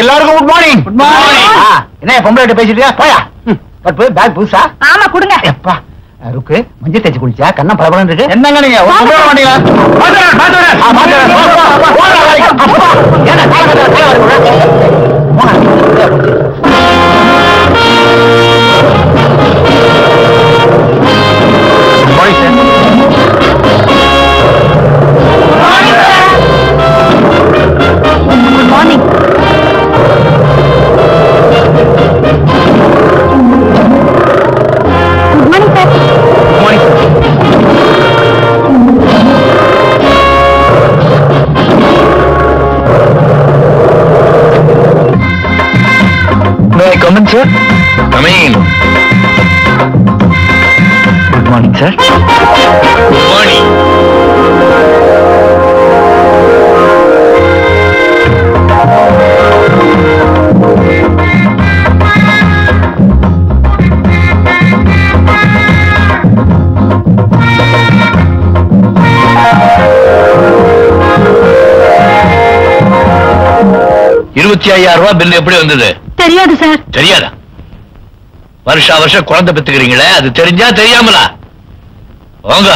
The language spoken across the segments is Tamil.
எல்லாருக்கும் குட் மார்னிங் Good morning. என்ன பொம்பளை பேசிட்டியா போயா பட் போய் பேக் புதுசா ஆமா கொடுங்க எப்பா ருக்கு மஞ்சள் தேய்ச்சி குளிச்சா கண்ணம் பரபரன்னு இருக்கு என்னங்க நீங்க ஒரு பொம்பளை வண்டியில பாத்துறேன், பாத்துறேன். ஆ, பாத்துறேன். போ, போ, போ, போடா, வேலைக்கு. அப்பா, ஏன்டா, காலை கட்டுற, காலை கட்டுற? போடா. Good morning, sir. Good morning good morning sir Good morning, sir. May I come in, sir? Come in. Good morning, sir. Good morning. இருபத்தி ஐயாயிரம் ரூபாய் பில் எப்படி வந்தது தெரியாது சார் தெரியாதா வருஷா வருஷம் குழந்தை பெத்துக்கிறீங்களே அது தெரிஞ்சா தெரியாமலா வாங்க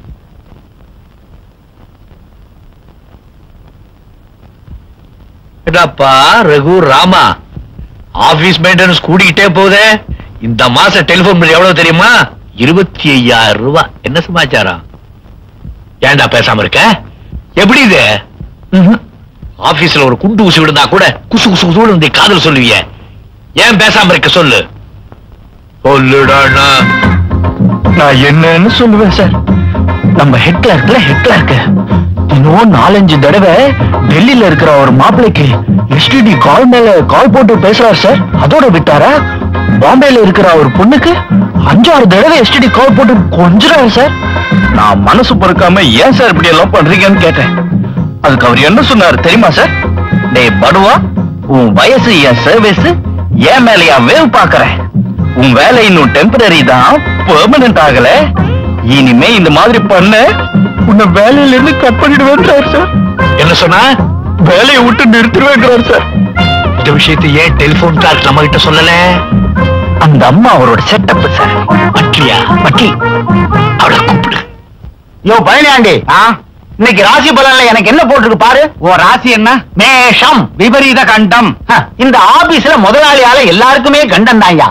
என்னப்பா ரகு ராமா ஆபீஸ் மெயின்டெனன்ஸ் கூடிக்கிட்டே போகுதே இந்த மாசம் டெலிபோன் பில் எவ்வளவு தெரியுமா இருபத்தி ஐயாயிரம் ரூபாய் என்ன சமாச்சாரம் ஏன்டா பேசாம இருக்க எப்படி இது ம்ஹும். ஆபீஸ்ல ஒரு குண்டு ஊசி விழுந்தா கூட குசு குசு குசு இந்த காதல் சொல்லுவிய ஏன் பேசாம இருக்க சொல்லு சொல்லுடா அண்ணா. நான் என்னன்னு சொல்லுவேன் சார் நம்ம ஹெட் கிளார்க்ல ஹெட் கிளார்க் இன்னும் நாலஞ்சு தடவை டெல்லியில இருக்கிற ஒரு மாப்பிள்ளைக்கு எஸ்டிடி கால் மேல கால் போட்டு பேசுறாரு சார் அதோட விட்டாரா பாம்பேல இருக்கிற ஒரு பொண்ணுக்கு அஞ்சாறு தடவை எஸ்டிடி கால் போட்டு கொஞ்சறாரு சார் நான் மனசு பொறுக்காம ஏன் சார் இப்படி எல்லாம் பண்றீங்கன்னு கேட்டேன் அதுக்கு அவர் என்ன சொன்னாரு தெரியுமா சார் டேய் படுவா உன் வயசு என் சர்வீஸ் ஏன் மேல என் வேவ் பாக்குறேன் உன் வேலை இன்னும் டெம்பரரி தான் பெர்மனன்ட் ஆகல இனிமே இந்த மாதிரி பண்ண உன்னை வேலையில இருந்து கட் பண்ணிடுவேன்றார் சார் என்ன சொன்னா வேலையை விட்டு நிறுத்திடுவேன்றார் சார் இந்த விஷயத்தை ஏன் டெலிபோன் கார்ட் நம்ம கிட்ட சொல்லல அந்த அம்மா அவரோட செட்டப் சார் பட்லியா பட்லி அவளை கூப்பிடு யோ பழனியாண்டி இன்னைக்கு ராசி பலன்ல எனக்கு என்ன போட்டிருக்கு பாரு உன் ராசி என்ன மேஷம் விபரீத கண்டம் ஹ, இந்த ஆபீஸ்ல முதலாளியால எல்லாருக்குமே கண்டம் தான்யா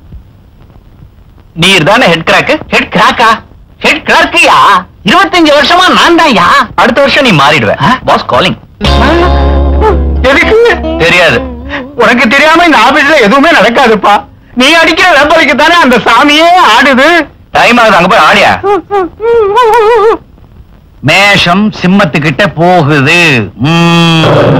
நீர் தானே ஹெட் கிராக்கு ஹெட் கிராக்கா ஹெட் கிளார்க்கியா இருபத்தஞ்சு வருஷமா நான் தான்யா அடுத்த வருஷம் நீ மாறிடுவ பாஸ் காலிங் எதுக்கு தெரியாது உனக்கு தெரியாம இந்த ஆபீஸ்ல எதுவுமே நடக்காதுப்பா நீ அடிக்கிற வெப்பலுக்கு தானே அந்த சாமியே ஆடுது டைம் ஆகுது அங்க போய் ஆடியா மேஷம் சிம்மத்துக்கிட்ட போகுது ம்.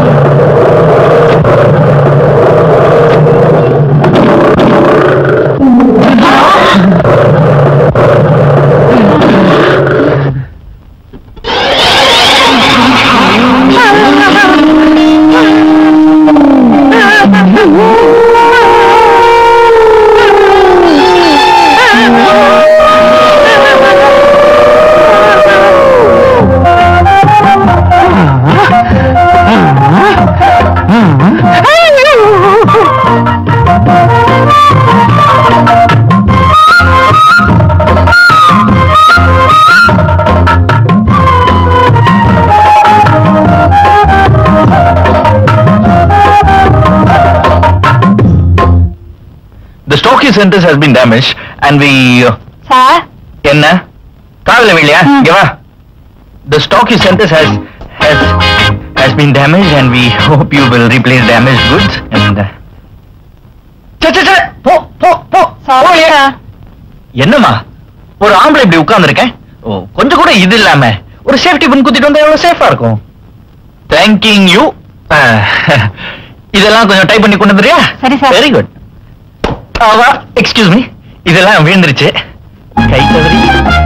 The Stocky Centers has been damaged and we uh, sir என்ன காதல இல்லையா ம். இங்க வா The Stocky Centers has has has been damaged and we hope you will replace damaged goods and uh, சே, சே, சே, போ போ போ சாரி போயே. சார் என்னம்மா ஒரு ஆம்பளை இப்படி உட்கார்ந்துருக்கேன் கொஞ்சம் கூட இது இல்லாம ஒரு சேஃப்டி பின் குத்திட்டு வந்தா எவ்வளவு சேஃபா இருக்கும் தேங்கிங் யூ இதெல்லாம் கொஞ்சம் டைப் பண்ணி கொண்டு வந்துறியா சரி, sir. Very good excuse me இதெல்லாம் விழுந்துருச்சு கை தவறி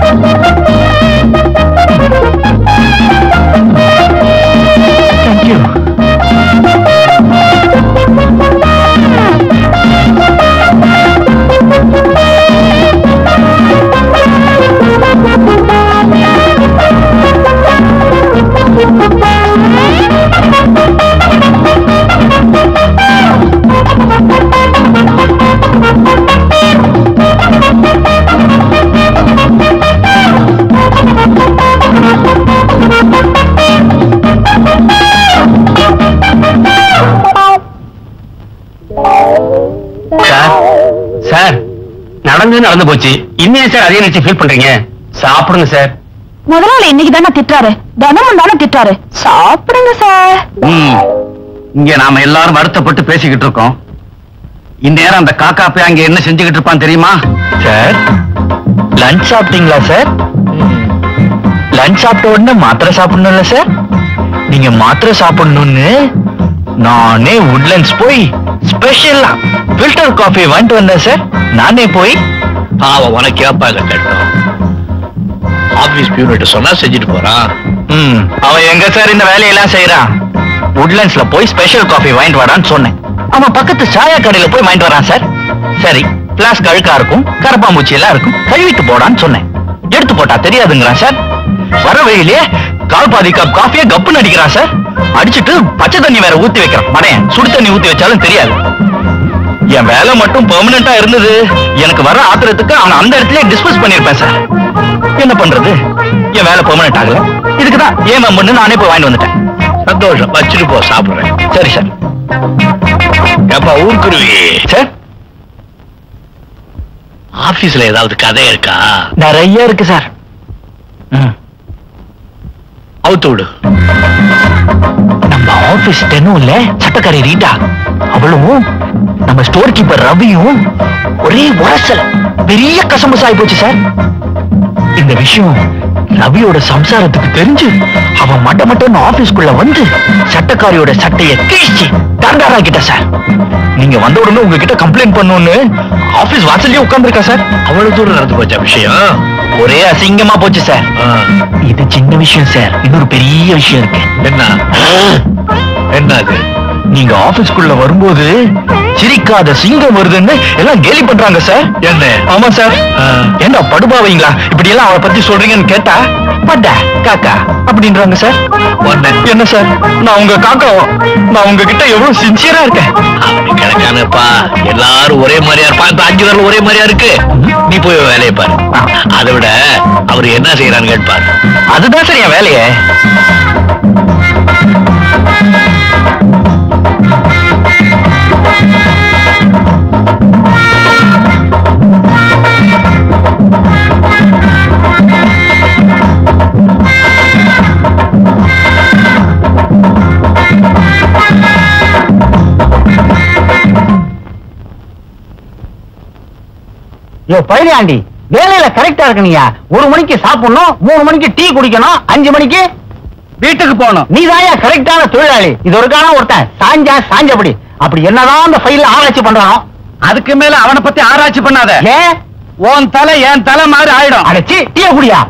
தேங்க்யூ Thank you. நடந்தது நடந்து போச்சு இன்னும் சார் அதே நினைச்சு ஃபீல் பண்றீங்க சாப்பிடுங்க சார் முதலாளி இன்னைக்கு தானே திட்டுறாரு தினமும் தானே திட்டுறாரு சாப்பிடுங்க சார் ம். இங்க நாம எல்லாரும் வருத்தப்பட்டு பேசிக்கிட்டு இருக்கோம் இந்நேரம் அந்த காக்கா போய் அங்க என்ன செஞ்சுக்கிட்டு இருப்பான் தெரியுமா சார் லஞ்ச் சாப்பிட்டீங்களா சார் லஞ்ச் சாப்பிட்ட உடனே மாத்திரை சாப்பிடணும்ல சார் நீங்க மாத்திரை சாப்பிடணும்னு நானே உட்லண்ட்ஸ் போய் ஸ்பெஷலா ஃபில்டர் காஃபி வாங்கிட்டு வந்தேன் சார் நானே போய் பாவம் உனக்கு கேட்பாங்க கேட்டோம் ஆபீஸ் பியூனிட்ட சொன்னா செஞ்சுட்டு போறான் ம் அவன் எங்க சார் இந்த வேலையெல்லாம் செய்யறான் உட்லண்ட்ஸ்ல போய் ஸ்பெஷல் காஃபி வாங்கிட்டு வரான்னு சொன்னேன் அவன் பக்கத்து சாயா கடையில போய் வாங்கிட்டு வரான் சார் சரி கிளாஸ் கழுக்கா இருக்கும் கரப்பாம்பூச்சி எல்லாம் இருக்கும் கழுவிட்டு போடான்னு சொன்னேன் எடுத்து போட்டா தெரியாதுங்கிறான் சார் வர வழியிலே கால் பாதி கப் காஃபியை கப்புன்னு அடிக்கிறான் சார் அடிச்சிட்டு பச்சை தண்ணி வேற ஊத்தி வைக்கிறான் மடையன் சுடு தண்ணி ஊத்தி வச்சாலும் தெரியாது என் வேலை மட்டும் பெர்மனண்டா இருந்தது எனக்கு வர ஆத்திரத்துக்கு அவன் அந்த இடத்துல டிஸ்பஸ் பண்ணிருப்பேன் சார் என்ன பண்றது என் வேலை பெர்மனண்ட் ஆகல இதுக்குதான் ஏன் பண்ணு நானே போய் வாங்கிட்டு வந்துட்டேன் சந்தோஷம் வச்சுட்டு போ சாப்பிடுறேன் சரி சார் ஏப்பா ஊர்க்குருவி சார் ஆபீஸ்ல ஏதாவது கதை இருக்கா நிறைய இருக்கு சார் அவுத்து விடு நம்ம ஆபீஸ் டென்னும் இல்ல சட்டக்காரி ரீட்டா அவளும் நம்ம ஸ்டோர் கீப்பர் ரவியும் ஒரே உரசல் பெரிய கசம்பு ஆகி போச்சு சார் இந்த விஷயம் ரவியோட சம்சாரத்துக்கு தெரிஞ்சு அவன் மட்ட மட்டன்னு ஆபீஸ்க்குள்ள வந்து சட்டக்காரியோட சட்டைய கிழிச்சு தண்டாராக்கிட்ட சார் நீங்க வந்த உடனே உங்ககிட்ட கம்ப்ளைண்ட் பண்ணணும்னு ஆபீஸ் வாசல்லயே உட்கார்ந்திருக்கா சார் அவ்வளவு தூரம் நடந்து போச்சா விஷயம் ஒரே அசிங்கமா போச்சு சார் இது சின்ன விஷயம் சார் இன்னொரு பெரிய விஷயம் இருக்கு என்ன என்ன அது நீங்க ஆபீஸ்க்குள்ள வரும்போது சிரிக்காத சிங்கம் வருதுன்னு எல்லாம் கேலி பண்றாங்க சார் என்ன ஆமா சார் என்ன படுபாவீங்களா இப்படி எல்லாம் அவளை பத்தி சொல்றீங்கன்னு கேட்டா பட்டா காக்கா அப்படின்றாங்க சார் என்ன சார் நான் உங்க காக்கா நான் உங்ககிட்ட எவ்வளவு சின்சியரா இருக்கேன் கிடைக்கானப்பா எல்லாரும் ஒரே மாதிரியா இருப்பா இப்ப அஞ்சு பேர்ல ஒரே மாதிரியா இருக்கு நீ போய் வேலையை பாரு அதை விட அவர் என்ன செய்யறான்னு கேட்பாரு அதுதான் சார் என் வேலையே யோ பழனியாண்டி வேலையில கரெக்டா இருக்கணியா ஒரு மணிக்கு சாப்பிடணும் மூணு மணிக்கு டீ குடிக்கணும் அஞ்சு மணிக்கு வீட்டுக்கு போகணும் நீ தாயா கரெக்டான தொழிலாளி இது ஒரு காலம் ஒருத்தன் சாஞ்சா சாஞ்சபடி அப்படி என்னதான் அந்த ஃபைல்ல ஆராய்ச்சி பண்றானோ அதுக்கு மேல அவனை பத்தி ஆராய்ச்சி பண்ணாத ஏன் உன் தலை என் தலை மாதிரி ஆயிடும் அடைச்சி டீ குடியா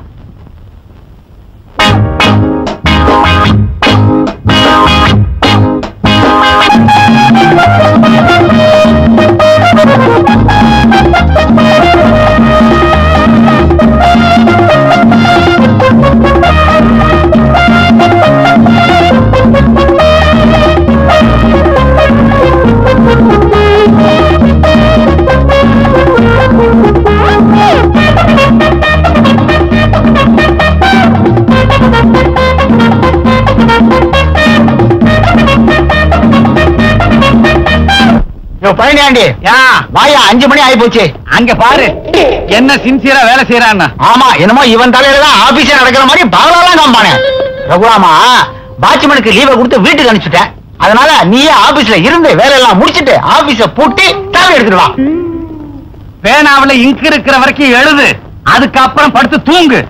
யோ பழனியாண்டி யா வாயா அஞ்சு மணி ஆயி போச்சு அங்க பாரு என்ன சின்சியரா வேலை செய்யறான்னா ஆமா என்னமோ இவன் தலையில தான் ஆபீஸே நடக்கிற மாதிரி பகலாம் காம்பானே ரகுராமா வாட்ச்மேனுக்கு லீவை கொடுத்து வீட்டுக்கு அனுப்பிச்சுட்டேன் அதனால நீயே ஆபீஸ்ல இருந்து வேலையெல்லாம் முடிச்சிட்டு ஆபீஸ பூட்டி தலை எடுத்துட்டு வா பேனாவுல இங்கு இருக்கிற வரைக்கும் எழுது அதுக்கப்புறம் படுத்து தூங்கு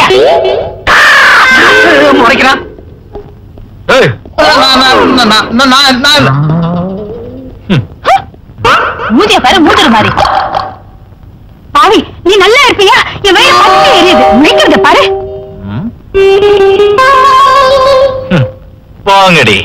முறைக்கிறான் ஏய், மூஞ்சிய பாரு மூஞ்சிற மாதிரி பாவி நீ நல்லா இருப்பியா என் வயிறு பத்தி எரியுது முடிக்கிறத பாரு ம், போங்கடி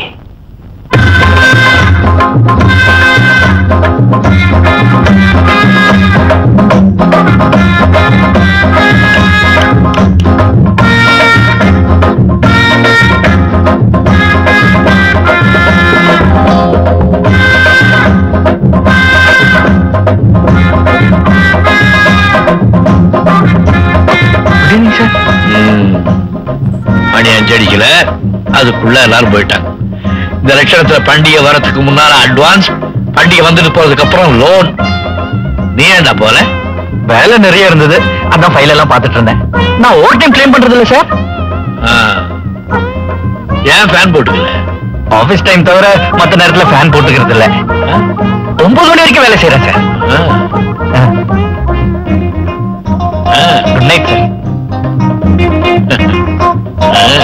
ம். மணி அஞ்சு அடிக்கல அதுக்குள்ள எல்லாரும் போயிட்டாங்க இந்த லட்சணத்துல பண்டிகை வரதுக்கு முன்னால அட்வான்ஸ் பண்டிகை வந்துட்டு போறதுக்கு அப்புறம் லோன் நீ ஏன்டா போல வேலை நிறைய இருந்தது அதான் ஃபைல் எல்லாம் பார்த்துட்டு இருந்தேன் நான் ஓவர் டைம் கிளைம் பண்றது இல்ல சார் ஆ. ஏன் ஃபேன் போட்டுக்கல ஆபீஸ் டைம் தவிர மத்த நேரத்துல ஃபேன் போட்டுக்கிறது இல்ல ஆ? ஒன்பது மணி வரைக்கும் வேலை செய்யறேன் சார் ஆ. ஆ. குட் நைட் சார் ஆ.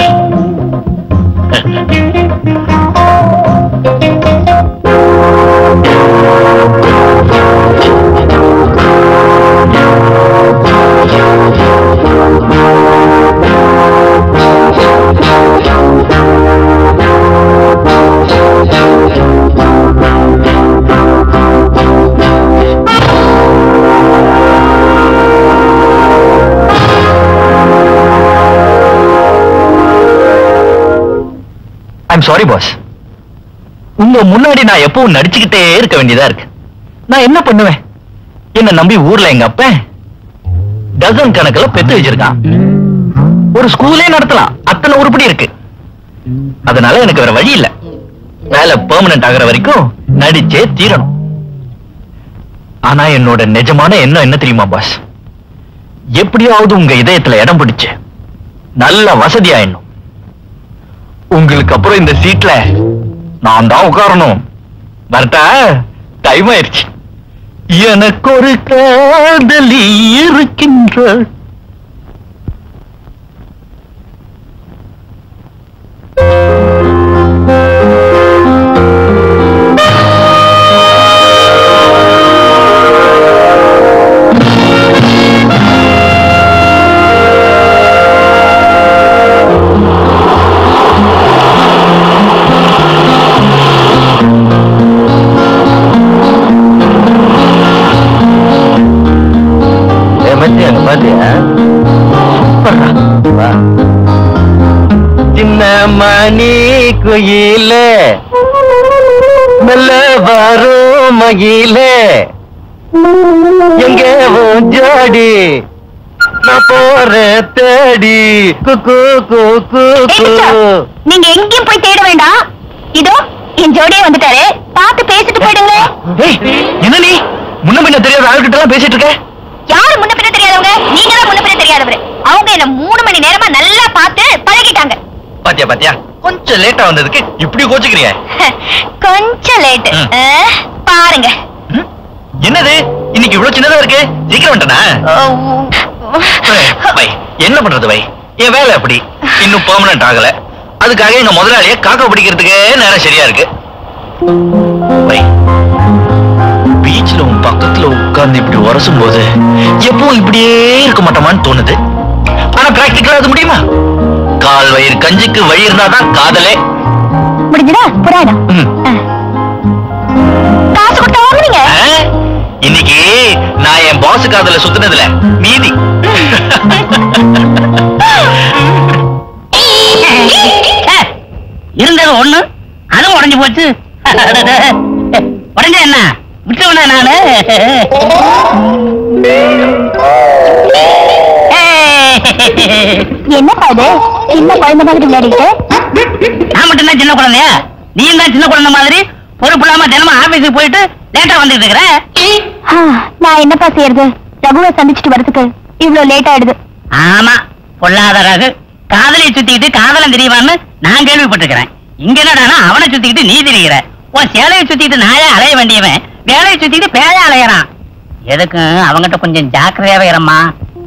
ஐம் சாரி பாஸ் உங்க முன்னாடி நான் எப்பவும் நடிச்சுக்கிட்டே இருக்க வேண்டியதா இருக்கு நான் என்ன பண்ணுவேன் என்ன நம்பி ஊர்ல எங்க அப்ப டசன் கணக்குல பெத்து வச்சிருக்கான் ஒரு ஸ்கூலே நடத்தலாம் அத்தனை உருப்படி இருக்கு அதனால எனக்கு வேற வழி இல்ல வேலை பெர்மனன்ட் ஆகுற வரைக்கும் நடிச்சே தீரணும் ஆனா என்னோட நிஜமான எண்ணம் என்ன தெரியுமா பாஸ் எப்படியாவது உங்க இதயத்துல இடம் பிடிச்சு நல்ல வசதி ஆயிடணும் உங்களுக்கு அப்புறம் இந்த சீட்ல நான் தான் உட்காரணும் வரட்டா டைம் ஆயிடுச்சு எனக்கு ஒரு காதலி இருக்கின்ற அங்க பாத்தியா வா. சின்ன மணி குயில மெல்ல வரும் மகில எங்க உன் ஜோடி நான் போறேன் தேடி குக்கு குக்கு டீச்சர், நீங்க எங்கேயும் போய் தேட வேண்டாம் இதோ என் ஜோடியே வந்துட்டாரு பார்த்து பேசிட்டு போயிடுங்க ஏய் என்ன நீ முன்ன பின்ன தெரியாத ஆள்கிட்ட எல்லாம் பேசிட்டு இருக்க யாரு முன்ன பின்ன தெரியாதவங்க நீங்க தான் முன்ன பின்ன தெரியாதவரு அவங்க என்ன மூணு மணி நேரமா நல்லா பார்த்து பழகிட்டாங்க பாத்தியா பாத்தியா கொஞ்சம் லேட்டா வந்ததுக்கு இப்படி கோச்சுக்கிறிய கொஞ்சம் லேட் ம். பாருங்க ம்? என்னது இன்னைக்கு இவ்வளவு சின்னதா இருக்கு சீக்கிரம் வந்துட்டனா வை என்ன பண்றது வை என் வேலை அப்படி இன்னும் பெர்மனன்ட் ஆகல அதுக்காக எங்க முதலாளிய காக்கா பிடிக்கிறதுக்கே நேரம் சரியா இருக்கு வை பீச்ல உன் பக்கத்துல உட்கார்ந்து இப்படி உரசும் போது எப்பவும் இப்படியே இருக்க மாட்டோமான்னு தோணுது ஆனா பிராக்டிக்கலா அது முடியுமா கால் வயிறு கஞ்சிக்கு வழி இருந்தாதான் காதலே முடிஞ்சதா புராணம் ம். காசு கொடுத்தா வாங்குவீங்க ஆ? இன்னைக்கு நான் என் பாஸ் காதல சுத்துனதுல மீதி இருந்தது ஒண்ணு அதுவும் உடைஞ்சு போச்சு உடஞ்ச என்ன விட்டுவன நானு என்னப்பா இது சின்ன குழந்தை மாதிரி விளையாடிட்டு நான் மட்டும் தான் சின்ன குழந்தையா நீ தான் சின்ன குழந்தை மாதிரி பொறுப்பு இல்லாம தினமும் ஆபீஸுக்கு போயிட்டு லேட்டா வந்துட்டு இருக்கிற ஆ, நான் என்னப்பா செய்யறது ரகுவை சந்திச்சுட்டு வரதுக்கு இவ்வளவு லேட் ஆயிடுது ஆமா பொல்லாத ரகு காதலை சுத்திக்கிட்டு காதலம் தெரியவான்னு நான் கேள்விப்பட்டிருக்கிறேன் இங்க என்னடானா அவனை சுத்திக்கிட்டு நீ திரிகிற உன் சேலையை சுத்திக்கிட்டு நாயே அலைய வேண்டியவன் வேலையை சுத்திக்கிட்டு பேய அலையறான் எதுக்கும் அவங்கிட்ட கொஞ்சம் ஜாக்கிரதையாவே இரும்மா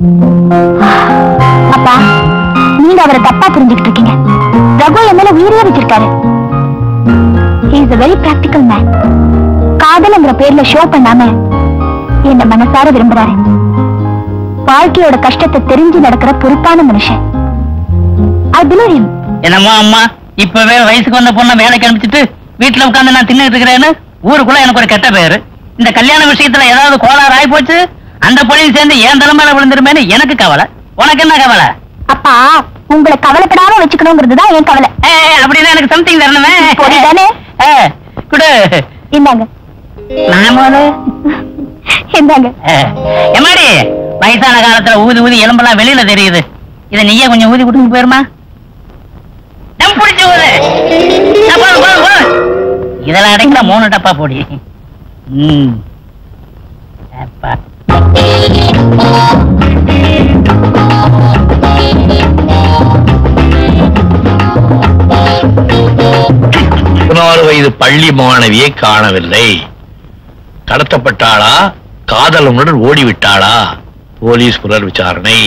அப்பா நீங்க அவரை தப்பா புரிஞ்சுக்கிட்டு இருக்கீங்க ரகு என் மேல உயிரியே வச்சிருக்காரு is a very practical man காதல்ங்கிற பேர்ல ஷோ பண்ணாம என்ன மனசார விரும்புறாரு வாழ்க்கையோட கஷ்டத்தை தெரிஞ்சு நடக்கிற பொறுப்பான மனுஷன் I believe him என்னமோ அம்மா இப்பவே வயசுக்கு வந்த பொண்ணை வேலைக்கு அனுப்பிச்சிட்டு வீட்டுல உட்கார்ந்து நான் தின்னுட்டு இருக்கிறேன்னு ஊருக்குள்ள எனக்கு ஒரு கெட்ட பேரு இந்த கல்யாண விஷயத்துல ஏதாவது கோளாறு ஆகி போச்சு அந்த பொண்ணையும் சேர்ந்து ஏன் தலைமையில விழுந்துருமேன்னு எனக்கு கவலை உனக்கு என்ன கவலை அப்பா உங்களை கவலைப்படாம வச்சுக்கணுங்கிறது தான் என் கவலை ஏ, அப்படின்னா எனக்கு சம்திங் தரணுமே புரியுதானே? ஏ, குடு இந்தாங்க நாமளு இந்தாங்க எம்மாடி வயசான காலத்துல ஊதி ஊதி எலும்பெல்லாம் வெளியில தெரியுது இத நீயே கொஞ்சம் ஊதி கொடுத்து போயிருமா நம் பிடிச்ச ஊது ஆ, போதும், போதும், போதும். இதெல்லாம் அடைக்கல மூணு டப்பா போடி ம் அப்பா பதினாறு வயது பள்ளி மாணவியை காணவில்லை கடத்தப்பட்டாளா காதலனுடன் ஓடிவிட்டாளா போலீஸ் புலர் விசாரணை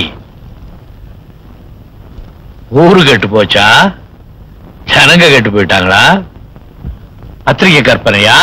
ஊரு கெட்டு போச்சா ஜனங்க கெட்டு போயிட்டாங்களா பத்திரிகை கற்பனையா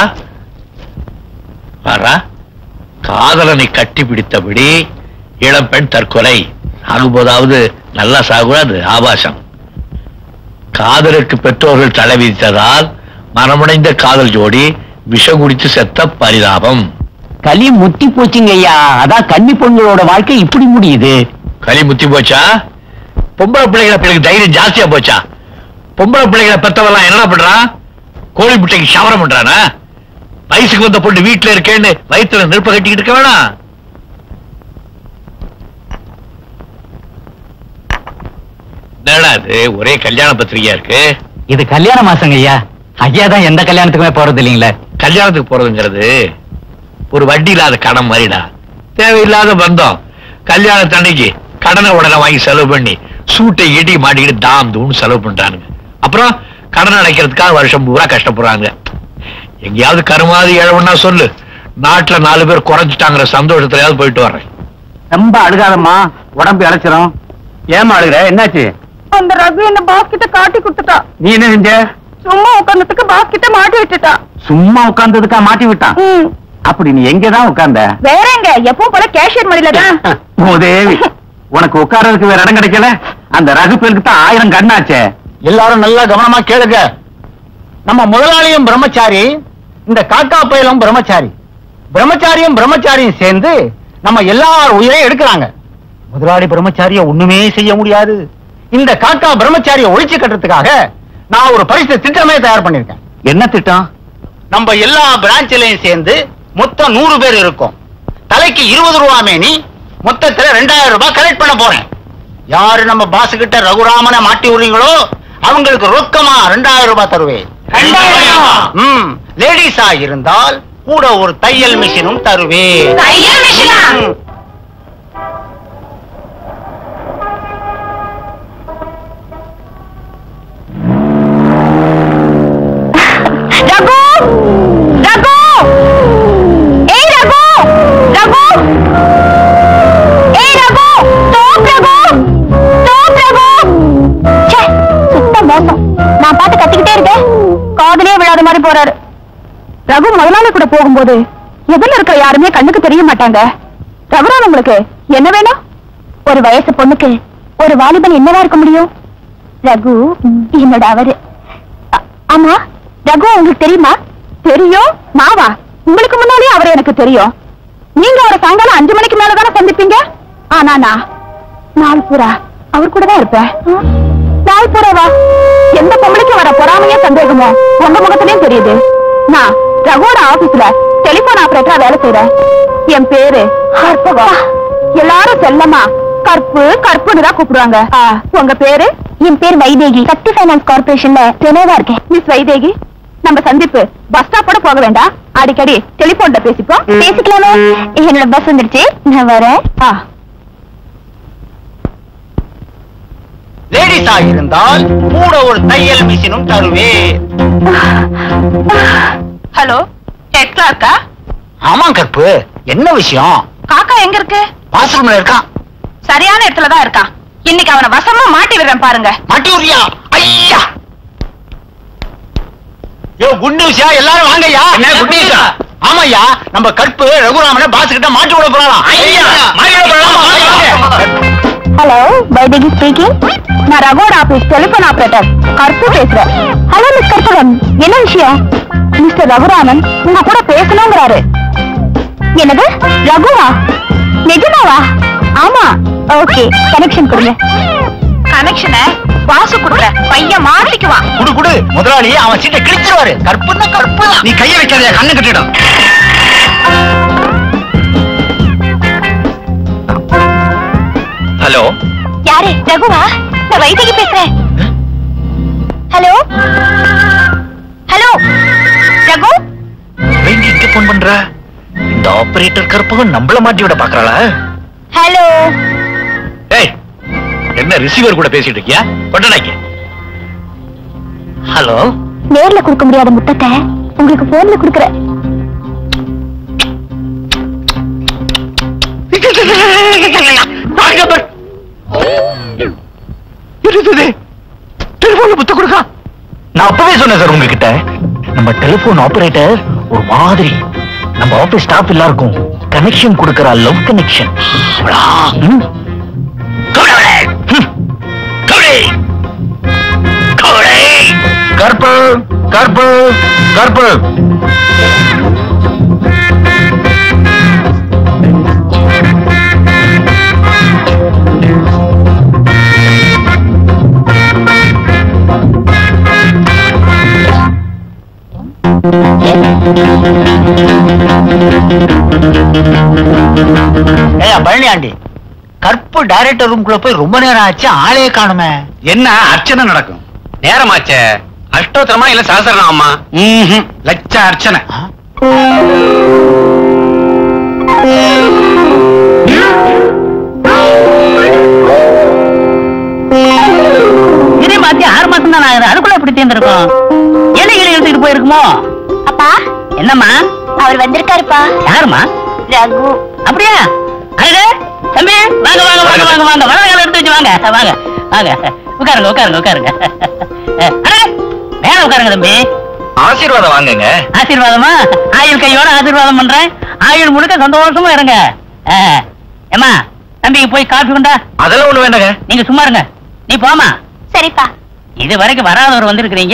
பாரா காதலனை கட்டி பிடித்தபடி இளம்பெண் தற்கொலை சாகும்போதாவது நல்லா சாகுறாது ஆபாசம் காதலுக்கு பெற்றோர்கள் தலை விதித்ததால் மனமுடைந்த காதல் ஜோடி விஷம் குடித்து செத்த பரிதாபம் களி முத்தி போச்சுங்க ஐயா அதான் கன்னி பொண்களோட வாழ்க்கை இப்படி முடியுது களி முத்தி போச்சா பொம்பளை பிள்ளைகளை பிள்ளைக்கு தைரியம் ஜாஸ்தியா போச்சா பொம்பளை பிள்ளைகளை பெத்தவெல்லாம் என்ன பண்றான் கோழி முட்டைக்கு சவரம் பண்றானா வயசுக்கு வந்த பொண்ணு வீட்டுல இருக்கேன்னு வயித்துல நெருப்ப கட்டிக்கிட்டு இருக்க வேணாம் என்னடா இது ஒரே கல்யாண பத்திரிகையா இருக்கு இது கல்யாண மாசங்க ஐயா ஐயா தான் எந்த கல்யாணத்துக்குமே போறது இல்லைங்களே கல்யாணத்துக்கு போறதுங்கிறது ஒரு வட்டி இல்லாத கடன் மாதிரிடா தேவையில்லாத பந்தம் கல்யாணத்தன்னைக்கு கடனை உடனே வாங்கி செலவு பண்ணி சூட்டை ஈட்டி மாட்டிக்கிட்டு தாம் தூன்னு செலவு பண்றானுங்க அப்புறம் கடன் அடைக்கிறதுக்காக வருஷம் பூரா கஷ்டப்படுறாங்க எங்கேயாவது கருமாதி இழவுன்னா சொல்லு நாட்டுல நாலு பேர் குறைஞ்சிட்டாங்கிற சந்தோஷத்துலயாவது போயிட்டு வர்றேன் ரொம்ப அழுகாதம்மா உடம்பு இழைச்சிரும் ஏமா அழுகுற என்னாச்சு அந்த ரகு என்ன பாஸ் கிட்ட காட்டி கொடுத்துட்டா நீ என்ன செஞ்ச சும்மா உட்கார்ந்ததுக்கு பாஸ் கிட்ட மாட்டி விட்டுட்டா சும்மா உட்கார்ந்ததுக்கா மாட்டி விட்டான் ம். அப்படி நீ எங்கதான் உட்கார்ந்த வேற எங்க எப்பவும் போல கேஷியர் மடியில தான் மூதேவி உனக்கு உட்கார்றதுக்கு வேற இடம் கிடைக்கல அந்த ரகுப்பேருக்கு தான் ஆயிரம் கண்ணாச்சே எல்லாரும் நல்லா கவனமா கேளுங்க நம்ம முதலாளியும் பிரம்மச்சாரி இந்த காக்கா பயலும் பிரம்மச்சாரி பிரம்மச்சாரியும் பிரம்மச்சாரியும் சேர்ந்து நம்ம எல்லார் உயிரையும் எடுக்கிறாங்க முதலாளி பிரம்மச்சாரிய ஒண்ணுமே செய்ய முடியாது இந்த காக்கா பிரம்மச்சாரிய ஒழிச்சு கட்டுறதுக்காக நான் ஒரு பரிசு திட்டமே தயார் பண்ணிருக்கேன் என்ன திட்டம் நம்ம எல்லா பிரான்ச்லயும் சேர்ந்து மொத்தம் நூறு பேர் இருக்கோம் தலைக்கு இருபது ரூபா மேனி மொத்தத்துல ரெண்டாயிரம் ரூபாய் கலெக்ட் பண்ண போறேன் யாரு நம்ம பாஸ் கிட்ட ரகுராமனை மாட்டி விடுறீங்களோ அவங்களுக்கு ரொக்கமா ரெண்டாயிரம் ரூபாய் தருவேன் ம் லேடிஸா இருந்தால் கூட ஒரு தையல் மிஷினும் தருவேன் ம். ரகு ரகு ஏய் ரகு ரகு ஏய் ரகு ஸ்டாப் ரகு ஸ்டாப் ரகு ச்சே சுத்த மோசம் நான் பாட்டு கத்திக்கிட்டே இருக்கேன் காதலே விழாத மாதிரி போறாரு ரகு முதலாளி கூட போகும்போது எதிரில் இருக்கிற யாருமே கண்ணுக்கு தெரிய மாட்டாங்க ரகுராம் உங்களுக்கு என்ன வேணும் ஒரு வயசு பொண்ணுக்கு ஒரு வாலிபன் என்னவா இருக்க முடியும் ரகு என்னோட அவரு அ- ஆமா ரகு உங்களுக்கு தெரியுமா தெரியும் மாவா உங்களுக்கு முன்னாடியே அவரை எனக்கு தெரியும் நீங்க அவரை சாயங்காலம் அஞ்சு மணிக்கு மேல தானே சந்திப்பீங்க ஆனா நான் நாள் பூரா அவர் கூட தான் இருப்பேன் ஆ? நாள் பூராவா எந்த பொம்பளைக்கு வர பொறாமையோ சந்தேகமோ உங்க முகத்திலயும் தெரியுது நான் ரகுவோட ஆபீஸ்ல டெலிபோன் ஆபரேட்டரா வேலை செய்யறேன் என் பேரு கற்பகா எல்லாரும் செல்லமா கற்பு கற்புன்னு தான் கூப்பிடுவாங்க ஆ, உங்க பேரு என் பேர் வைதேகி சக்தி ஃபைனான்ஸ் கார்பரேஷன்ல தெனவா இருக்கேன் மிஸ் வைதேகி நம்ம சந்திப்பு பஸ் ஸ்டாப்போட போக வேண்டாம் அடிக்கடி டெலிபோன்ல பேசிப்போம் பேசிக்கலாமே என்னோட பஸ் வந்துடுச்சு நான் வரேன் ஆ லேடிஸா இருந்தால் கூட ஒரு தையல் மிஷினும் தருவேன் ஹலோ ஹெட் கிளார்க்கா ஆமா கற்பு என்ன விஷயம் காக்கா எங்க இருக்கு பாத்ரூம்ல இருக்கான் சரியான இடத்துல தான் இருக்கான் இன்னைக்கு அவனை வசமா மாட்டி விடுறேன் பாருங்க மாட்டி விடுறியா ஐயா யோ குட் நியூஸ்யா எல்லாரும் வாங்கய்யா என்ன good news ஆ? ஆமாய்யா நம்ம கற்பு ரகுராமனை பாஸ் கிட்ட மாட்டி விட போறான் ஐயா, மாட்டி விட போறானா? வாங்க. ஹலோ வைதேகி ஸ்பீக்கிங் நான் ரகோட ஆபீஸ் டெலிபோன் ஆபரேட்டர் கற்பு பேசுறேன் ஹலோ மிஸ் கற்பகம் என்ன விஷயம் மிஸ்டர் ரகுராமன் உங்க கூட பேசணுங்கிறாரு என்னது ரகுவா நிஜமாவா ஆமா ஓகே கனெக்ஷன் கொடுங்க கனெக்ஷனை வாசு கொடுக்குற பையன் மாட்டிக்குவான் குடு குடு முதலாளி அவன் சீட்டை கிழிச்சிருவாரு கற்புன்னா கற்பு நீ கைய வைக்காத கண்ணு கட்டிடும் ஹலோ யாரு ரகுவா நான் வைத்தியகி பேசுறேன் ஹலோ ஹலோ ரகு வைத்திக்கு போன் பண்ற இந்த இந்த ஆபரேட்டர் கற்பகம் நம்மள மாட்டி விட பாக்குறாளா ஹலோ ஏய் என்ன ரிசீவர் கூட பேசிட்டு இருக்கியா கொட்டடாக்கி ஹலோ நேர்ல கொடுக்க முடியாத முத்தத்தை உங்களுக்கு போன்ல கொடுக்குறேன் இருந்தது டெலிபோன்ல புத்த கொடுக்கா நான் அப்பவே சொன்னேன் சார் உங்ககிட்ட நம்ம டெலிபோன் ஆபரேட்டர் ஒரு மாதிரி நம்ம ஆபீஸ் ஸ்டாஃப் எல்லாருக்கும் கனெக்ஷன் கொடுக்கற லவ் கனெக்ஷன் கற்பு கற்பு கற்பு ஏயா பழனி ஆண்டி கற்பு டைரக்டர் ரூம்குள்ள போய் ரொம்ப நேரம் ஆச்சு ஆளே காணுமே என்ன அர்ச்சனை நடக்கும் நேரமாச்சே அஷ்டோத்திரமா இல்ல சகசரநாமா லட்ச அர்ச்சனை இதே மாத்தி ஆறு மாசம் தான் ஆகுது அதுக்குள்ள இப்படி தேர்ந்திருக்கும் என்ன கிளி எடுத்துக்கிட்டு போயிருக்குமோ அப்பா என்னம்மா அவர் வந்திருக்காருப்பா யாரும்மா ரகு அப்படியா அடடே தம்பி வாங்க வாங்க வாங்க வாங்க வாங்க வலதுகால எடுத்து வச்சு வாங்க வாங்க வாங்க உட்காருங்க உட்காருங்க உட்காருங்க அடடே மேல உட்காருங்க தம்பி ஆசீர்வாதம் வாங்குங்க ஆசீர்வாதமா ஆயுள் கையோட ஆசீர்வாதம் பண்றேன் ஆயுள் முழுக்க சந்தோஷமா இருங்க ஆ. ஏம்மா தம்பிக்கு போய் காஃபி கொண்டா அதெல்லாம் ஒண்ணு வேண்டாங்க நீங்க சும்மா இருங்க நீ போமா சரிப்பா இது வரைக்கும் வராதவர் வந்திருக்கிறீங்க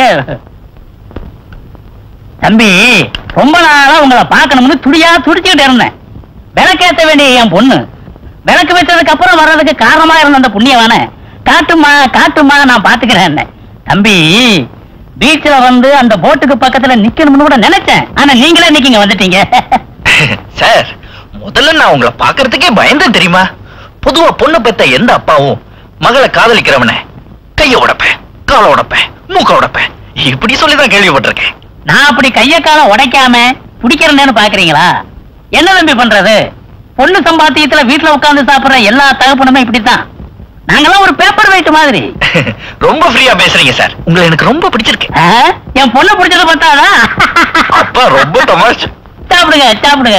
தம்பி ரொம்ப நாளா உங்களை பார்க்கணும்னு துடியா துடிச்சுக்கிட்டு இருந்தேன் விளக்கேத்த வேண்டிய என் பொண்ணு விளக்கு வச்சதுக்கு அப்புறம் வர்றதுக்கு காரணமா இருந்த அந்த புண்ணியவான காட்டுமா காட்டுமா நான் பாத்துக்கிறேன் தம்பி பீச்ல வந்து அந்த போட்டுக்கு பக்கத்துல நிக்கணும்னு கூட நினைச்சேன் ஆனா நீங்களே இன்னைக்கு இங்க வந்துட்டீங்க சார் முதல்ல நான் உங்களை பாக்குறதுக்கே பயந்தேன் தெரியுமா பொதுவா பொண்ணு பெத்த எந்த அப்பாவும் மகளை காதலிக்கிறவன கைய உடைப்பேன் காலை உடைப்பேன் மூக்க உடைப்பேன் இப்படி சொல்லிதான் கேள்விப்பட்டிருக்கேன் நான் அப்படி கைய கால உடைக்காம பிடிக்கிறேன்னு பாக்குறீங்களா என்ன தம்பி பண்றது பொண்ணு சம்பாத்தியத்துல வீட்டுல உட்கார்ந்து சாப்பிடுற எல்லா தகப்பனுமே இப்படித்தான் நாங்கெல்லாம் ஒரு பேப்பர் வெயிட் மாதிரி ரொம்ப ஃப்ரீயா பேசுறீங்க சார் உங்களை எனக்கு ரொம்ப பிடிச்சிருக்கு ஆ? என் பொண்ணு பிடிச்சது பார்த்தாதா அப்பா ரொம்ப தமாஷ் சாப்பிடுங்க சாப்பிடுங்க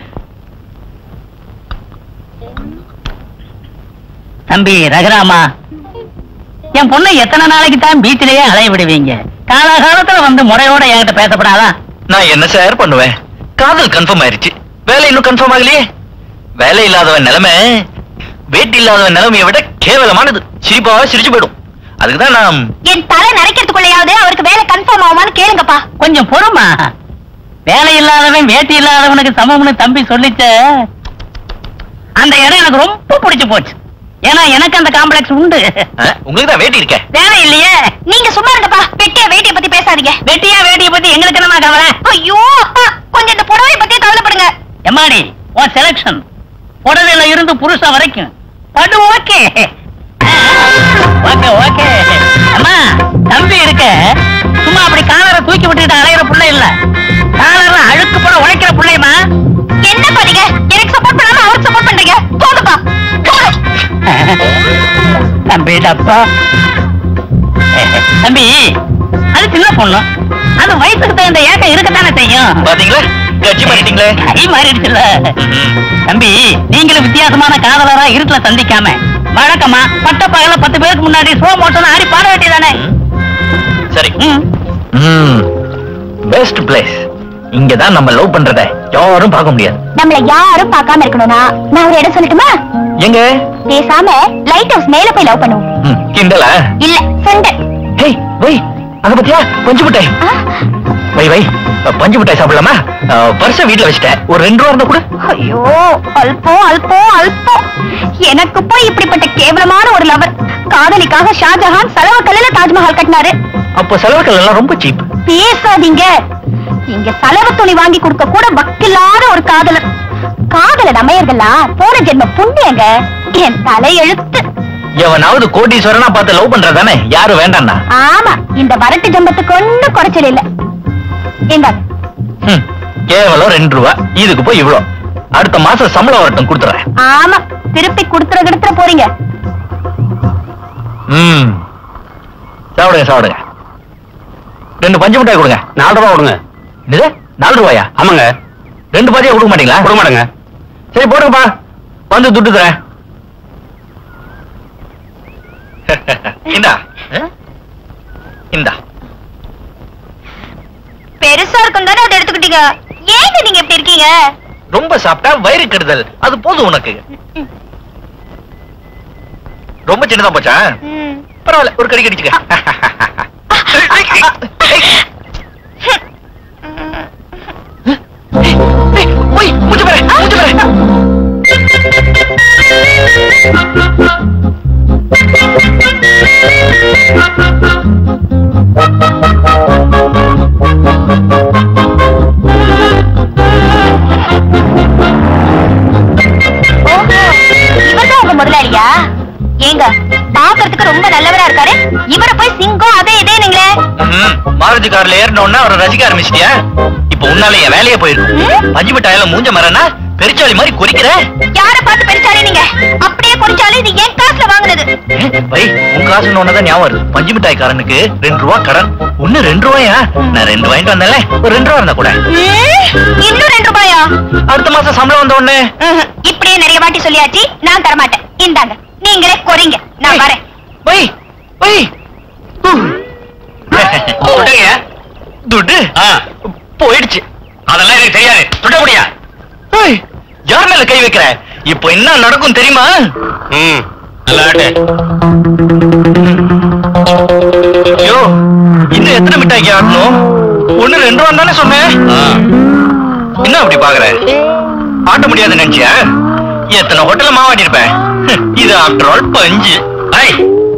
தம்பி ரகுராமா என் பொண்ணை எத்தனை நாளைக்கு தான் பீச்சிலேயே அலைய விடுவீங்க காலாகாலத்துல வந்து முறையோட என்கிட்ட பேசப்படாதா நான் என்ன சார் பண்ணுவேன் காதல் கன்ஃபார்ம் ஆயிருச்சு வேலை இன்னும் கன்ஃபார்ம் ஆகலையே வேலை இல்லாதவன் நிலைமை வேட்டி இல்லாதவன் நிலைமையை விட கேவலமானது சிரிப்பாவா சிரிச்சு போயிடும் அதுக்குதான் நான் என் தலை நரைக்கிறதுக்குள்ளயாவது அவருக்கு வேலை கன்ஃபார்ம் ஆகுமான்னு கேளுங்கப்பா கொஞ்சம் பொறுமா வேலை இல்லாதவன் வேட்டி இல்லாதவனுக்கு சமம்னு தம்பி சொல்லிச்ச அந்த இடம் எனக்கு ரொம்ப பிடிச்சு போச்சு ஏன்னா எனக்கு அந்த காம்ப்ளெக்ஸ் உண்டு அஹ், உங்களுக்கு தான் வேட்டி இருக்கே வேலை இல்லையே நீங்க சும்மா இருங்கப்பா வெட்டியா வேட்டிய பத்தி பேசாதீங்க வெட்டியா வேட்டியை பத்தி எங்களுக்கு என்னமா கவலை ஐயோ அப்பா, கொஞ்சம் இந்த புடவை பத்தி கவலைப்படுங்க எம்மாடி உன் செலக்ஷன் புடவையில இருந்து புருஷன் வரைக்கும் படு ஓகே ஓகே ஓகே அம்மா தம்பி இருக்க சும்மா அப்படி காலரை தூக்கி விட்டுட்டு அலையிற புள்ள இல்ல காலரை அழுக்கு போட உழைக்கிற புள்ளையம்மா என்ன பண்ணீங்க எனக்கு சப்போர்ட் பண்ணாம அவருக்கு சப்போர்ட் பண்றீங்க போதுப்பா போதும் தம்பி டப்பா தம்பி அது சின்ன பொண்ணு அது வயசுக்கு தகுந்த ஏக்கம் இருக்கத்தானே செய்யும் பாத்தீங்களா கட்சி பண்ணிட்டீங்களே கை மாறிடுச்சுல்ல தம்பி நீங்களும் வித்தியாசமான காதலரா இருட்டுல சந்திக்காம வழக்கமா பட்ட பகல பத்து பேருக்கு முன்னாடி ஸ்லோ மோஷன் ஆடி பாட வேண்டியதானே சரி பெஸ்ட் பிளேஸ் இங்கதான் நம்ம லவ் பண்றத யாரும் பார்க்க முடியாது நம்மள யாரும் பார்க்காம இருக்கணும்னா நான் ஒரு இடம் சொல்லட்டுமா எங்க பேசாம லைட் ஹவுஸ் மேல போய் லவ் பண்ணுவோம் ம், கிண்டலா இல்ல சொந்த ஹேய் வை அத பத்தியா பஞ்சு மிட்டாய் வை வை பஞ்சு மிட்டாய் சாப்பிடலாமா பர்ச வீட்ல வச்சுட்டேன் ஒரு ரெண்டு ரூபா இருந்தா கூட ஐயோ அல்பம் அல்பம் அல்பம் எனக்கு போய் இப்படிப்பட்ட கேவலமான ஒரு லவர் காதலிக்காக ஷாஜஹான் செலவு கல்லுல தாஜ்மஹால் கட்டினாரு அப்போ செலவுகள் எல்லாம் ரொம்ப சீப் பேசாதீங்க இங்க செலவு துணி வாங்கி கொடுக்க கூட வக்கில்லாத ஒரு காதலர் காதலர் அமையறதெல்லாம் போன ஜென்ம புண்ணியங்க என் தலை எழுத்து எவனாவது கோடீஸ்வரனா பார்த்து லவ் பண்றதானே யாரும் வேண்டாம்னா ஆமா இந்த வரட்டு ஜம்பத்துக்கு ஒண்ணும் குறைச்சல் இல்ல எங்க ம், கேவலம் ரெண்டு ரூபா இதுக்கு போய் இவ்வளோ அடுத்த மாசம் சம்பளம் வரட்டும் கொடுத்துறேன் ஆமா திருப்பி குடுத்துற கிடுத்துற போறீங்க ம் சாப்பிடுங்க சாப்பிடுங்க ரெண்டு பஞ்சு மிட்டாய் கொடுங்க நாலு ரூபா கொடுங்க இது நாலு ரூபாயா ஆமாங்க ரெண்டு பாதியா கொடுக்க மாட்டீங்களா கொடுக்க மாட்டேங்க சரி போடுங்கப்பா வந்து துட்டு தரேன் இந்தா இந்தா பெருசா இருக்கும் தானே அதை எடுத்துக்கிட்டீங்க ஏங்க நீங்க இப்படி இருக்கீங்க ரொம்ப சாப்பிட்டா வயிறு கெடுதல் அது போதும் உனக்கு ரொம்ப சின்னதா போச்சா ம். பரவாயில்ல ஒரு கடி கடிச்சுக்க போய் மூச்சு பாரு மூச்சு பாரு ஓஹோ இவர்தான் உங்க முதலாளியா ஏங்க பாக்குறதுக்கு ரொம்ப நல்லவரா இருக்காரு இவரை போய் சிங்கம் அதே இதே நீங்களே ம், மாருதி கார்ல ஏறினோன்னா அவரை ரசிக்க ஆரம்பிச்சிட்டியா இப்ப உன்னால என் வேலையே போயிருக்கு ம்? பஞ்சு மிட்டாயில மூஞ்ச மரனா பெருச்சாளி மாதிரி குறிக்கிற யார பார்த்து பெருச்சாலே நீங்க அப்படியே குறிச்சாலும் இது என் காசுல வாங்குனது வை உன் காசுன்னு ஒன்னதான் ஞாபகம் வருது பஞ்சு மிட்டாய்க்காரனுக்கு ரெண்டு ரூபா கடன் ஒண்ணு ரெண்டு ரூபாயா நான் ரெண்டு வாங்கிட்டு வந்தேன்ல ஒரு ரெண்டு ரூபா இருந்தா கூட ம், இன்னும் ரெண்டு ரூபாயா அடுத்த மாசம் சம்பளம் வந்த உடனே ம்ஹும். இப்படியே நிறைய வாட்டி சொல்லியாச்சு நான் தரமாட்டேன் இந்தாங்க நீங்களே கொறீங்க நான் வரேன் வை வை துட்டுங்க துட்டு ஆ, போயிடுச்சு அதெல்லாம் எனக்கு தெரியாது சுட்ட முடியா ஏய், யார் மேல கை வைக்கிற இப்போ என்ன நடக்கும் தெரியுமா ம் நல்லாட்டு ஐயோ இன்னும் எத்தனை மிட்டாய்க்கு ஆட்டணும் ஒண்ணு ரெண்டு ரூபா தானே சொன்னேன் என்ன அப்படி பாக்குற ஆட்ட முடியாது நினைச்சியா எத்தனை ஹோட்டல்ல மாவாட்டி இருப்பேன் இது ஆஃப்டர் ஆல் பஞ்சு ஐ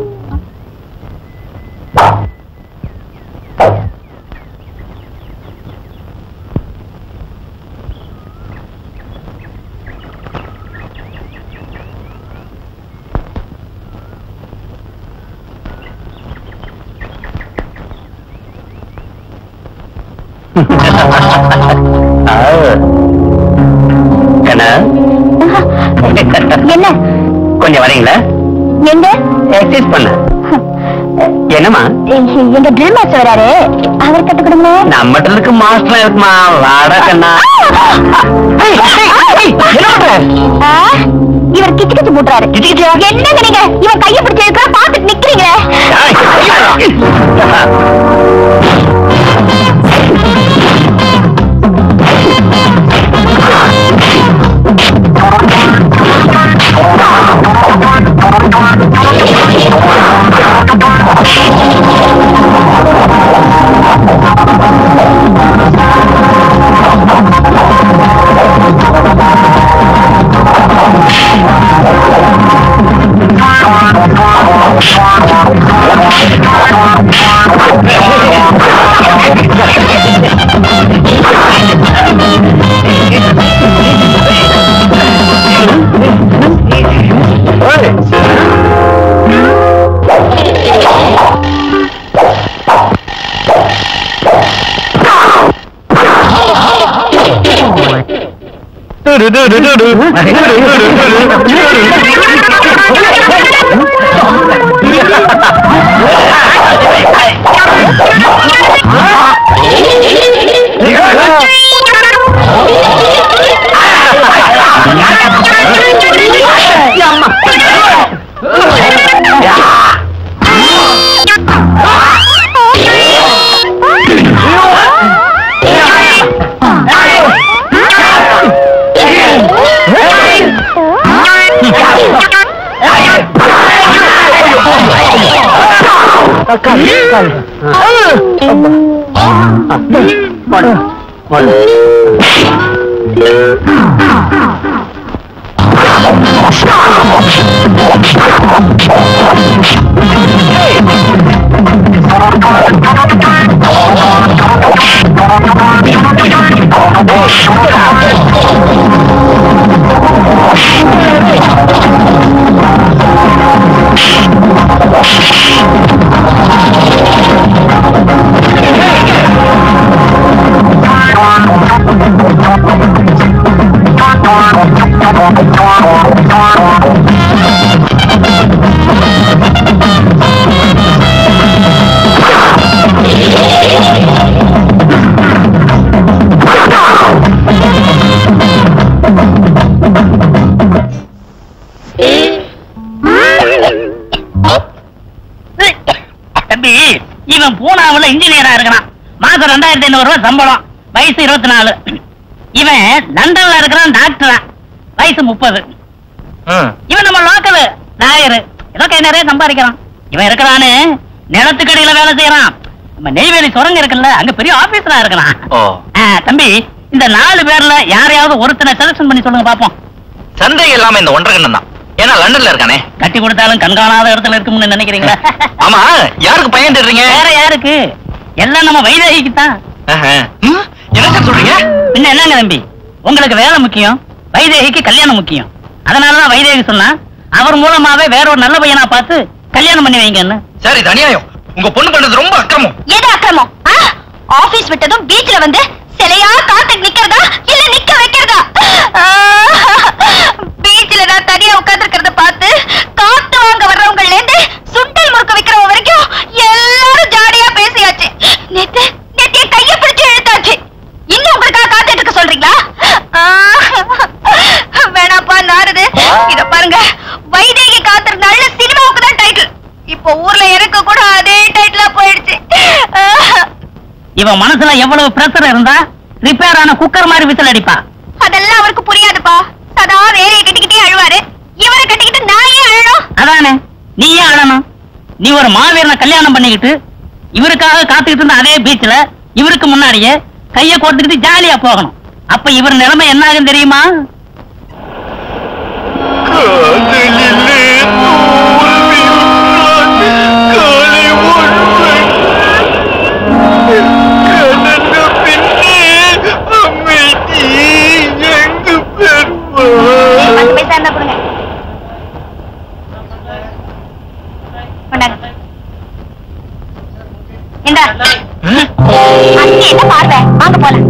என்ன என்ன கொஞ்சம் வரீங்களா எங்க எக்ஸசைஸ் பண்ண என்னம்மா எங்க ட்ரில் மாஸ்டர் வராரு அவர் கத்துக்கணுங்க நம்மகிட்ட இருக்கு மாஸ்டர் இருக்குமா வாடா கண்ணா இவர் கிச்சு கிச்சு போட்டுறாரு என்னங்க நீங்க இவன் கையை பிடிச்சு இருக்கா பாத்துட்டு நிக்கிறீங்க ஆ மாசம் ரெண்டாயிரத்தி ஐநூறு ரூபாய் சம்பளம் வயசு இருபத்தி நாலு இவன் லண்டன்ல இருக்கிறான் டாக்டரா வயசு முப்பது இவன் நம்ம லோக்கல் லாயரு ஏதோ கை நிறைய சம்பாதிக்கிறான் இவன் இருக்கிறானு நிலத்துக்கடியில வேலை செய்யறான் நம்ம நெய்வேலி சுரங்க இருக்குல்ல அங்க பெரிய ஆபீசரா இருக்கிறான் ஓ ஆ, தம்பி இந்த நாலு பேர்ல யாரையாவது ஒருத்தனை செலக்ஷன் பண்ணி சொல்லுங்க பாப்போம் சந்தேகம் இல்லாம இந்த ஒன்றரை கண்ணன் தான் ஏன்னா லண்டன்ல இருக்கானே கட்டி கொடுத்தாலும் கண்காணாத இடத்துல இருக்கும்னு நினைக்கிறீங்களா ஆமா யாருக்கு பையன் தேடுறீங்க வேற யாருக்கு எல்லாம் நம்ம வைதேகிக்கு தான் ஆஹா. ம், என்ன சார் சொல்றீங்க பின்ன என்னங்க தம்பி உங்களுக்கு வேலை முக்கியம் வைதேகிக்கு கல்யாணம் முக்கியம் அதனாலதான் வைதேகி சொன்னா அவர் மூலமாவே வேற ஒரு நல்ல பையனா பார்த்து கல்யாணம் பண்ணி வைங்கன்னு சார் இது அநியாயம் உங்க பொண்ணு பண்றது ரொம்ப அக்கிரமம் எது அக்கிரமம் ஆ? ஆபீஸ் விட்டதும் பீச்ல வந்து சிலையா காத்துட்டு நிக்கிறதா இல்ல நிக்க வைக்கிறதா ஆ, பீச்ல நான் தனியா உட்கார்ந்திருக்கிறத பார்த்து காத்து வாங்க வர்றவங்கல இருந்து சுண்டல் முறுக்கு விக்கிறவங்க வரைக்கும் எல்லாரும் ஜாலியா பேசியாச்சு நேத்து நேத்து என் கைய பிடிச்சு இழுத்தாச்சு இன்னும் உங்களுக்காக காத்துட்டு இருக்க சொல்றீங்களா ஆ, வேணாப்பா நாருது இத பாருங்க வைதேகி காத்திருந்தாள் சினிமாவுக்கு தான் டைட்டில் இப்போ ஊர்ல எனக்கு கூட அதே டைட்டிலா போயிடுச்சு ஆ, இவன் மனசுல எவ்வளவு பிரஷர் இருந்தா ரிப்பேர் ஆன குக்கர் மாதிரி விசில் அடிப்பா அதெல்லாம் அவருக்கு புரியாதுப்பா சதா வேலையை கட்டிக்கிட்டே அழுவாரு இவரை கட்டிக்கிட்டு நான் ஏன் அழணும் அதானே நீ ஏன் அழணும் நீ ஒரு மாவீரனை கல்யாணம் பண்ணிக்கிட்டு இவருக்காக காத்துக்கிட்டு இருந்த அதே பீச்ல இவருக்கு முன்னாடியே கைய கோர்த்துக்கிட்டு ஜாலியா போகணும் அப்ப இவர் நிலைமை என்ன ஆகும் தெரியுமா பத்து பைசா இருந்தா கொடுங்க கொண்டாங்க. இந்தா. அங்க என்ன பார்வை வாங்க போலாம்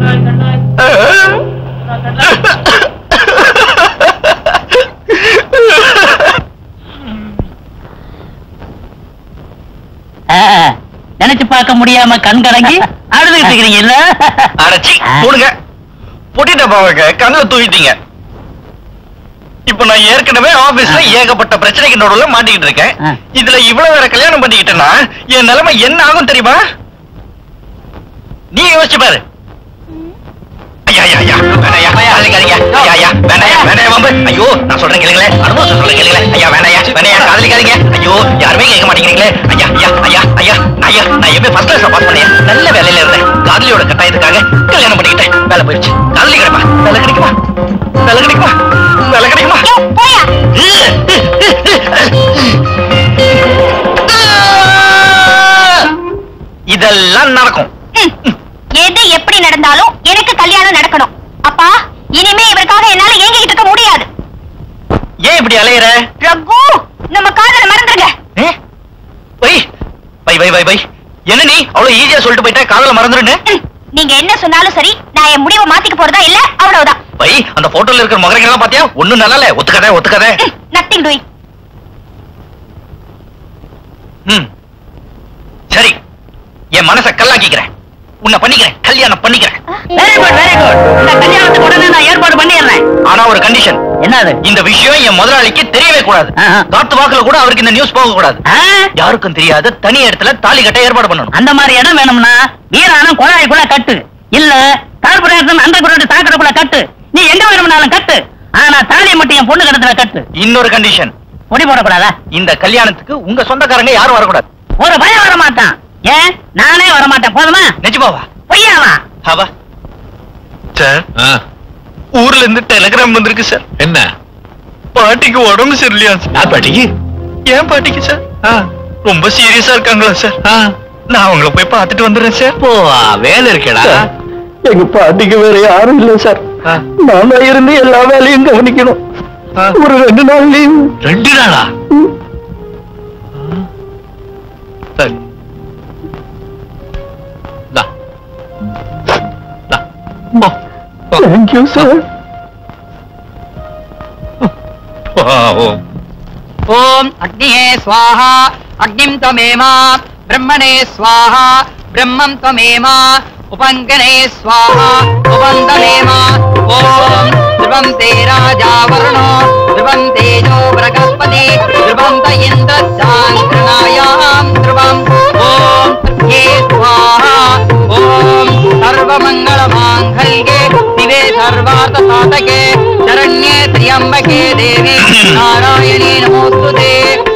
ஆ, நினைச்சு பார்க்க முடியாம கண் கலங்கி அழுதுகிட்டு இருக்கிறீங்க இல்ல அடைச்சி போடுங்க பொட்டிட்ட பாவங்க கண்ணுல தூக்கிட்டீங்க இப்ப நான் ஏற்கனவே ஆபீஸ்ல ஏகப்பட்ட பிரச்சனைக்கு நடுவுல மாட்டிக்கிட்டு இருக்கேன் ஆ. இதுல இவ்வளவு வேற கல்யாணம் பண்ணிக்கிட்டேன்னா என் நிலைமை என்ன ஆகும் தெரியுமா நீ யோசிச்சு பாரு ஐயா, ஐயா, ஐயா, வேணாயா, காதலிக்காதீங்க. ஐயா, ஐயா, வேணாயா, வேணாயா, வம்பு. ஐயோ நான் சொல்றேன் கேளுங்களே அனுபவம் சொல்றேன் கேளுங்களே ஐயா வேணாயா வேணாயா காதலிக்காதீங்க ஐயோ யாருமே கேட்க மாட்டேங்கிறீங்களே ஐயா ஐயா ஐயா ஐயா நான் ஐயா நான் எப்பயும் ஃபர்ஸ்ட் கிளாஸ் பாஸ் பண்ணேன் நல்ல வேலையில இருந்தேன் காதலியோட கட்டாயத்துக்காக கல்யாணம் பண்ணிக்கிட்டேன் வேலை போயிடுச்சு காதலி கிடைப்பா வேலை கிடைக்குமா வேலை கிடைக்குமா வேலை கிடைக்குமா யோ, போயா இதெல்லாம் நடக்கும் ம். எது எப்படி நடந்தாலும் எனக்கு கல்யாணம் நடக்கணும் அப்பா இனிமே இவருக்காக என்னால ஏங்கிக்கிட்டு இருக்க முடியாது ஏன் இப்படி அலையிற ரகு நம்ம காதல மறந்துருங்க ஏ? வை வை வை வை வை என்ன நீ அவ்வளவு ஈஸியா சொல்லிட்டு போயிட்ட காதல மறந்துருன்னு ம். நீங்க என்ன சொன்னாலும் சரி நான் என் முடிவை மாத்திக்க போறதா இல்ல அவ்வளவுதான் வை அந்த போட்டோல இருக்கிற முகரைங்க எல்லாம் பாத்தியா ஒண்ணும் நல்லா இல்ல ஒத்துக்கத ஒத்துக்கத நத்திங் டூயிங் ம் சரி என் மனச கல்லாக்கிக்கிறேன் உன்னை பண்ணிக்கிறேன் கல்யாணம் பண்ணிக்கிறேன் வெரி குட் வெரி குட் இந்த கல்யாணத்துக்கு உடனே நான் ஏற்பாடு பண்ணிடுறேன் ஆனா ஒரு கண்டிஷன் என்னது இந்த விஷயம் என் முதலாளிக்கு தெரியவே கூடாது ஆஹா. காத்து வாக்குல கூட அவருக்கு இந்த நியூஸ் போக கூடாது ஆ? யாருக்கும் தெரியாத தனி இடத்துல தாலி கட்ட ஏற்பாடு பண்ணணும் அந்த மாதிரி இடம் வேணும்னா வீராணம் குழாய்க்குள்ள கட்டு இல்ல கார்பரேஷன் அண்டர் கிரவுண்ட் சாக்கடைக்குள்ள கட்டு நீ எங்க வேணும்னாலும் கட்டு ஆனா தாலியை மட்டும் என் பொண்ணு கிடத்துல கட்டு இன்னொரு கண்டிஷன் பொடி போடக்கூடாதா இந்த கல்யாணத்துக்கு உங்க சொந்தக்காரங்க யாரும் வரக்கூடாது ஒரு பயம் வர மாட்டான் ஏன் நானே வர மாட்டேன் போதுமா நிஜமாவா பொய்யாவா அவா சார் ஊர்ல இருந்து டெலிகிராம் வந்திருக்கு சார் என்ன பாட்டிக்கு உடம்பு சரியில்லையா சார் யார் பாட்டிக்கு ஏன் பாட்டிக்கு சார் ரொம்ப சீரியஸா இருக்காங்களா சார் ஆ, நான் அவங்கள போய் பார்த்துட்டு வந்துடுறேன் சார் போ வேலை இருக்கேடா எங்க பாட்டிக்கு வேற யாரும் இல்ல சார் ஆ. நாம இருந்து எல்லா வேலையும் கவனிக்கணும் ஆ. ஒரு ரெண்டு நாள் லீவ் ரெண்டு நாளா சரி இந்தா. இந்தா. போ. போ. தேங்க்யூ சார் பாவம். ஓம் அக்னியே ஸ்வாஹா அக்னிம் त्वमेमा பிரம்மணே ஸ்வாஹா பிரம்மம் त्वमेमा உபங்கனே ஸ்வாஹா உபந்தமேமா ஓம் ध्रुवं ते राजा वरुणो ध्रुवं तेजो बृहस्पति ध्रुवं त इन्द्रस्याङ्कृणायां ध्रुवम् ॐ ये स्वाहा ஓம் சர்வமங்கள மாங்கல்யே திவே சர்வார்த்த சாதகே சரண்யே திரியம்பகே தேவி நாராயணி நமோஸ்துதே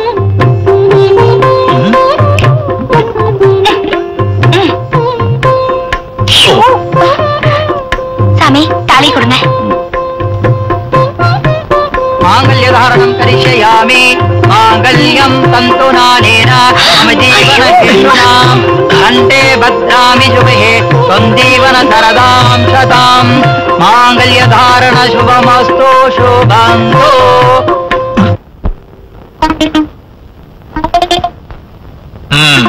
சாமி தாலி கொடுங்க माङ्गल्यधारणं करिष्यामि माङ्गल्यं तन्तु नानेन मम जीवनहेतूनां कण्ठे भद्रामि शुभे त्वन्दीवन सरदां शतां माङ्गल्यधारण शुभमस्तु शुभन्तु ம்.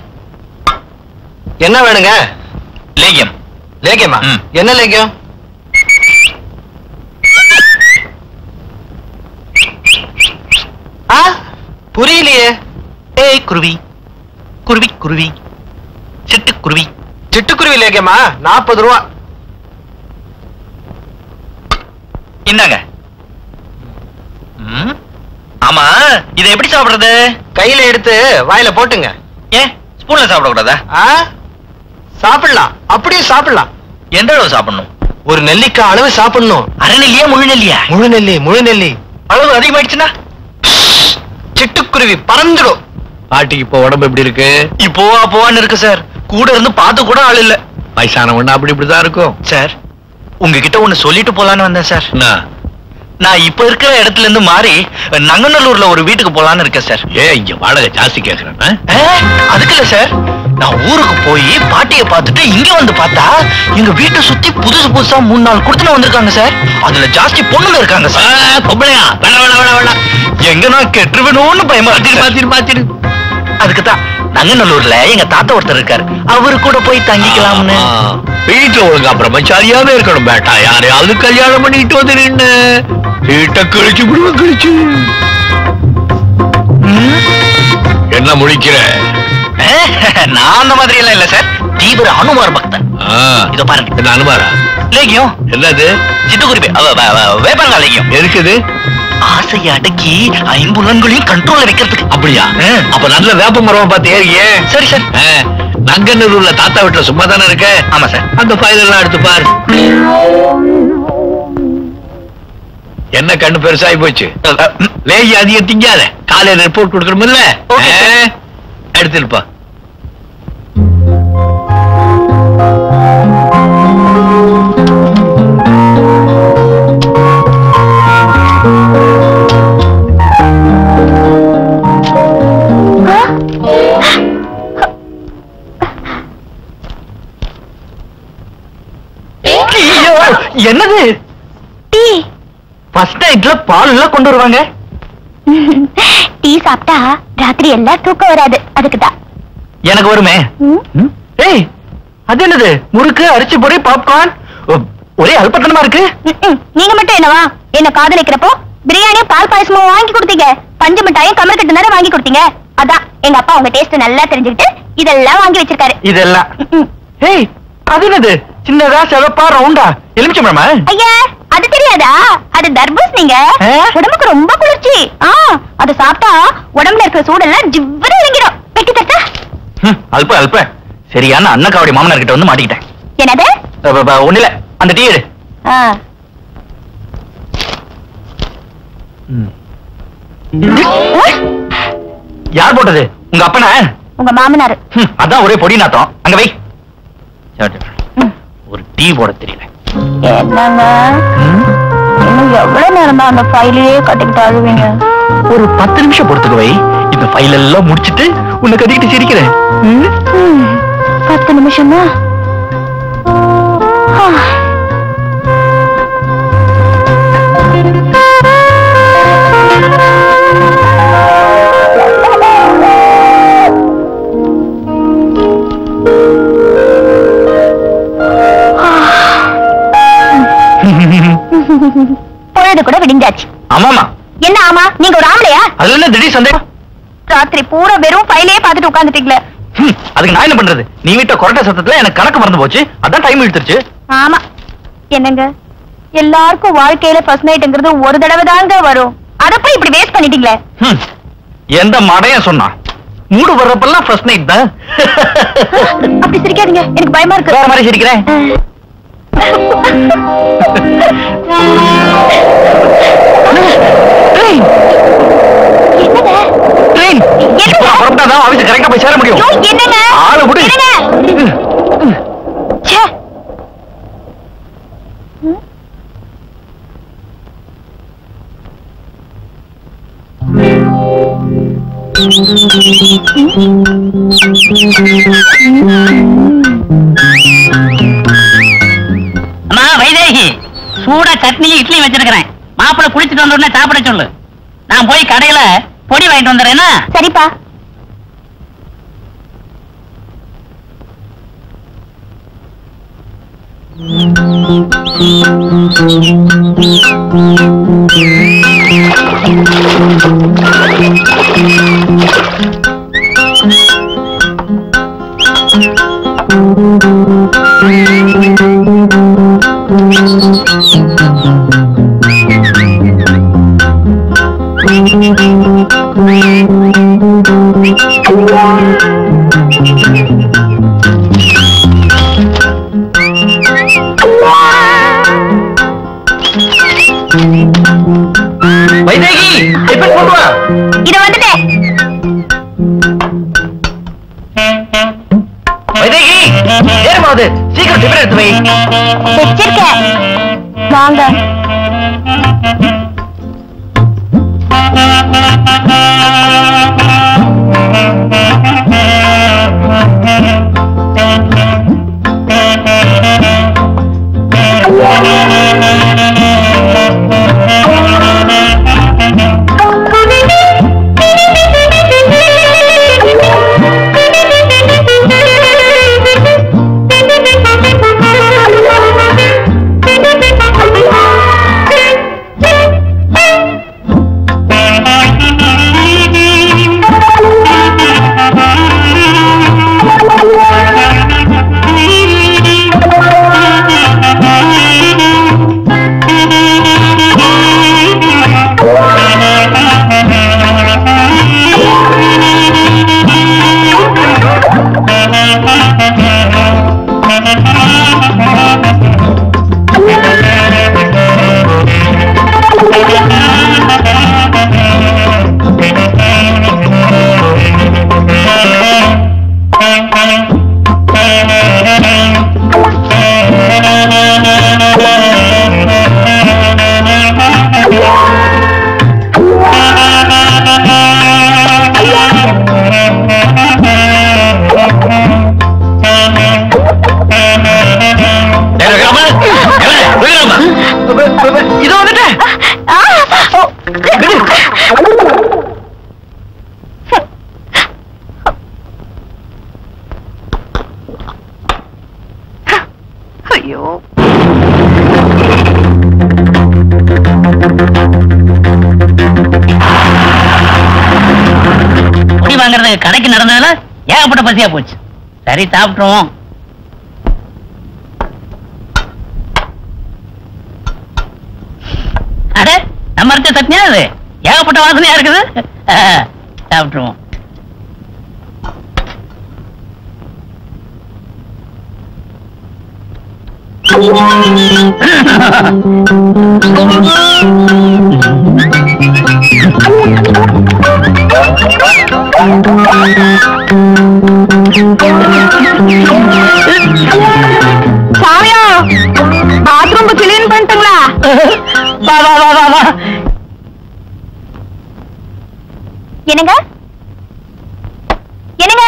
என்ன வேணுங்க லேகியம் லேக்கியமா ம். என்ன லேக்கியம் ஆ புரியலையே ஏய் குருவி குருவி குருவி சிட்டுக்குருவி சிட்டுக்குருவி லேக்கியமா நாற்பது ரூபா இந்தாங்க ம். ஆமா இதை எப்படி சாப்பிடுறது கையில எடுத்து வாயில போட்டுங்க ஏன் ஸ்பூன்ல சாப்பிடக்கூடாதா ஆ சாப்பிடலாம் அப்படியே சாப்பிடலாம் எந்த அளவு சாப்பிடணும் ஒரு நெல்லிக்காய் அளவு சாப்பிடணும் அரை நெல்லியா முழு நெல்லியா முழு நெல்லி முழு நெல்லி அளவு அதிகமாயிடுச்சுன்னா சிட்டுக்குருவி பறந்துடும் பாட்டிக்கு இப்போ உடம்பு எப்படி இருக்கு இப்போ போவான்னு இருக்கு சார் கூட இருந்து பார்த்து கூட ஆள் இல்ல வயசானவன் அப்படி இப்படிதான் இருக்கும் சார் உங்ககிட்ட ஒண்ணு சொல்லிட்டு போலான்னு வந்தேன் சார் நான் இப்ப இருக்கிற இடத்துல இருந்து மாறி நங்கநல்லூர்ல ஒரு வீட்டுக்கு போலான்னு இருக்கேன் சார் ஏ இங்க வாடகை ஜாஸ்தி கேக்குறேன் அதுக்கு இல்ல சார் நான் ஊருக்கு போய் பாட்டியை பார்த்துட்டு இங்க வந்து பார்த்தா எங்க வீட்டை சுத்தி புதுசு புதுசா மூணு நாள் கொடுத்துன வந்திருக்காங்க சார் அதுல ஜாஸ்தி பொண்ணுங்க இருக்காங்க சார் பொம்பளையா வேணா வேணா வேணா வேணா எங்க நான் கெட்டுருவேணும்னு பயமா மாத்திரு மாத்திரு அதுக்கு தான் நங்கநல்லூர்ல எங்க தாத்தா ஒருத்தர் இருக்காரு அவரு கூட போய் தங்கிக்கலாம்னு வீட்டுல ஒழுங்கா பிரம்மச்சாரியாவே இருக்கணும் பேட்டா யாரையாவது கல்யாணம் பண்ணிட்டு வந்து நின்னு வீட்டை கழிச்சு விடுவேன் கழிச்சு என்ன முடிக்கிற நான் அந்த மாதிரி எல்லாம் இல்ல சார் தீவிர அனுமார் பக்தன் இதோ பாருங்க என்ன அனுமாரா லேகியம் என்னது சிட்டுக்குருவி வேப்பங்கா லேகியம் இருக்குது ஆசையை அடக்கி ஐம்புலன்களையும் கண்ட்ரோல்ல வைக்கிறதுக்கு அப்படியா அப்ப நல்ல வேப்ப மரம் பார்த்து ஏறியே சரி சார் நங்கநல்லூர்ல தாத்தா வீட்டுல சும்மா தானே இருக்க ஆமா சார் அந்த ஃபைல் எல்லாம் எடுத்து பாரு என்ன கண்ணு பெருசாகி போச்சு லேகி அதிகம் திங்காத காலையில ரிப்போர்ட் கொடுக்கணும்ல எடுத்துருப்பா என்னது டீ ஃபர்ஸ்ட் நைட்ல பால் எல்லாம் கொண்டு வருவாங்க டீ சாப்பிட்டா ராத்திரி எல்லாம் தூக்கம் வராது அதுக்கு தான் எனக்கு வருமே ம்? ஏய் அது என்னது முறுக்கு அரிசி பொடி பாப்கார்ன் ஒரே அல்பத்தனமா இருக்கு நீங்க மட்டும் என்னவா என்ன காதலிக்கிறப்போ பிரியாணியும் பால் பாயசமும் வாங்கி கொடுத்தீங்க பஞ்சு மிட்டாயும் கமல் கட்டு தானே வாங்கி கொடுத்தீங்க அதான் எங்க அப்பா உங்க டேஸ்ட் நல்லா தெரிஞ்சுக்கிட்டு இதெல்லாம் வாங்கி வச்சிருக்காரு இதெல்லாம் ம்ம். ஏய் அது என்னது சின்னதா செவப்பா ரவுண்டா எலுமிச்சம்பழமா ஐயா அது தெரியாதா அது தர்பூசணிங்க ஆ? உடம்புக்கு ரொம்ப குளிர்ச்சி ஆ அது சாப்பிட்டா உடம்புல இருக்கிற சூடெல்லாம் ஜிவ்வரு இறங்கிடும் வெட்டி தட்டா ம், அல்ப அல்ப சரியான அண்ணக்காவடி மாமனார் கிட்ட வந்து மாட்டிக்கிட்டேன் என்னது அ, ப, ப, ஒண்ணுல அந்த டீ எடு ஆ, ஆ, யார் போட்டது உங்க அப்பனா உங்க மாமனாரு ம், அதான் ஒரே பொடி நாத்தம் அங்க வை சரி. ம். ஒரு டீ போட தெரியல என்னங்க ம், இன்னும் எவ்வளவு நேரம் தான் அந்த ஃபைலையே கட்டிக்கிட்டு அழுவீங்க ஒரு பத்து நிமிஷம் பொறுத்துக்கு வை இந்த ஃபைல் எல்லாம் முடிச்சிட்டு உன்னை கட்டிக்கிட்டு சிரிக்கிறேன் ம்? ம், பத்து நிமிஷமா ஆ. பொழுது கூட விடிஞ்சாச்சு ஆமாமா என்ன ஆமா நீங்க ஒரு ஆம்பளையா அதுல என்ன திடீர் சந்தேகம் ராத்திரி பூரா வெறும் ஃபைலே பார்த்துட்டு உட்காந்துட்டீங்களே ம், அதுக்கு நான் என்ன பண்றது நீ விட்ட கொரட்டை சத்தத்துல எனக்கு கணக்கு மறந்து போச்சு அதான் டைம் இழுத்துருச்சு ஆமா என்னங்க எல்லாருக்கும் வாழ்க்கையில ஃபர்ஸ்ட் நைட்ங்கிறது ஒரு தடவை தாங்க வரும் அத போய் இப்படி வேஸ்ட் பண்ணிட்டீங்களே ம், எந்த மடையன் சொன்னான் மூடு வர்றப்பெல்லாம் ஃபர்ஸ்ட் நைட் தான் அப்படி சிரிக்காதீங்க எனக்கு பயமா இருக்கு வேற மாதிரி சிரிக்கிறேன் ட்ரெயின் என்னங்க ட்ரெயின் இப்போ புறப்பட்டா தான் ஆபீஸ் கரெக்டா போய் சேர முடியும் ஐயோ, என்னங்க ஆளு விடு என்னங்க? ச்சே. அம்மா வைதேகி சூடா சட்னியும் இட்லியும் வச்சிருக்கிறேன் மாப்பிள்ளை குளிச்சுட்டு வந்த உடனே சாப்பிட சொல்லு நான் போய் கடையில பொடி வாங்கிட்டு வந்துடுறேன்னா சரிப்பா வைதேகி டிஃபன் கொண்டு வா இத வந்துட்டேன் வைதேகி ஏறுமாது சீக்கிரம் டிஃபன் எடுத்து வை வச்சிருக்கேன் வாங்க இதோ வந்துட்டேன் ஆ, ஓ. ஐயோ பொடி வாங்குறதுக்கு கடைக்கு நடந்ததுல ஏகப்பட்ட பசியா போச்சு சரி சாப்பிட்டுருவோம் அட நம்ம இருக்க சட்னியா அது ஏகப்பட்ட வாசனையா இருக்குது ஆ, சாப்பிட்டுருவோம் சாமியா பாத்ரூம் கிளீன் பண்ணிட்டுங்களா வா வா வா வா வா என்னங்க என்னங்க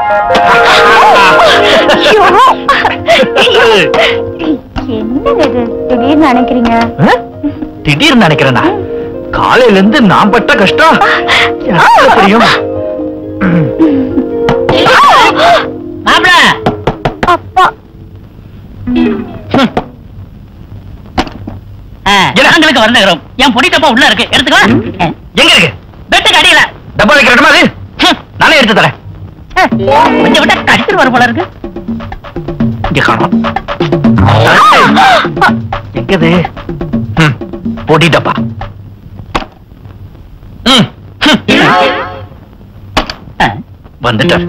ஐயோ. என்னங்க இது திடீர்னு நினைக்கிறீங்க ஆ? திடீர்னு நினைக்கிறேனா காலையில இருந்து நான் பட்ட கஷ்டம் எனக்கு தெரியும் மாப்பிள அப்பா நாங்களுக்கு வருந்துகிறோம் என் பொடி டப்பா உள்ள இருக்கு எடுத்துக்கோ எங்க இருக்கு பெட்டுக்கு அடியில டப்பா வைக்கிற இடமா அது ஹம். நானே எடுத்து தரேன் கொஞ்சம் விட்டா கடிச்சிட்டு வர போல இருக்கு இங்க காணோம் எங்கது ம், பொடி டப்பா ம், ம். ஆ, வந்துட்டார்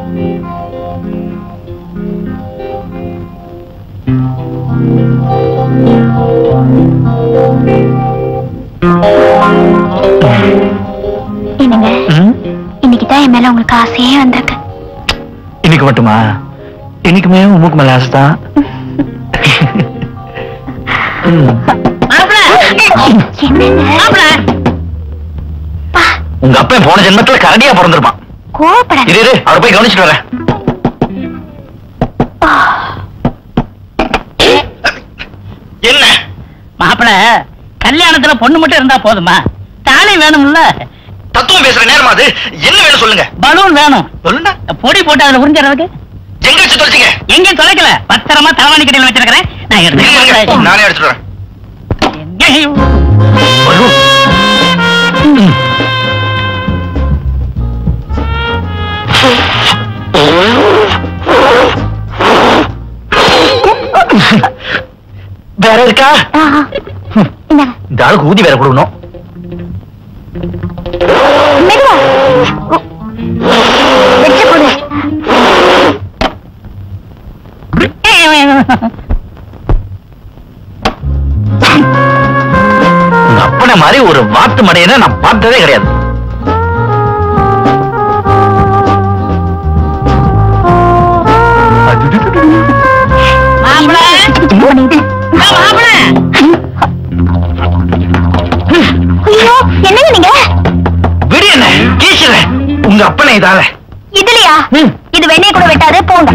என்னங்க ம்? இன்னைக்கு தான் என் மேல உங்களுக்கு ஆசையே வந்திருக்கு இன்னைக்கு மட்டுமா இன்னைக்குமே உமுக்கு மேல ஆசை தான் ம். என்னங்க பா, உங்க அப்பன் போன ஜென்மத்துல கரடியா பிறந்திருப்பான் கோவப்படாத இரு இரு அவரை போய் கவனிச்சுட்டு வரேன் என்ன மாப்பிள கல்யாணத்துல பொண்ணு மட்டும் இருந்தா போதுமா தாலி வேணும்ல தத்துவம் பேசுற நேரமா அது என்ன வேணும் சொல்லுங்க பலூன் வேணும் சொல்லுங்க பொடி போட்டு அதுல உறிஞ்சிடறதுக்கு எங்க வச்சு தொலைச்சிங்க எங்கேயும் தொலைக்கல பத்திரமா தலைவாணி கடையில் வச்சிருக்கிறேன் நான் எடுத்து நானே எடுத்துட்டு வரேன் எங்கேயும் பலூன். வேற இருக்கா ஆ, ஆ. இந்தாங்க. இந்த ஆளுக்கு ஊதி வேற கொடுக்கணும் மெதுவா வெச்சு போடு உங்க அப்பனை மாதிரி ஒரு வாத்து மடையனை நான் பார்த்ததே கிடையாது மாப்பிள பண்ணிட்டு மாப்பிள ஐயோ என்னங்க நீங்க விடு என்ன கீசுற உங்க அப்பனை இதால இதுலயா ம். இது வெண்ணெய் கூட வெட்டாது போங்க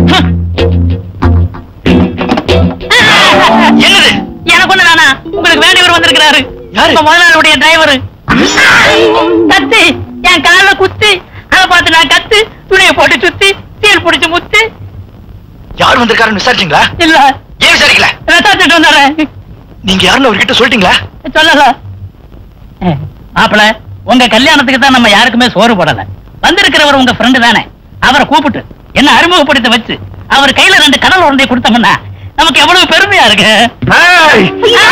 என்னது எனக்கு ஒண்ணு வேணா உங்களுக்கு வேண்டியவர் வந்திருக்கிறாரு யாரு? உங்க முதலாளியுடைய டிரைவர் கத்து என் கால்ல குத்து அதை பார்த்து நான் கத்து துணியை போட்டு சுத்தி சீல் பிடிச்சு முத்து யார் வந்திருக்காருன்னு விசாரிச்சீங்களா இல்ல ஏன் விசாரிக்கல விசாரிச்சுட்டு வந்துடுறேன் நீங்க யாருன்னு அவர்கிட்ட சொல்லிட்டீங்களா சொல்லல மாப்பிள உங்க கல்யாணத்துக்கு தான் நம்ம யாருக்குமே சோறு போடல வந்திருக்கிறவர் உங்க ஃப்ரெண்டு தானே அவரை கூப்பிட்டு என்ன அறிமுகப்படுத்த வச்சு அவர் கையில ரெண்டு கடல் உருண்டை கொடுத்தோம்னா நமக்கு எவ்வளவு பெருமையா இருக்கு ஏய்,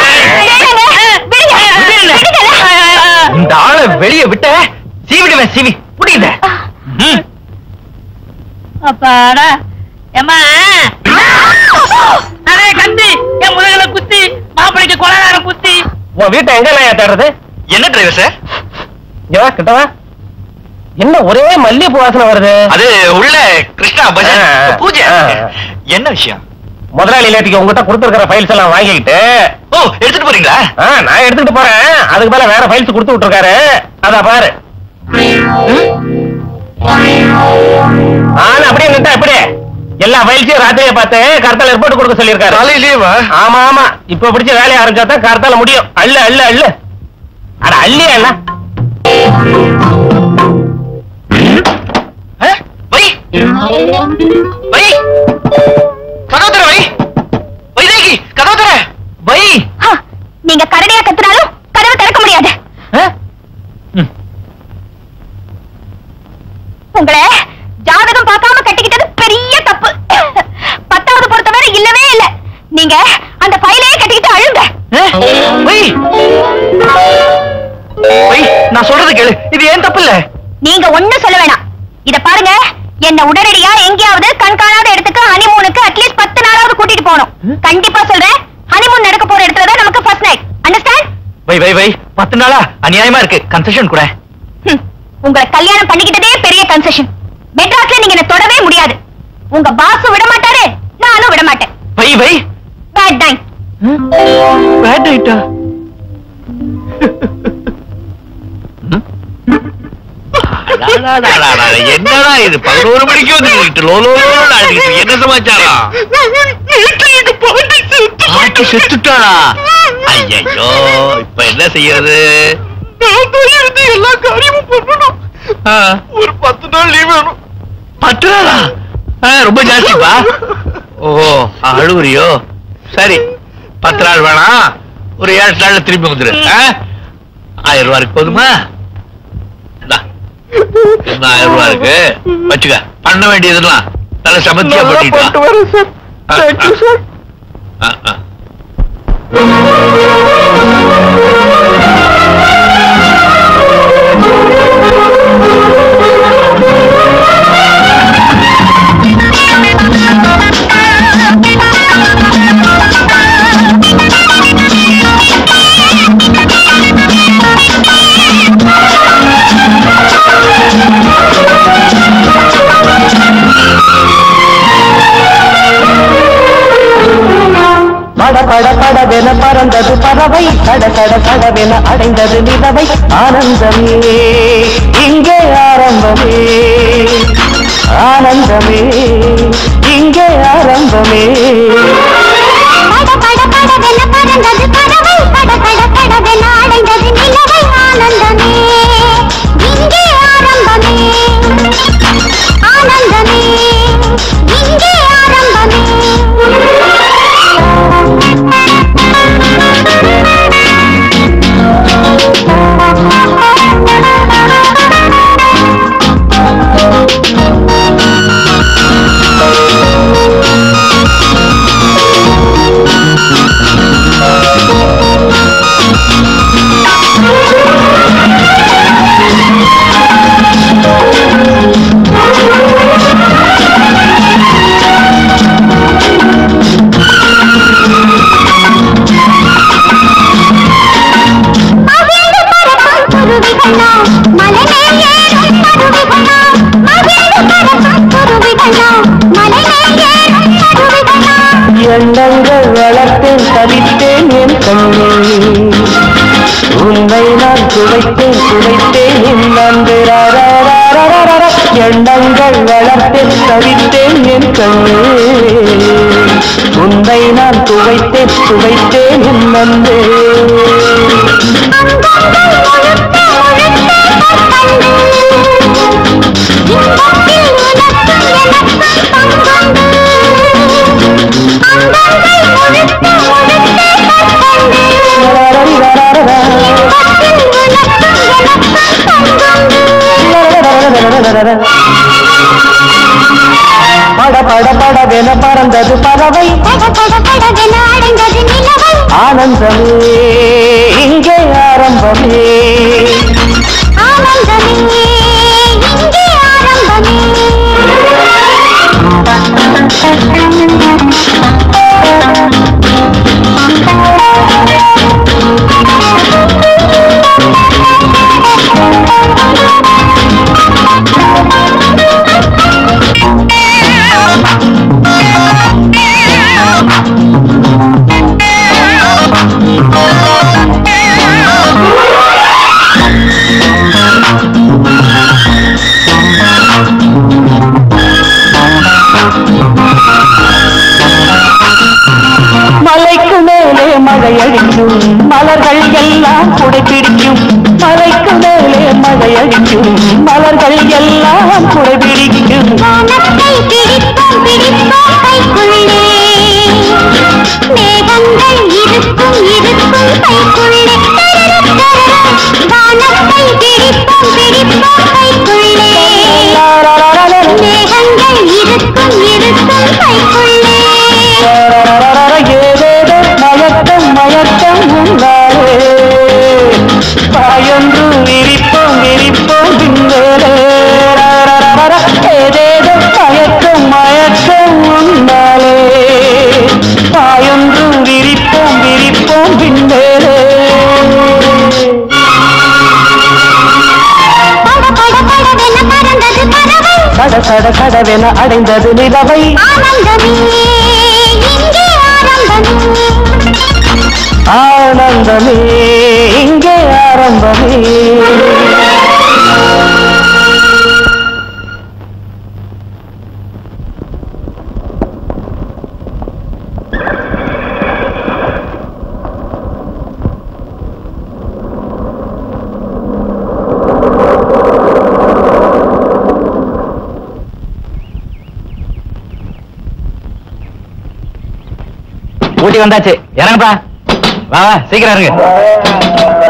இந்த ஆளை வெளிய விட்ட சீவிடுவேன் சீவி புரியுத அப்பாடா ஏம்மா அதே கத்தி என் முதுகுல குத்தி மாப்பிளைக்கு கொலகாரம் குத்தி உன் வீட்டை எங்க தேடுறது என்ன டிரைவர் சார் இங்க வா, கிட்ட வா என்ன ஒரே மல்லிகைப்பூ வாசனை வருது அது உள்ள கிருஷ்ணா பஜன் ஆ, பூஜை ஆ. என்ன விஷயம் முதலாளி நேற்றுக்கு உங்ககிட்ட கொடுத்துருக்கிற ஃபைல்ஸ் எல்லாம் வாங்கிக்கிட்டு ஓ எடுத்துட்டு போறீங்களா ஆ, நான் எடுத்துட்டு போறேன் அதுக்கு மேல வேற ஃபைல்ஸ் கொடுத்து விட்டுருக்காரு அத பாரு ஆனா அப்படியே நின்றா எப்படி எல்லா ஃபைல்ஸையும் ராத்திரியை பார்த்து கர்த்தால ரிப்போர்ட் கொடுக்க சொல்லியிருக்காரு காலையிலேவா ஆமா ஆமா இப்ப பிடிச்ச வேலையை ஆரம்பிச்சா தான் கர்த்தால முடியும் அள்ளு அள்ளு அள்ளு அட அள்ளியா என்ன வை வை கதவு தர வை வைதேகி கதவு தர வை ஆ, நீங்க கரடியா கத்துனாலும் கதவை திறக்க முடியாது உங்களை ஜாதகம் பார்க்காம கட்டிக்கிட்டது பெரிய தப்பு பத்தாவது பொறுத்தவரை இல்லவே இல்ல நீங்க அந்த ஃபைலையே கட்டிக்கிட்டு அழுங்க வை வை நான் சொல்றது கேளு இது ஏன் தப்பு இல்ல நீங்க ஒண்ணும் சொல்ல வேணாம் இத பாருங்க என்ன உடனடியா எங்கேயாவது கண் காணாத இடத்துக்கு ஹனிமூனுக்கு அட்லீஸ்ட் பத்து நாளாவது கூட்டிட்டு போகணும் கண்டிப்பா சொல்றேன் ஹனிமூன் நடக்க போற இடத்துல தான் நமக்கு ஃபர்ஸ்ட் நைட் அண்டர்ஸ்டாண்ட் வை வை வை பத்து நாளா அநியாயமா இருக்கு கன்செஷன் கூட உங்களை கல்யாணம் பண்ணிக்கிட்டதே பெரிய கன்செஷன் மெட்ராஸ்ல நீங்க என்ன தொடவே முடியாது உங்க பாஸ் விட மாட்டாரு நானும் விட மாட்டேன் வை வை பேட் நைட் பேட் நைட்டா என்னடா இது பதினோரு மணிக்கு வந்து லோலோ என்ன சமாச்சாரம் பாட்டி செத்துட்டாளா ஐயோ இப்ப என்ன செய்யறது எல்லா காரியமும் பண்ணணும் ஒரு பத்து நாள் லீவ் வேணும் பத்து நாளா ஆ, ரொம்ப ஜாஸ்திப்பா ஓ அழுவுறியோ சரி பத்து நாள் வேணாம் ஒரு ஏழு நாள்ல திரும்பி வந்துரு ஆ? ஆயிரம் ரூபாய் இருக்கு போதுமா இந்தா. இன்னும் ஆயிரம் ரூபாய் இருக்கு வச்சுக்க பண்ண வேண்டியதெல்லாம் நல்ல சமத்தியா பண்ணிட்டு வா. ஆ, ஆ. பட பட படவென பறந்தது பறவை கட கட கடவென அடைந்தது நிலவை ஆனந்தமே இங்கே ஆரம்பமே ஆனந்தமே இங்கே ஆரம்பமே பட பட படவென பறந்தது பறவை பட பட படவென அடைந்தது நிலவை ஆனந்தமே இங்கே ஆரம்பமே ஆனந்தமே இங்கே ஆரம்பமே மகிழ்ந்து பறக்கும் குருவிகளா மலை மேல் ஏறும் கருவிகளா மகிழ்ந்து பறக்கும் குருவிகளா மலை மேல் ஏறும் கருவிகளா எண்ணங்கள் வளர்த்தேன் தவித்தேன் என் கண்ணே உன்னை நான் துவைத்தேன் துவைத்தேன் என் அன்பு ராராராராராரா. எண்ணங்கள் வளர்த்தேன் தவித்தேன் என் கண்ணே உன்னை நான் துவைத்தேன் துவைத்தேன் என் அன்பே அங்கங்கள் முழுக்க முழுக்க கற்கண்டு இன்பத்தில் உனக்கும் எனக்கும் பங்குண்டு அங்கங்கள் முழுக்க முழுக்க கற்கண்டு ராராராராரா. இன்பத்தில் உனக்கும் எனக்கும் பங்குண்டு பட பட படவென பறந்தது பறவை பட பட படவென அடைந்தது நிலவை ஆனந்தமே இங்கே ஆரம்பமே ஆனந்தமே இங்கே ஆரம்பமே மலைக்கு மேலே மழை அடிக்கும் மலர்கள் எல்லாம் குடை பிடிக்கும் மலைக்கு மேலே மழை அடிக்கும் மலர்கள் எல்லாம் குடை பிடிக்கும் வானத்தை பிடிப்போம் பிடிப்போம் கைக்குள்ளே மேகங்கள் இருக்கும் இருக்கும் கைக்குள்ளே வானத்தை பிடிப்போம் பிடிப்போம் கைக்குள்ளே மேகங்கள் இருக்கும் இருக்கும் கைக்குள்ளே ஏதேதோ மயக்கம் மயக்கம் உண்டாரே பாயொன்று விரிப்போம் விரிப்போம் பின்னேரே ஏதேதோ மயக்கம் மயக்கம் உண்டாலே பாயொன்று விரிப்போம் விரிப்போம் பின்னேரே பட பட படவென பறந்தது பறவை கட கட கடவென அடைந்தது நிலவை ஆனந்தமே இங்கே ஆரம்பமே ஆனந்தமே இங்கே ஆரம்பமே ஊட்டி வந்தாச்சு இறங்குப்பா வா வா சீக்கிரம் இறங்கு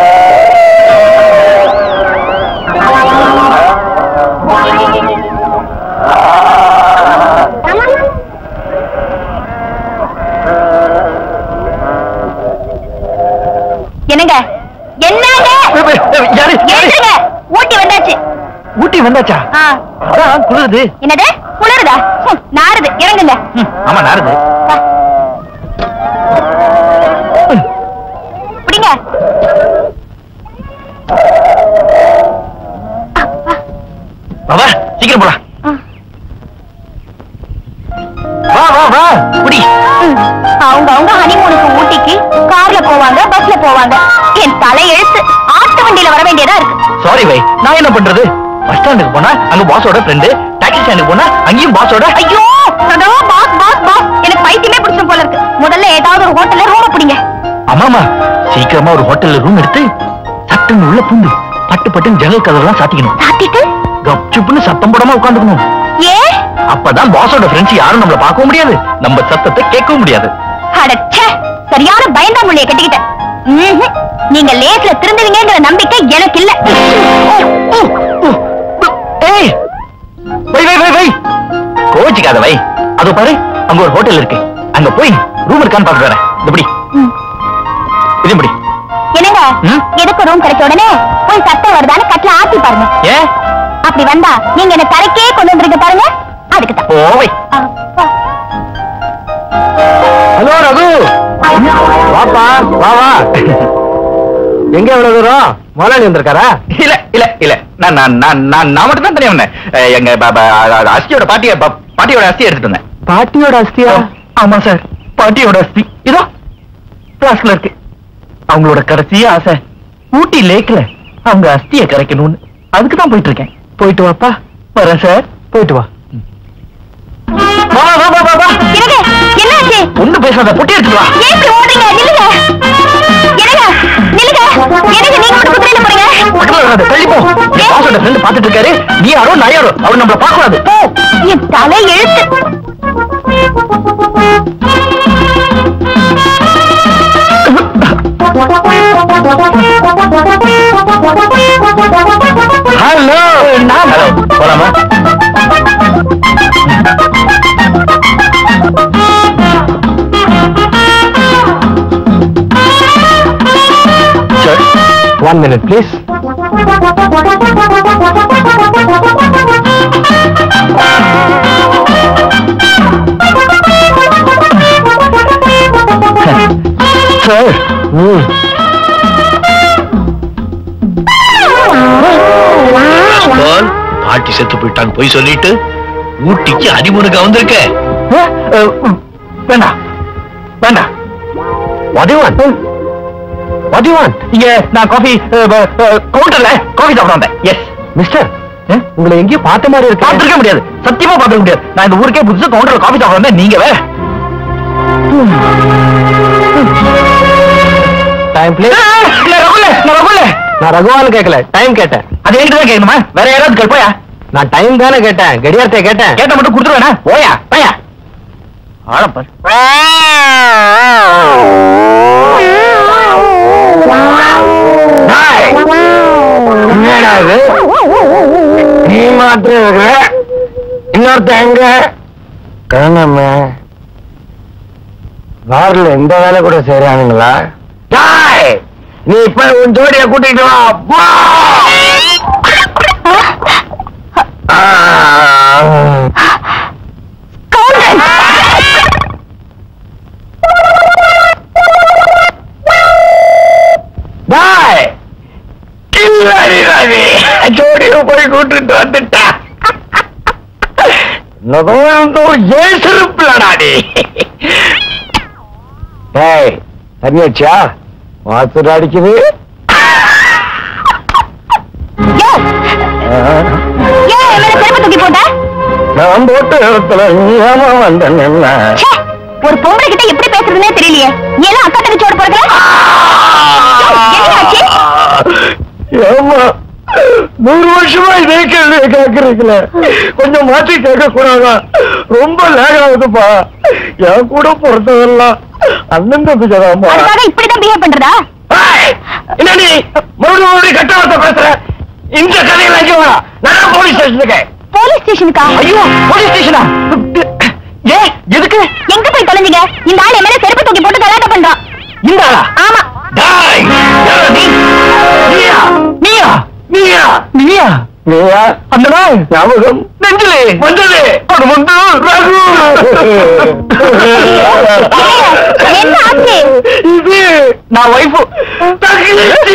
என்னங்க என்னங்க யாரு? யாரு? ஏறுங்க. ஊட்டி வந்தாச்சு ஊட்டி வந்தாச்சா ஆ, அதான் குளிருது என்னது குளிருதா ஹம், நாறுது இறங்குங்க ஆமா நாருது பிடிங்க வா வா சீக்கிரம் போலாம் வா வா வா குடி அவங்க அவங்க ஹனிமூனுக்கு ஊட்டிக்கு கார்ல போவாங்க பஸ்ல போவாங்க என் தலை எழுத்து ஆட்டு வண்டியில வர வேண்டியதா இருக்கு சாரி வை நான் என்ன பண்றது பஸ் ஸ்டாண்டுக்கு போனா அங்க பாஸோட ஃப்ரெண்டு டாக்ஸி ஸ்டாண்டுக்கு போனா அங்கேயும் பாஸோட ஐயோ சதா பாஸ் பாஸ் பாஸ் எனக்கு பைத்தியமே பிடிச்சும் போல இருக்கு முதல்ல ஏதாவது ஒரு ஹோட்டல்ல ரூம் பிடிங்க ஆமாமா சீக்கிரமா ஒரு ஹோட்டல்ல ரூம் எடுத்து சட்டுன்னு உள்ள பூந்து பட்டு பட்டுன்னு ஜன்னல் கதவெல்லாம் சாத்திக்கணும் சாத்திட்டு கப்சுப்புன்னு சத்தம் போடாம உட்காந்துக்கணும் ஏ அப்பதான் பாஸோட ஃப்ரெண்ட்ஸ் யாரும் நம்மள பார்க்கவும் முடியாது நம்ம சத்தத்தை கேட்கவும் முடியாது அடச்சே சரியான பயந்தாங்குழிய கட்டிக்கிட்டேன் ம்ஹும். நீங்க லேட்ல திருந்துவீங்கங்கிற நம்பிக்கை எனக்கு இல்ல ஏய் வை வை வை வை கோச்சிக்காத வை அதோ பாரு அங்க ஒரு ஹோட்டல் இருக்கு அங்க போய் ரூம் இருக்கான்னு பார்க்க வரேன் இப்படி ம். இது இப்படி என்னங்க ம்? எதுக்கு ரூம் கிடைச்ச உடனே போய் சத்தம் வருதான்னு கட்டில ஆத்தி பாருங்க ஏன் அப்படி வந்தா நீங்க என்ன தரைக்கே கொண்டு வந்திருக்க பாருங்க அதுக்கு தான் போவை அப்பா. ஹலோ ரகு வாப்பா வா வா எங்க எவ்வளவு தூரம் முதலாளி வந்திருக்காரா இல்ல இல்ல இல்ல நான் நான் நான் நான் நான் மட்டும் தான் தனியா வந்தேன் அஹ், எங்க ப- ப- அ- அஸ்தியோட பாட்டிய ப- பாட்டியோட அஸ்தி எடுத்துட்டு வந்தேன் பாட்டியோட அஸ்தியா ஆமா சார் பாட்டியோட அஸ்தி இதோ கிளாஸ்ல இருக்கு அவங்களோட கடைசி ஆசை ஊட்டி லேக்ல அவங்க அஸ்தியை கரைக்கணும்னு அதுக்கு தான் போயிட்டு இருக்கேன் போயிட்டு வாப்பா வரேன் சார் போயிட்டு வா வா வா வா வா வா என்னங்க என்னாச்சு ஒண்ணு பேசாத பொட்டி எடுத்துட்டு வா ஏன் இப்படி ஓடுறீங்க நில்லுங்க என்னங்க நில்லுங்க என்னங்க நீங்க மட்டும் குதிரையில போறீங்க பக்கத்துல வராத தள்ளி போ என் பாஸோட ஃப்ரெண்ட் பாத்துட்டு இருக்காரு நீ யாரோ நான் யாரோ அவர் நம்மள பார்க்க கூடாது போ என் தலை எழுத்து ஹலோ நான் ஹலோ போலாமா ஒன் மினிட் ப்ளீஸ் சார் ம் போல் பாட்டி செத்து போயிட்டான்னு போய் சொல்லிட்டு ஊட்டிக்கு அனிமுனுக்கு வந்திருக்க அஹ், அஹ், வேண்டாம் வேண்டாம் what do you want what do you want இங்க நான் காஃபி கவுண்டர்ல காஃபி சாப்பிட வந்தேன் எஸ் மிஸ்டர் உங்களை எங்கேயோ பார்த்த மாதிரி இருக்கு பார்த்திருக்க முடியாது சத்தியமா பார்த்திருக்க முடியாது நான் இந்த ஊருக்கே புதுசு கவுண்டர்ல காஃபி சாப்பிட வந்தேன் நீங்க வேற டைம் பிளே இல்ல ரகுல நான் ரகுல நான் ரகுவான்னு கேட்கல டைம் கேட்டேன் அது என்கிட்ட தான் கேட்கணுமா வேற யாராவது கேட்போயா நான் டைம் தானே கேட்டேன் கடியாரத்தை கேட்டேன் கேட்ட மட்டும் கொடுத்துருவேனா போயா பையா ஆழப்பார் என்னடா இது நீ மாத்திரம் இருக்கிற இன்னொருத்த எங்க காணாம வாரில் எந்த வேலை கூட செய்யறானுங்களா டாய் நீ இப்ப உன் ஜோடிய கூட்டிட்டு வா போ! ஆ. டாய் இல்லடி ரவி ஜோடிய போய் கூட்டிட்டு வந்துட்டா ஏன் செருப்புலடாடி டேய் தண்ணியாச்சா வாசல் அடிக்குது யோ, ஏன் என் மேல செருப்பு தூக்கி போட்ட நான் போட்ட இடத்துல நீ ஏமா வந்தேன் ச்சே, ஒரு பொம்பளை கிட்ட எப்படி பேசுறதுன்னே தெரியலையே நீ எல்லாம் அக்கா தங்கச்சியோட பிறகு என்னாச்சு? ஏமா நூறு வருஷமா இதே கேள்வியை கேக்குறீங்களே கொஞ்சம் மாற்றி கேட்க கூடாதா ரொம்ப லேக் ஆகுதுப்பா என் கூட பிறந்ததெல்லாம் அண்ணன் தம்பிக்கதாம்மா அதுக்காக இப்படிதான் பிஹேவ் பண்றதா என்ன நீ மறுபடியும் மறுபடியும் கட்ட வார்த்தை பேசுற இந்த கதையில அங்கே வா நான் போலீஸ் ஸ்டேஷனுக்கு போலீஸ் ஸ்டேஷனுக்கா ஐயோ போலீஸ் ஸ்டேஷனா ஏ எதுக்கு எங்க போய் தொலைஞ்சீங்க இந்த ஆள் என் மேல செருப்பு தூக்கி போட்டு கலாட்டம் பண்றான் இந்த ஆளா ஆமா டாய் யாரா நீ நீயா நீயா நீயா நீயா நீயா அந்த நாள் ஞாபகம் நெஞ்சிலே வந்தது அது வந்து ரகு என்ன ஆச்சு இது நான் வைஃபு தகிச்சி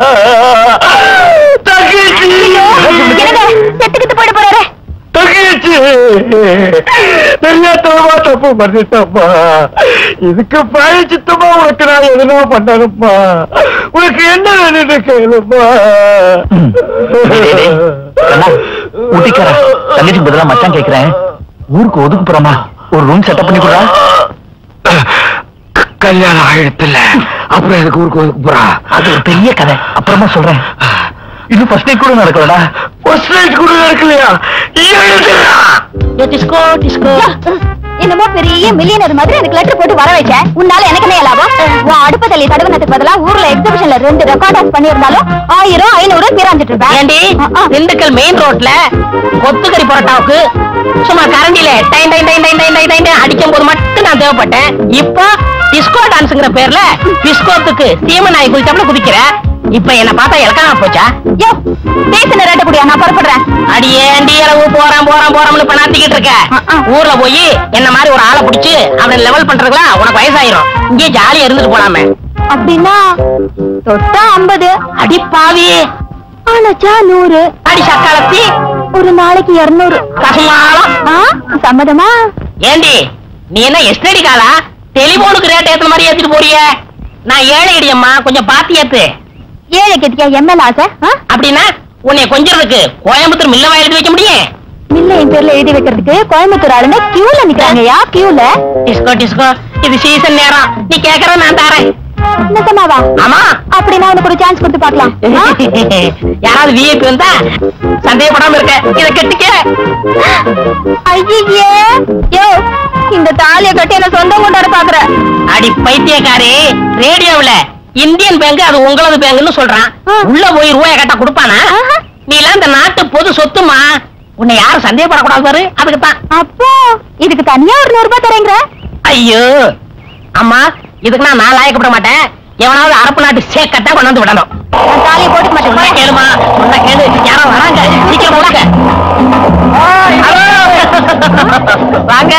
தகிச்சி என்னங்க செத்துக்கிட்டு போயிட போறாரு தகிச்சி தெரியாதவமா தப்பு பண்ணிட்டப்பா இதுக்கு பழைய சித்தமா உனக்கு நான் எதுனா பண்ணணும்ப்பா உனக்கு என்ன வேணும்னு கேளுப்பா ஊட்டிக்கார தங்கச்சி பதிலா மச்சான் கேக்குறேன் ஊருக்கு ஒதுக்கு போறோமா ஒரு ரூம் செட்டப் பண்ணி கொடுறா கல்யாணம் ஆயிடுத்துல அப்புறம் எனக்கு ஊருக்கு ஒதுக்கு போறா அது ஒரு பெரிய கதை அப்புறமா சொல்றேன் இது ஃபர்ஸ்ட் நைட் கூட நடக்கலடா ஃபர்ஸ்ட் நைட் கூட நடக்கலையா டிஸ்கோ டிஸ்கோ என்னமோ பெரிய மில்லியனர் மாதிரி எனக்கு லெட்டர் போட்டு வர வச்ச உன்னால எனக்கு என்ன லாபம் உன் அடுப்பு தள்ளி தடவினதுக்கு பதிலா ஊர்ல எக்ஸிபிஷன்ல ரெண்டு ரெக்கார்ட் ஆஃப் பண்ணியிருந்தாலும் ஆயிரம் ஐநூறு பிராஞ்சிட்டு இருப்பேன் ஏண்டி ஆ, ஆ. திண்டுக்கல் மெயின் ரோட்ல கொத்துக்கறி பரோட்டாவுக்கு சும்மா கரண்டில டைன் டைன் டைன் டைன் டைன் டைன் டைன் அடிக்கும் போது மட்டும் நான் தேவைப்பட்டேன் இப்போ டிஸ்கோ டான்ஸ்ங்கிற பேர்ல டிஸ்கோத்துக்கு சீம நாய் குதிச்சாப்புல குதிக்கிற இப்ப என்ன பார்த்தா இலக்காம போச்சா யோ பேசின ரேட்ட கூடியா நான் புறப்படுறேன் அடியேண்டி அளவு போறான் போறான் போறான்னு பண்ணாத்திக்கிட்டு இருக்க ஆ, ஆ. ஊர்ல போய் என்ன மாதிரி ஒரு ஆளை புடிச்சு அவனை லெவல் பண்றதுலாம் உனக்கு வயசாயிரும் இங்கே ஜாலியா இருந்துட்டு போலாமே அப்படின்னா தொட்டா ஐம்பது அடி பாவி ஆனாச்சா நூறு அடி சக்காலத்தி ஒரு நாளைக்கு இருநூறு கசுமாலம் ஆ, சம்மதமா ஏண்டி நீ என்ன எஸ்டடி காலா டெலிபோனுக்கு ரேட் ஏத்த மாதிரி ஏத்திட்டு போறிய நான் ஏழை இடியம்மா கொஞ்சம் பாத்து ஏத்து ஏழை கெட்டிக்கா எம்எல் ஆசை ஆ? அப்படின்னா உன்னை கொஞ்சறதுக்கு கோயம்புத்தூர் மில்ல வாயிலிட்டு வைக்க முடியும் மில்ல என் பேர்ல எழுதி வைக்கிறதுக்கு கோயம்புத்தூர் ஆளுங்க கியூல நிக்கிறாங்கயா கியூல டிஸ்கோ டிஸ்கோ இது சீசன் நேரம் நீ கேக்குற நான் தரேன் நிஜமாவா ஆமா அப்படின்னா உனக்கு ஒரு சான்ஸ் கொடுத்து பார்க்கலாம் ஆ? யாராவது விஐபி வந்தா சந்தேகப்படாம இருக்க இத கட்டிக்க ஐயே யோ இந்த தாலிய கட்டி என்ன சொந்தம் கொண்டாட பாக்குற அடி பைத்தியக்காரி ரேடியோவுல இந்தியன் பேங்க் அது உங்களது பேங்க்னு சொல்றான் ஆ. உள்ள போய் ரூபாய கட்ட கொடுப்பானா ஆஹா. நீ எல்லாம் இந்த நாட்டு பொது சொத்துமா உன்னை யாரும் சந்தேகப்படக்கூடாது பாரு அதுக்கு தான் அப்போ இதுக்கு தனியா ஒரு நூறு ரூபாய் தரேங்கிற ஐயோ அம்மா இதுக்கு நான் நான் லாயக்கப்பட மாட்டேன் எவனாவது அரப்பு நாட்டு சேக்கட்டா கொண்டாந்து விடணும் நான் தாலியை போட்டுக்க சொன்னா மாட்டேன் கேளுமா சொன்னா கேளு யாரோ வராங்க சீக்கிரம் போங்க வாங்க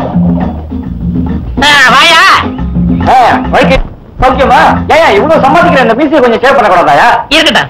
ஆ, வாயா சௌக்கியமா ஏயா இவ்வளவு சம்பாதிக்கிற இந்த மீசியை கொஞ்சம் சேவ் பண்ணக்கூடாதாயா இருக்கட்டும்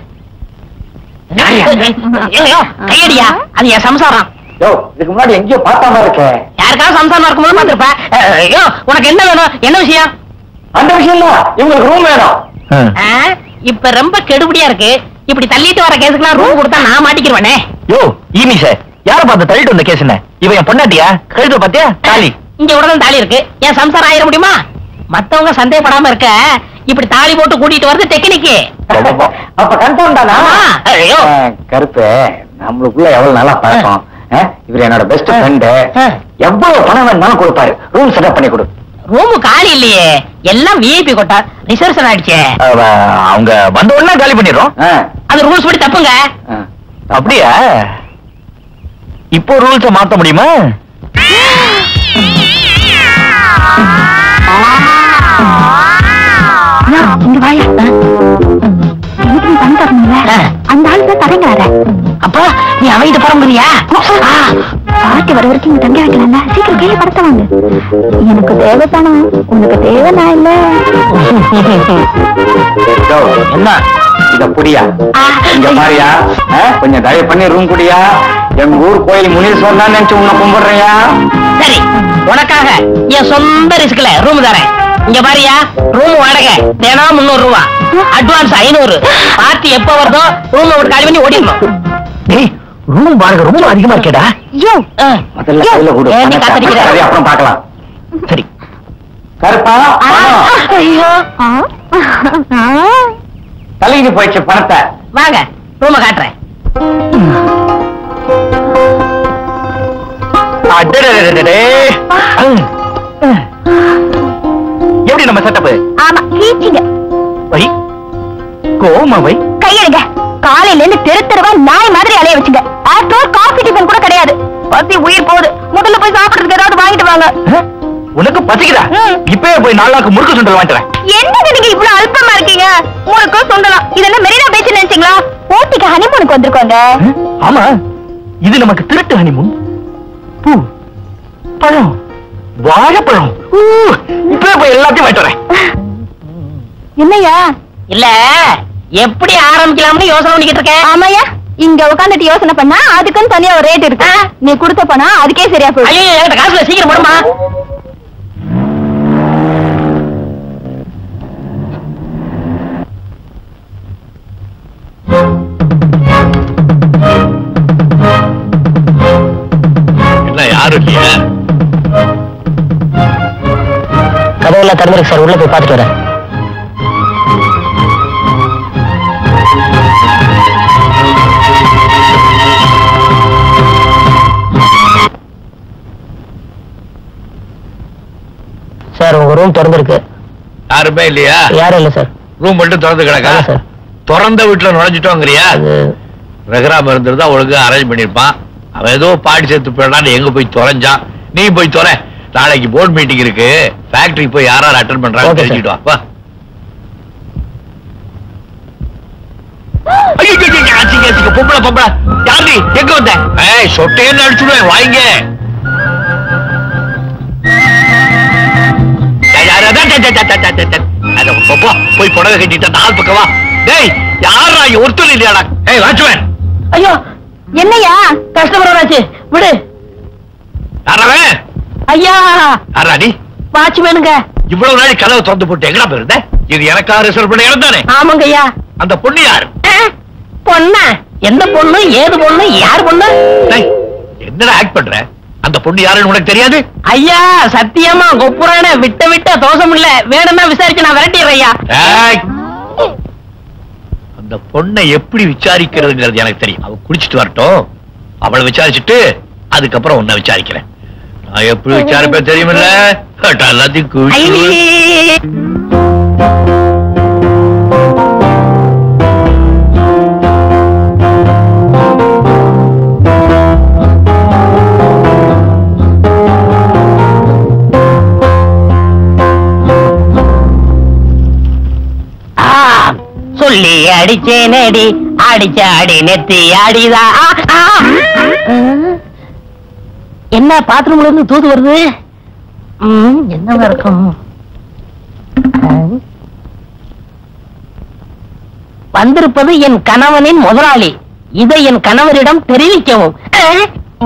ஐயோ, கையடியா அது என் சம்சாரம் யோ இதுக்கு முன்னாடி எங்கேயோ பார்த்தாம இருக்கே யாருக்காவது சம்சாரம் இருக்கும்போது பார்த்திருப்ப ஐயோ உனக்கு என்ன வேணும் என்ன விஷயம் அந்த விஷயம் தான் இவங்களுக்கு ரூம் வேணும் ஆ, இப்ப ரொம்ப கெடுபடியா இருக்கு இப்படி தள்ளிட்டு வர கேஸுக்குலாம் ரூம் கொடுத்தா நான் மாட்டிக்கிருவேனே யோ ஈமி சார் யார பார்த்து தள்ளிட்டு வந்த கேஸ் என்ன இவன் என் பொண்டாட்டியா கழுத பாத்தியா தாலி இங்க உடனே தாலி இருக்கு என் சம்சாரம் ஆயிட முடியுமா மத்தவங்க சந்தேகப்படாம இருக்க இப்படி தாலி போட்டு கூட்டிட்டு வரது டெக்னிக்கு அப்ப கன்ஃபார்ம் தானா ஆமா. ஐயோ. கருப்பு நம்மளுக்குள்ள எவ்வளவு நல்லா பழக்கம் ஆ, இவர் என்னோட பெஸ்ட் ஃப்ரெண்டு ஆ. எவ்வளவு பணம் வேணாலும் கொடுப்பாரு ரூம் செட்டப் பண்ணி கொடு ரூமு காலி இல்லையே எல்லாம் விஐபி கொட்டா ரிசர்வேஷன் ஆயிடுச்சே அவ- அவங்க வந்த உடனே காலி பண்ணிடுறோம் அது ரூல்ஸ் படி தப்புங்க அப்படியா இப்போ ரூல்ஸ மாத்த முடியுமா இங்க வாயா எனக்கு நீ பணம் தரணும்ல ஆ. அந்த ஆளு தான் தரங்கிறார அப்பா நீ அவங்க பரம்பரியா பாட்டி வர வரைக்கும் இங்க தங்க வைக்கலாம்ல சீக்கிரம் கீழே படத்த வாங்க எனக்கு தேவை பணம் உனக்கு தேவை நான் இல்ல என்ன இத புடியா இங்க பாரியா ஆ, கொஞ்சம் தயவு பண்ணி ரூம் குடியா எங்க ஊர் கோயில் முனீஸ்வரன் தான் நினைச்சு உன்னை கும்பிடுறியா சரி உனக்காக என் சொந்த ரிஸ்க்ல ரூம் தரேன் இங்க பாரியா ரூம் வாடகை தினம் முந்நூறு ரூபா அட்வான்ஸ் ஐநூறு பார்ட்டி எப்ப வருதோ ரூம் விட்டு காலி பண்ணி ஓடிடணும் டேய் ரூம் வாடகை ரொம்ப அதிகமா இருக்கேடா யோ ஆ. முதல்ல கையில கொடு ஏன் நீ பணத்தை. காத்தடிக்கிற? சரி, அப்புறம் பார்க்கலாம் சரி கருப்பா பணம். ஐயோ ஆ. ஆ. தலைக்கு போயிடுச்சு பணத்தை வாங்க ரூம காட்டுறேன் அடடடடடே. ம். எப்படி நம்ம செட்டப் ஆமா கீச்சிங்க வை கோமா வை கையெடுங்க காலையில இருந்து தெரு தெருவா நாய் மாதிரி அலைய வச்சுங்க ஆஃப்டர் காஃபி டிஃபன் கூட கிடையாது பத்தி உயிர் போகுது முதல்ல போய் சாப்பிடுறதுக்கு ஏதாவது வாங்கிட்டு வாங்க அஹ், உனக்கு பசிக்குதா ம். இப்பவே போய் நாலு நாளுக்கு முறுக்கு சுண்டல் வாங்கிட்டு வரேன் என்னங்க நீங்க இவ்வளவு அல்பமா இருக்கீங்க உனக்கும் சொல்லலாம் இதெல்லாம் மெரினா பேச்சு நினைச்சீங்களா ஊட்டிக்கு ஹனிமூனுக்கு வந்திருக்கோங்க அஹ், ஆமா இது நமக்கு திருட்டு ஹனிமூன் பூ பழம் வாழைப்பழம் ஊ, இப்பவே போய் எல்லாத்தையும் வாங்கிட்டு வரேன் என்னையா இல்ல எப்படி ஆரம்பிக்கலாம்னு யோசனை பண்ணிக்கிட்டு இருக்கேன் ஆமாயா இங்க உட்காந்துட்டு யோசனை பண்ணா அதுக்குன்னு தனியா ஒரு ரேட் இருக்கு நீ கொடுத்த பணம் அதுக்கே சரியா போயிடும் ஐயோ என்கிட்ட காசுல சீக்கிரம் போடுமா என்ன யாரும் இல்லையா கதவெல்லாம் திறந்துருக்கு சார் உள்ள போய் பார்த்துட்டு வரேன் சார் உங்க ரூம் திறந்திருக்கு யாருமே இல்லையா யாரும் இல்ல சார் ரூம் மட்டும் திறந்து கிடக்கா ஆமா சார். திறந்த வீட்டுல நுழைஞ்சிட்டோங்கிறியா அது ரகுராம் இருந்திருந்தா ஒழுங்கா அரேஞ்ச் பண்ணிருப்பான் அவன் ஏதோ பாடி சேர்த்து போயிடான்னு எங்க போய் தொலைஞ்சான் நீ போய் தொலை நாளைக்கு போர்ட் மீட்டிங் இருக்கு ஃபேக்டரி போய் யார் யார் அட்டன் பண்றாங்க Okay, sir. தெரிஞ்சுட்டு வா வா ஐயோ, ஐயோ, ஐயோ, அசிங்க, அசிங்க, பொம்பளை, பொம்பளை. யார் நீ? எங்க வந்த? ஏய், சொட்டையன்னு அடிச்சுடுவேன், வாங்க. ஏய், யாரு? அதான், அதான், அதான், அதான், அதான், அதான். அட, போ, போ, போய் புடவை கட்டிட்ட நாள் பக்கம் வா டேய் யாரா இங்க ஒருத்தர் இல்லையாடா ஏய் வாட்ச்மேன் ஐயோ என்னையா கஸ்டமர் ஆச்சு விடு யாரவன் ஐயா யாரா நீ வாட்ச்மேனுங்க இவ்வளவு நாள் கதவை திறந்து போட்டு எங்கடா போயிருந்த இது எனக்கா ரிசர்வ் பண்ண இடம் தானே ஆமாங்க ஐயா அந்த பொண்ணு யாரு பொண்ணா எந்த பொண்ணு ஏது பொண்ணு யார் பொண்ணு டேய், என்னடா ஆக்ட் பண்ற அந்த பொண்ணு யாருன்னு உனக்கு தெரியாது ஐயா சத்தியமா கொப்புரான விட்ட விட்ட தோசம் இல்ல வேணும்னா விசாரிச்சு நான் விரட்டிடுறேன் ஐயா ஏய், அந்த பொண்ணை எப்படி விசாரிக்கிறதுங்கிறது எனக்கு தெரியும் அவ குடிச்சிட்டு வரட்டும் அவளை விசாரிச்சுட்டு அதுக்கப்புறம் உன்னை விசாரிக்கிறேன் நான் எப்படி விசாரிப்பேன் தெரியுமில்ல எல்லாத்தையும் குடிச்சு ஐயே. ஆ, சொல்லி அடிச்சேனேடி அடிச்சாடி நெத்தி அடிதா ஆ, ஆ. என்ன பாத்ரூம்ல இருந்து தூது வருது ம், என்னவா இருக்கும் ம். வந்திருப்பது என் கணவனின் முதலாளி இதை என் கணவரிடம் தெரிவிக்கவும் அஹ்.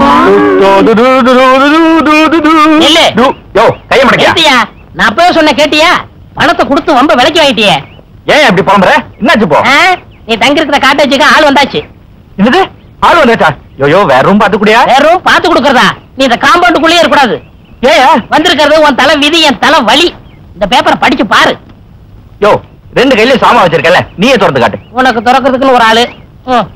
நில்லு. யோ கைய மடக்கியா கேட்டியா நான் அப்பவே சொன்ன கேட்டியா பணத்தை கொடுத்து ரொம்ப விலைக்கு வாங்கிட்டியே ஏன் இப்படி புலம்புற என்னாச்சு போ ஆ? நீ தங்கி இருக்கிற காட்டேஜுக்கு ஆள் வந்தாச்சு என்னது ஆள் வந்தாச்சா யோ வேற ரூம் பாத்து கூடியா வேற room பாத்து கொடுக்கறதா நீ இந்த காம்பவுண்டுக்குள்ளேயே இருக்கக்கூடாது ஏன் வந்திருக்கிறது உன் தலை விதி என் தலை வலி இந்த பேப்பரை படிச்சு பாரு யோ ரெண்டு கையில சாமா வச்சிருக்கல நீயே திறந்து காட்டு உனக்கு திறக்கிறதுக்குன்னு ஒரு ஆளு ம்.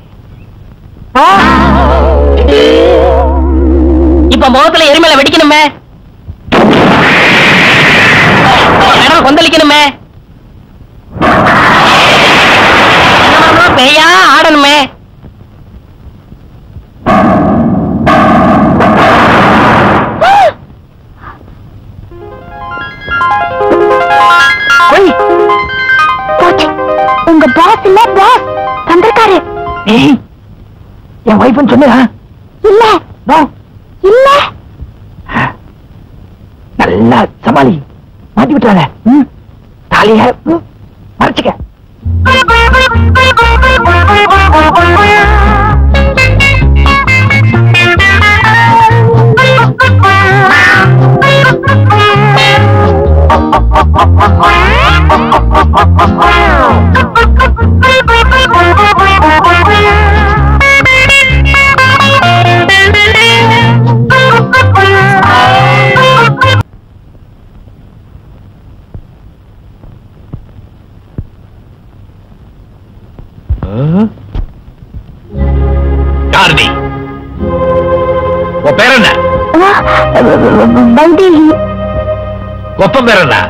இப்ப முகத்துல எரிமலை வெடிக்கணுமே கடல் கொந்தளிக்கணுமே என்னமோ பேயா ஆடணுமே ஒய். போச்சு. உங்க பாஸ் இல்ல பாஸ் வந்திருக்காரு ஏய் என் வைஃப்னு சொன்னியா இல்ல நோ இல்ல நல்லா சமாளி மாட்டி விட்டுறாத ம் தாலிய ம், மறைச்சுக்க யார் நீ உன் பேர் என்ன வைதேகி கொப்பம் பேர் என்ன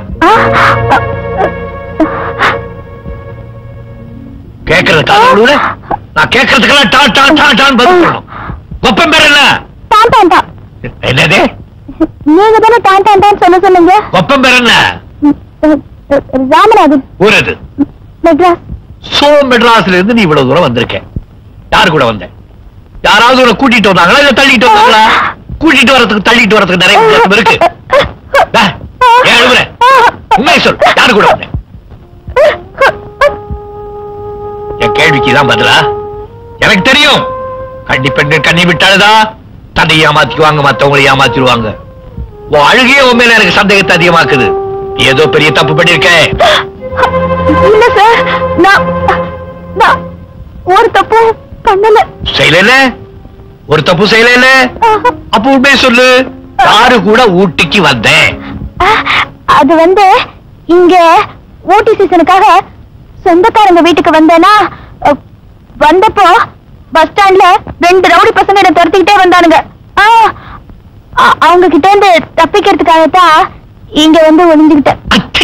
கேட்கறது காது விடுவல நான் கேட்கறதுக்கெல்லாம் டா டா டா டான் பதில் சொல்லணும் கொப்பம் பேர் என்ன டான் டான் டான் என்னது நீங்க தானே டான் டான் டான் சொல்ல சொன்னீங்க கொப்பம் பேர் என்ன ராமநாதன் ஊர் அது மெட்ராஸ் சோ மெட்ராஸ்ல இருந்து நீ இவ்வளவு தூரம் வந்திருக்க யாரு கூட வந்த யாராவது உன்னை கூட்டிட்டு வந்தாங்களா இல்ல தள்ளிட்டு வந்தாங்களா கூட்டிட்டு வரதுக்கு தள்ளிட்டு வரதுக்கு நிறைய வித்தியாசம் இருக்கு டா, ஏன் அழுகுற உண்மை சொல் யாரு கூட வந்த என் கேள்விக்கு தான் பதிலா எனக்கு தெரியும் கன்னி பெண்கள் கண்ணி விட்டாலுதா தன்னை ஏமாத்திக்குவாங்க மத்தவங்களை ஏமாத்திடுவாங்க உன் அழுகையே உன் மேல எனக்கு சந்தேகத்தை அதிகமாக்குது நீ ஏதோ பெரிய தப்பு பண்ணிருக்க இல்ல சார் நான் நான் ஒரு தப்பு பண்ணல செய்யல ஒரு தப்பு செய்யல அப்ப உண்மையை சொல்லு யாரு கூட ஊட்டிக்கு வந்தேன் அது வந்து இங்க ஊட்டி சீசனுக்காக சொந்தக்காரங்க வீட்டுக்கு வந்தேனா அ, வந்தப்போ பஸ் ஸ்டாண்ட்ல ரெண்டு ரவுடி பசங்க என்ன துரத்திக்கிட்டே வந்தானுங்க ஆ, அ- அவங்க கிட்ட இருந்து தப்பிக்கிறதுக்காகத்தான் இங்க வந்து ஒளிஞ்சுக்கிட்டேன்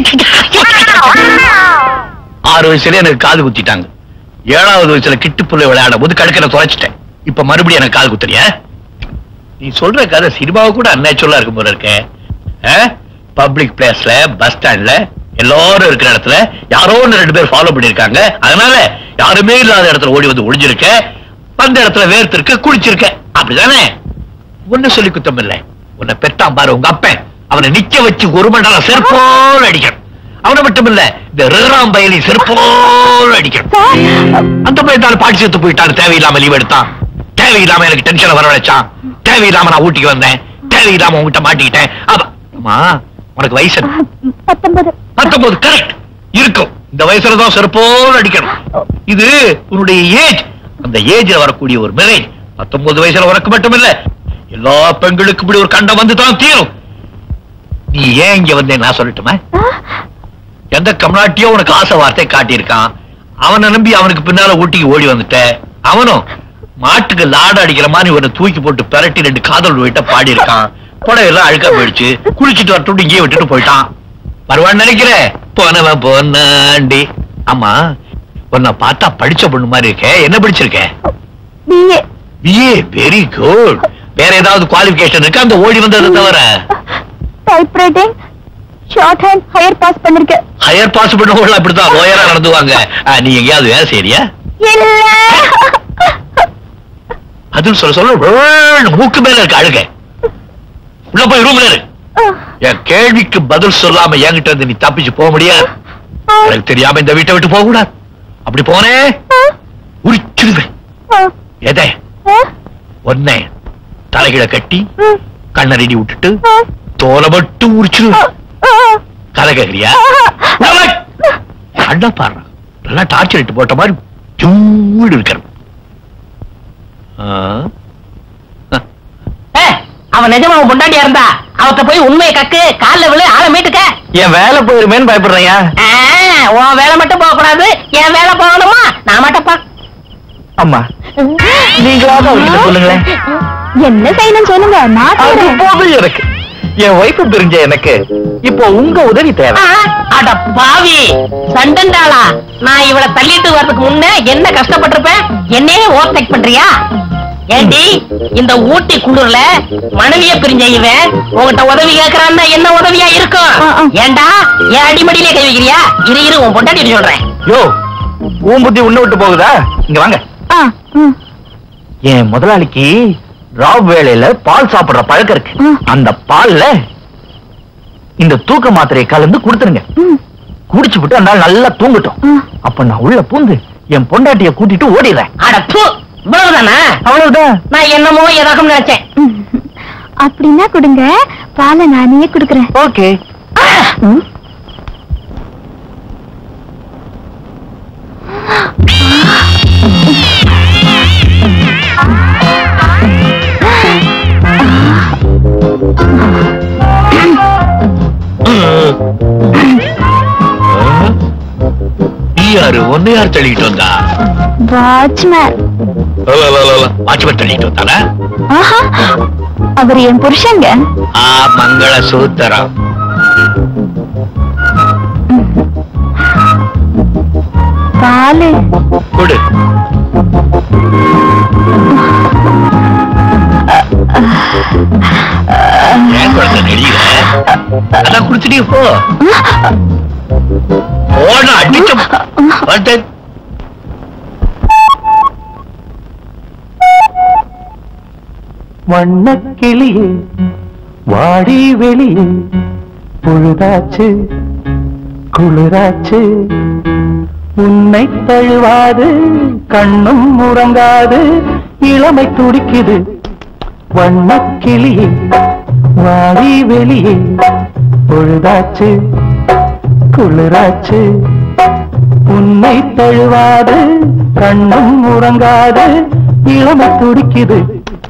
ஆறு வயசுல எனக்கு காது குத்திட்டாங்க ஏழாவது வயசுல கிட்டு புள்ள விளையாடும் போது கடுக்கனை தொலைச்சிட்டேன் இப்ப மறுபடியும் எனக்கு காது குத்துறியா நீ சொல்ற கதை சினிமாவை கூட அன்நேச்சுரலா இருக்கும் போல இருக்க பப்ளிக் பிளேஸ்ல பஸ் ஸ்டாண்ட்ல எல்லாரும் இருக்கிற இடத்துல யாரோ ஒண்ணு ரெண்டு பேர் ஃபாலோ பண்ணிருக்காங்க அதனால யாருமே இல்லாத இடத்துல ஓடி வந்து ஒளிஞ்சிருக்க வந்த இடத்துல வேர்த்திருக்க குளிச்சிருக்க அப்படிதானே ஒண்ணு சொல்லி குத்தம் இல்ல உன்னை பெத்தான் பாரு உங்க அப்பன் அவனை நிக்க வச்சு ஒரு மண்டலம் செருப்போல் அடிக்கணும் அவனை மட்டும் இல்ல இந்த ரகுராம் பயலி செருப்போல் அடிக்கணும் சார் அந்த பையன் பாட்டி செத்து போயிட்டான் தேவையில்லாம லீவ் எடுத்தான் தேவையில்லாம எனக்கு டென்ஷனை வரவழைச்சான் தேவையில்லாம நான் ஊட்டிக்கு வந்தேன் தேவையில்லாம உங்ககிட்ட மாட்டிக்கிட்டேன் அப்ப- அம்மா உனக்கு வயசு என்ன? பத்தொன்பது பத்தொன்பது கரெக்ட் இருக்கும் இந்த வயசுல தான் செருப்போல் அடிக்கணும் இது உன்னுடைய ஏஜ் அந்த ஏஜ்ல வரக்கூடிய ஒரு மிலை பத்தொன்பது வயசுல உனக்கு மட்டும் இல்ல எல்லா பெண்களுக்கும் இப்படி ஒரு கண்டம் வந்து தான் தீரும் நீ ஏன் இங்க வந்தேன் நான் சொல்லட்டுமா எந்த கம்நாட்டியோ உனக்கு ஆசை வார்த்தை காட்டியிருக்கான் அவனை நம்பி அவனுக்கு பின்னால ஊட்டிக்கு ஓடி வந்துட்ட அவனும் மாட்டுக்கு லாடு அடிக்கிற மாதிரி உன்னை தூக்கி போட்டு பிரட்டி ரெண்டு காதல் வீட்ட பாடி இருக்கான் புடவையெல்லாம் அழுக்கா போயிடுச்சு குளிச்சுட்டு வரட்டும் இங்கேயே விட்டுட்டு போயிட்டான் வருவான்னு நினைக்கிறேன் போனவன் போனாண்டி ஆமா உன்னை பார்த்தா படிச்ச பொண்ணு மாதிரி இருக்கே என்ன படிச்சிருக்க பிஏ பிஏ வெரி குட் வேற ஏதாவது குவாலிபிகேஷன் இருக்கு அந்த ஓடி வந்ததை தவிர typewriting shorthand higher pass பண்ணிருக்கேன் ஹையர் பாஸ் பண்ணவங்க அப்படித்தான் லோயரா நடந்துவாங்க ஆ, நீ எங்கேயாவது வேலை செய்யறியா இல்ல அதுன்னு சொல்ல சொல்ல வேர்ன்னு மூக்கு மேல இருக்க அழுக உள்ள போய் ரூம்ல இரு என் கேள்விக்கு பதில் சொல்லாம என்கிட்ட இருந்து நீ தப்பிச்சு போக முடியாது எனக்கு தெரியாம இந்த வீட்டை விட்டு போக கூடாது அப்படி போனே உரிச்சிடுவேன் எதை ஒன்னே தலைகிட கட்டி கண்ணறிடி விட்டுட்டு தோலை மட்டும் உரிச்சிடுவேன் கதை கேக்குறியா கண்ண பாரு நல்லா டார்ச்சர் இட்டு போட்ட மாதிரி ஜூடு இருக்கிறது அவன் நிஜமா அவன் பொண்டாட்டியா இருந்தா அவத்த போய் உண்மையை கக்கு கால்ல விழு ஆளை மீட்டுக்க என் வேலை போயிருமேன்னு பயப்படுறேன் ஆ, உன் வேலை மட்டும் போக கூடாது என் வேலை போகணுமா நான் மட்டும் பா அம்மா நீங்களாவது அவர்கிட்ட சொல்லுங்களேன் என்ன செய்யணும் சொல்லுங்க நான் அது செய்றேன். போதும் எனக்கு என் ஒய்ஃபு தெரிஞ்ச எனக்கு இப்போ உங்க உதவி தேவை ஆ, அட பாவி சண்டண்டாளா நான் இவளை தள்ளிட்டு வர்றதுக்கு முன்ன என்ன கஷ்டப்பட்டிருப்பேன் என்னையே ஓவர்டேக் பண்றியா ஏண்டி இந்த ஊட்டி குளிர்ல மனைவிய பிரிஞ்ச இவன் உன்கிட்ட உதவி கேக்குறான்னா என்ன உதவியா இருக்கும் ஆ, ஆ. ஏண்டா என் அடிமடியிலே கை வைக்கிறியா இரு இரு உன் பொண்டாட்டி சொல்றேன் யோ உன் புத்தி உன்ன விட்டு போகுதா இங்க வாங்க ஆ, ம், என் முதலாளிக்கு ராவ் வேளையில பால் சாப்பிடுற பழக்கம் இருக்கு ம். அந்த பால்ல இந்த தூக்க மாத்திரையை கலந்து கொடுத்துருங்க ம், குடிச்சு விட்டு அந்த நாள் நல்லா தூங்கட்டும் ம். அப்ப நான் உள்ள பூந்து என் பொண்டாட்டிய கூட்டிட்டு ஓடிடுறேன் அட தூ இவ்வளவுதானா அவ்வளவுதான் நான் என்னமோ எதாகும் நினைச்சேன் ம். அப்படின்னா கொடுங்க பாலை நானே கொடுக்குறேன் ஓகே ம். நீ யாரு ஒன்னு யார் தள்ளிட்டு வந்தா வாட்ச்மேன் வாட்ச்மேன் தள்ளிட்டு வந்தானா ஆஹா அவர் என் புருஷங்க ஆ மங்கள சூத்திரம் பாலு கொடு ஏன் குழந்தை நெளியில அதான் குடுத்துட்டீங்க போ போன அடிச்ச வந்து வண்ணக்கிளியே வாடி வெளியே பொழுதாச்சு குளிராச்சு உன்னை தழுவாது கண்ணும் உறங்காது இளமை துடிக்குது வண்ணக் கிளியே வாரி வெளியே பொழுதாச்சு குளிராச்சு உன்னை தழுவாது கண்ணும் உறங்காது இளமை துடிக்குது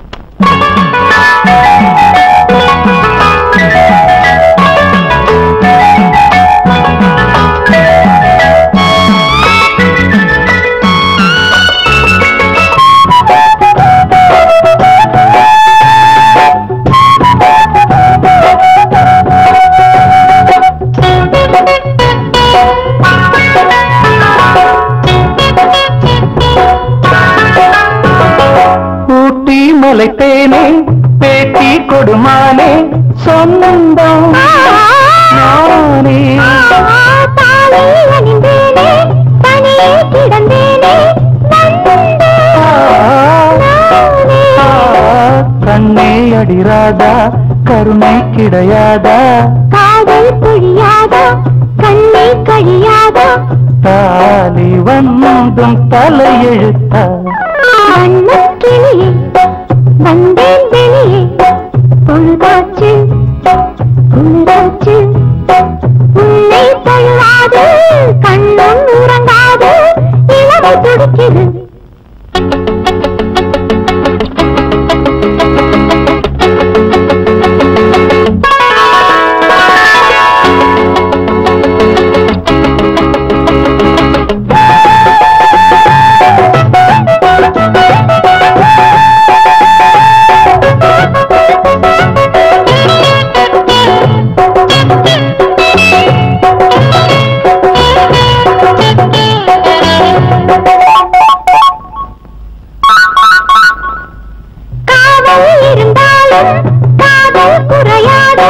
ஊட்டி மலைத்தேனே பேட்டி கொடுமானே சொந்தம் நானே தாளை அணிந்தேனே தனியே கிடந்தேனே நந்தே ஆ, கண்ணே அடிராதா கருணை கிடையாதா காதல் பொழியாதா கண்ணை கழியாதா தாலி வந்தும் தலையெழுத்தா வண்ணக் கிளியே வந்தேன் வெளியே பொழுதாச்சு குளிராச்சு உன்னை தழுவாது கண்ணும் உறங்காது இளமை துடிக்குது காவல் இருந்தாலும் காதல் குறையாது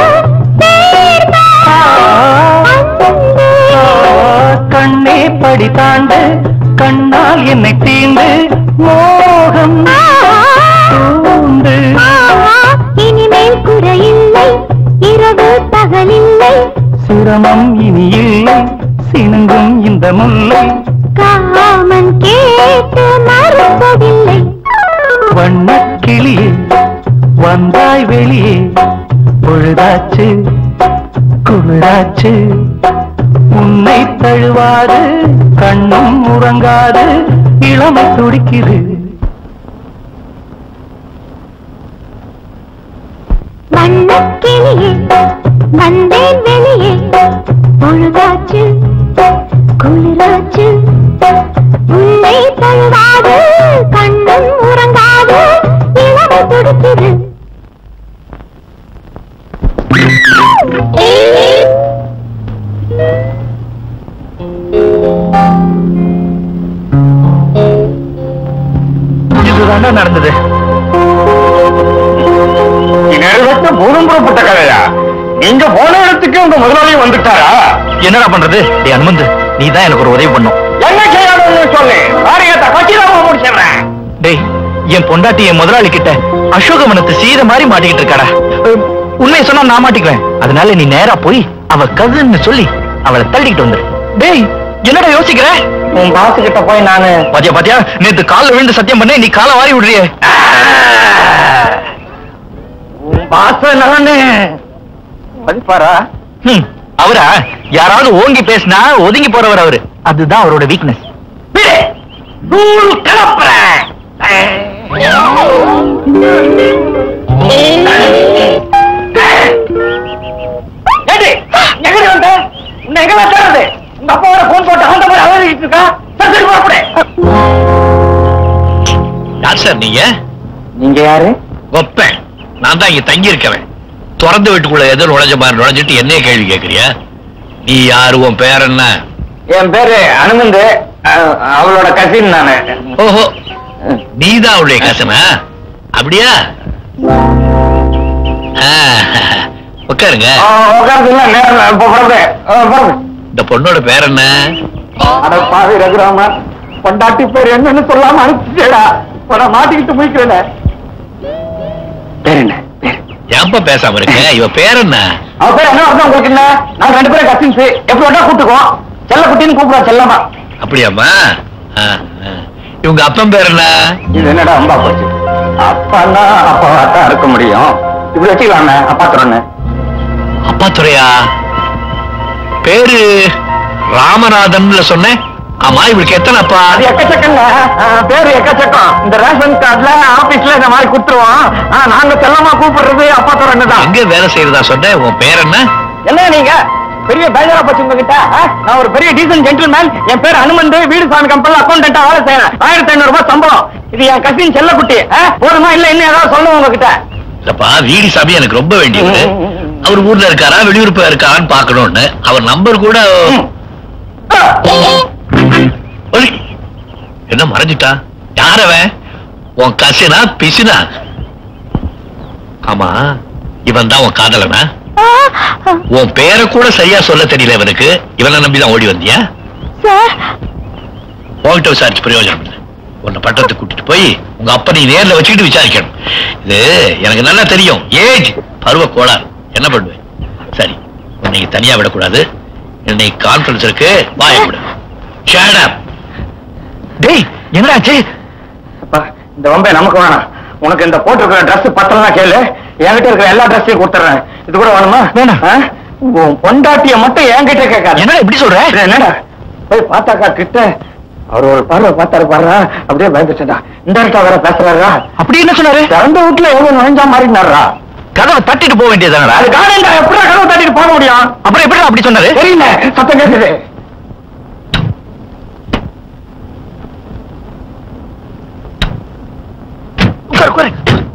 கண்ணே படி தாண்டு கண்ணால் என்னை தீண்டு மோகம் தூண்டு இனிமேல் குறையில்லை இரவு பகலில்லை சிரமம் இனி இல்லை சினுங்கும் இந்த முல்லை காமன் கேட்டு மறுப்பதில்லை வண்ணக் கிளியே வந்தாய் வெளியே பொழுதாச்சு குளிராச்சு உன்னை தழுவாது கண்ணும் உறங்காது இளமை துடிக்குது வண்ணக் கிளியே வந்தேன் வெளியே பொழுதாச்சு குளிராச்சு உன்னை தழுவாது கண்ணும் உறங்காது இளமை துடிக்குது இதுதாண்டா நடந்தது நிறைவேற்ற பூதம் புறப்பட்ட கதையா நீங்க போன இடத்துக்கு உங்க முதலாளியும் வந்துட்டாரா என்னடா பண்றது டேய் அனுமந்து நீ தான் எனக்கு ஒரு உதவி பண்ணும் என்ன செய்யணும்னு சொல்லு காரியத்தை கச்சிதமா முடிச்சிடுறேன் டேய் என் பொண்டாட்டி என் முதலாளி கிட்ட அசோகவனத்தை சீத மாதிரி மாட்டிக்கிட்டு இருக்காடா அஹ், உண்மையை சொன்னா நான் மாட்டிக்குவேன் அதனால நீ நேரா போய் அவ கதுன்னு சொல்லி அவளை தள்ளிக்கிட்டு வந்துரு டேய் என்னடா யோசிக்கிற உன் பாசு கிட்ட போய் நானு பாத்தியா பாத்தியா நேத்து கால்ல விழுந்து சத்தியம் பண்ண நீ காலை வாரி விடுறியே உன் பாச நானு மதிப்பாரா ஹம், அவரா யாராவது ஓங்கி பேசினா ஒதுங்கி போறவர் அவரு அதுதான் அவரோட வீக்னஸ் விடு நூல் கலப்புறேன் ஏடி, எங்கடி வந்த? உன்னை எங்க வச்சாரு? உங்க அப்பாவோட phone போட்டு அந்த மாதிரி அலறிட்டு இருக்கா? சரி, சரி, புறப்படு. யார் சார் நீங்க நீங்க யாரு ஒப்பேன் நான் தான் இங்க தங்கி இருக்கவன் திறந்து வீட்டுக்குள்ள எதோ நுழைஞ்ச மாதிரி நுழைஞ்சிட்டு என்னைய கேள்வி கேக்குறியா நீ யாரு உன் பேர் என்ன என் பேரு அனுமந்து அஹ், அவளோட கசின் நானு ஓஹோ நீதான் அவளுடைய கசனா அப்படியா ஆ, உட்காருங்க உட்காந்துல நேரம் இப்ப புறப்படு அஹ், புறப்படு இந்த பொண்ணோட பேர் என்ன அட பாவி ரகுராமன் பொண்டாட்டி பேர் என்னன்னு சொல்லாம அனுப்பிச்சேடா இப்ப நான் மாட்டிக்கிட்டு முடிக்கிறேன் பேர் என்ன பேர் ஏன்பா பேசாம இருக்க இவ பேர் என்ன அவ பேர் என்ன அர்த்தம் உங்களுக்கு என்ன நாங்க ரெண்டு பேரும் கசின்ஸ் எப்படி வேணா கூட்டுக்குவோம் செல்ல குட்டின்னு கூப்பிடுவோம் செல்லமா அப்படியாம்மா ஆ, ஆ. இவங்க அப்பன் பேர் என்ன இது என்னடா அம்பா போச்சு அப்பான்னா அப்பாவா தான் இருக்க முடியும் இப்படி வச்சுக்கலாமே அப்பா துறன்னு அப்பா துறையா பேரு ராமநாதன்ல சொன்னேன் ஆமா இவளுக்கு எத்தனை அப்பா அது எக்கச்சக்கங்க ஆ, பேரு எக்கச்சக்கம் இந்த ரேஷன் கார்டுல ஆபீஸ்ல இந்த மாதிரி குடுத்துருவோம் ஆ, நாங்க செல்லமா கூப்பிடுறது அப்பா துறன்னு தான் எங்க வேலை செய்யறதா சொன்ன உன் பேர் என்ன என்ன நீங்க பெரிய பேஜரா போச்சு உங்ககிட்ட ஆ? நான் ஒரு பெரிய டீசன்ட் ஜென்டில்மேன் என் பேர் அனுமந்து வீடு சாமி கம்பெனில அக்கௌண்டன்டா வேலை செய்யறேன் ஆயிரத்தி ஐநூறு ரூபாய் சம்பளம் இது என் கசின் செல்லக்குட்டி ஆ? போதுமா இல்ல இன்னும் ஏதாவது சொல்லணும் உங்ககிட்ட இல்லப்பா வீடி சாமி எனக்கு ரொம்ப வேண்டியது அவர் ஊர்ல இருக்காரா வெளியூர் போய் இருக்காரான்னு பாக்கணும்னு அவர் நம்பர் கூட ஒலி. என்ன மறைஞ்சிட்டா யார் அவன் உன் கசினா பிசினா ஆமா இவன் தான் உன் காதலனா உன் பேரை கூட சரியா சொல்ல தெரியல இவனுக்கு இவனை நம்பிதான் ஓடி வந்தியா சார் உன்கிட்ட விசாரிச்சு பிரயோஜனம் இல்லை உன்னை பட்டத்துக்கு கூட்டிட்டு போய் உங்க அப்பா நீ நேர்ல வச்சுக்கிட்டு விசாரிக்கணும் இது எனக்கு நல்லா தெரியும் ஏஜ் பருவ கோளாறு என்ன பண்ணுவேன் சரி உன்னை தனியா விடக்கூடாது இன்னைக்கு கான்ஃபரன்ஸ் இருக்கு வாய விடு ஷேட் அப் டேய் என்னடாச்சு அப்பா, இந்த வம்பை நமக்கு வேணாம் உனக்கு இந்த போட்டிருக்கிற Dress பத்தலாம் கேளு என்கிட்ட இருக்கிற எல்லா ட்ரெஸ்ஸையும் கொடுத்துறேன் இது கூட வேணுமா வேணாம். ஆ? உன் பொண்டாட்டிய மட்டும் என்கிட்ட கேட்காத என்னடா இப்படி சொல்ற இது என்னடா போய் பார்த்தாக்கா கிட்ட அவர் ஒரு பார்வை பார்த்தாரு பாரு அப்படியே பயந்துச்சுடா இந்த இடத்த வேற பேசுறாரா அப்படி என்ன சொன்னாரு திறந்த வீட்டுல எவ்வளவு நுழைஞ்சா மாறினாரா கதவை தட்டிட்டு போக வேண்டியதானடா அது காரணம் எப்படி கதவு தட்டிட்டு போக முடியும் அப்புறம் எப்படி அப்படி சொன்னாரு தெரியல சத்தம் கேட்குது உட்காரு உட்காரு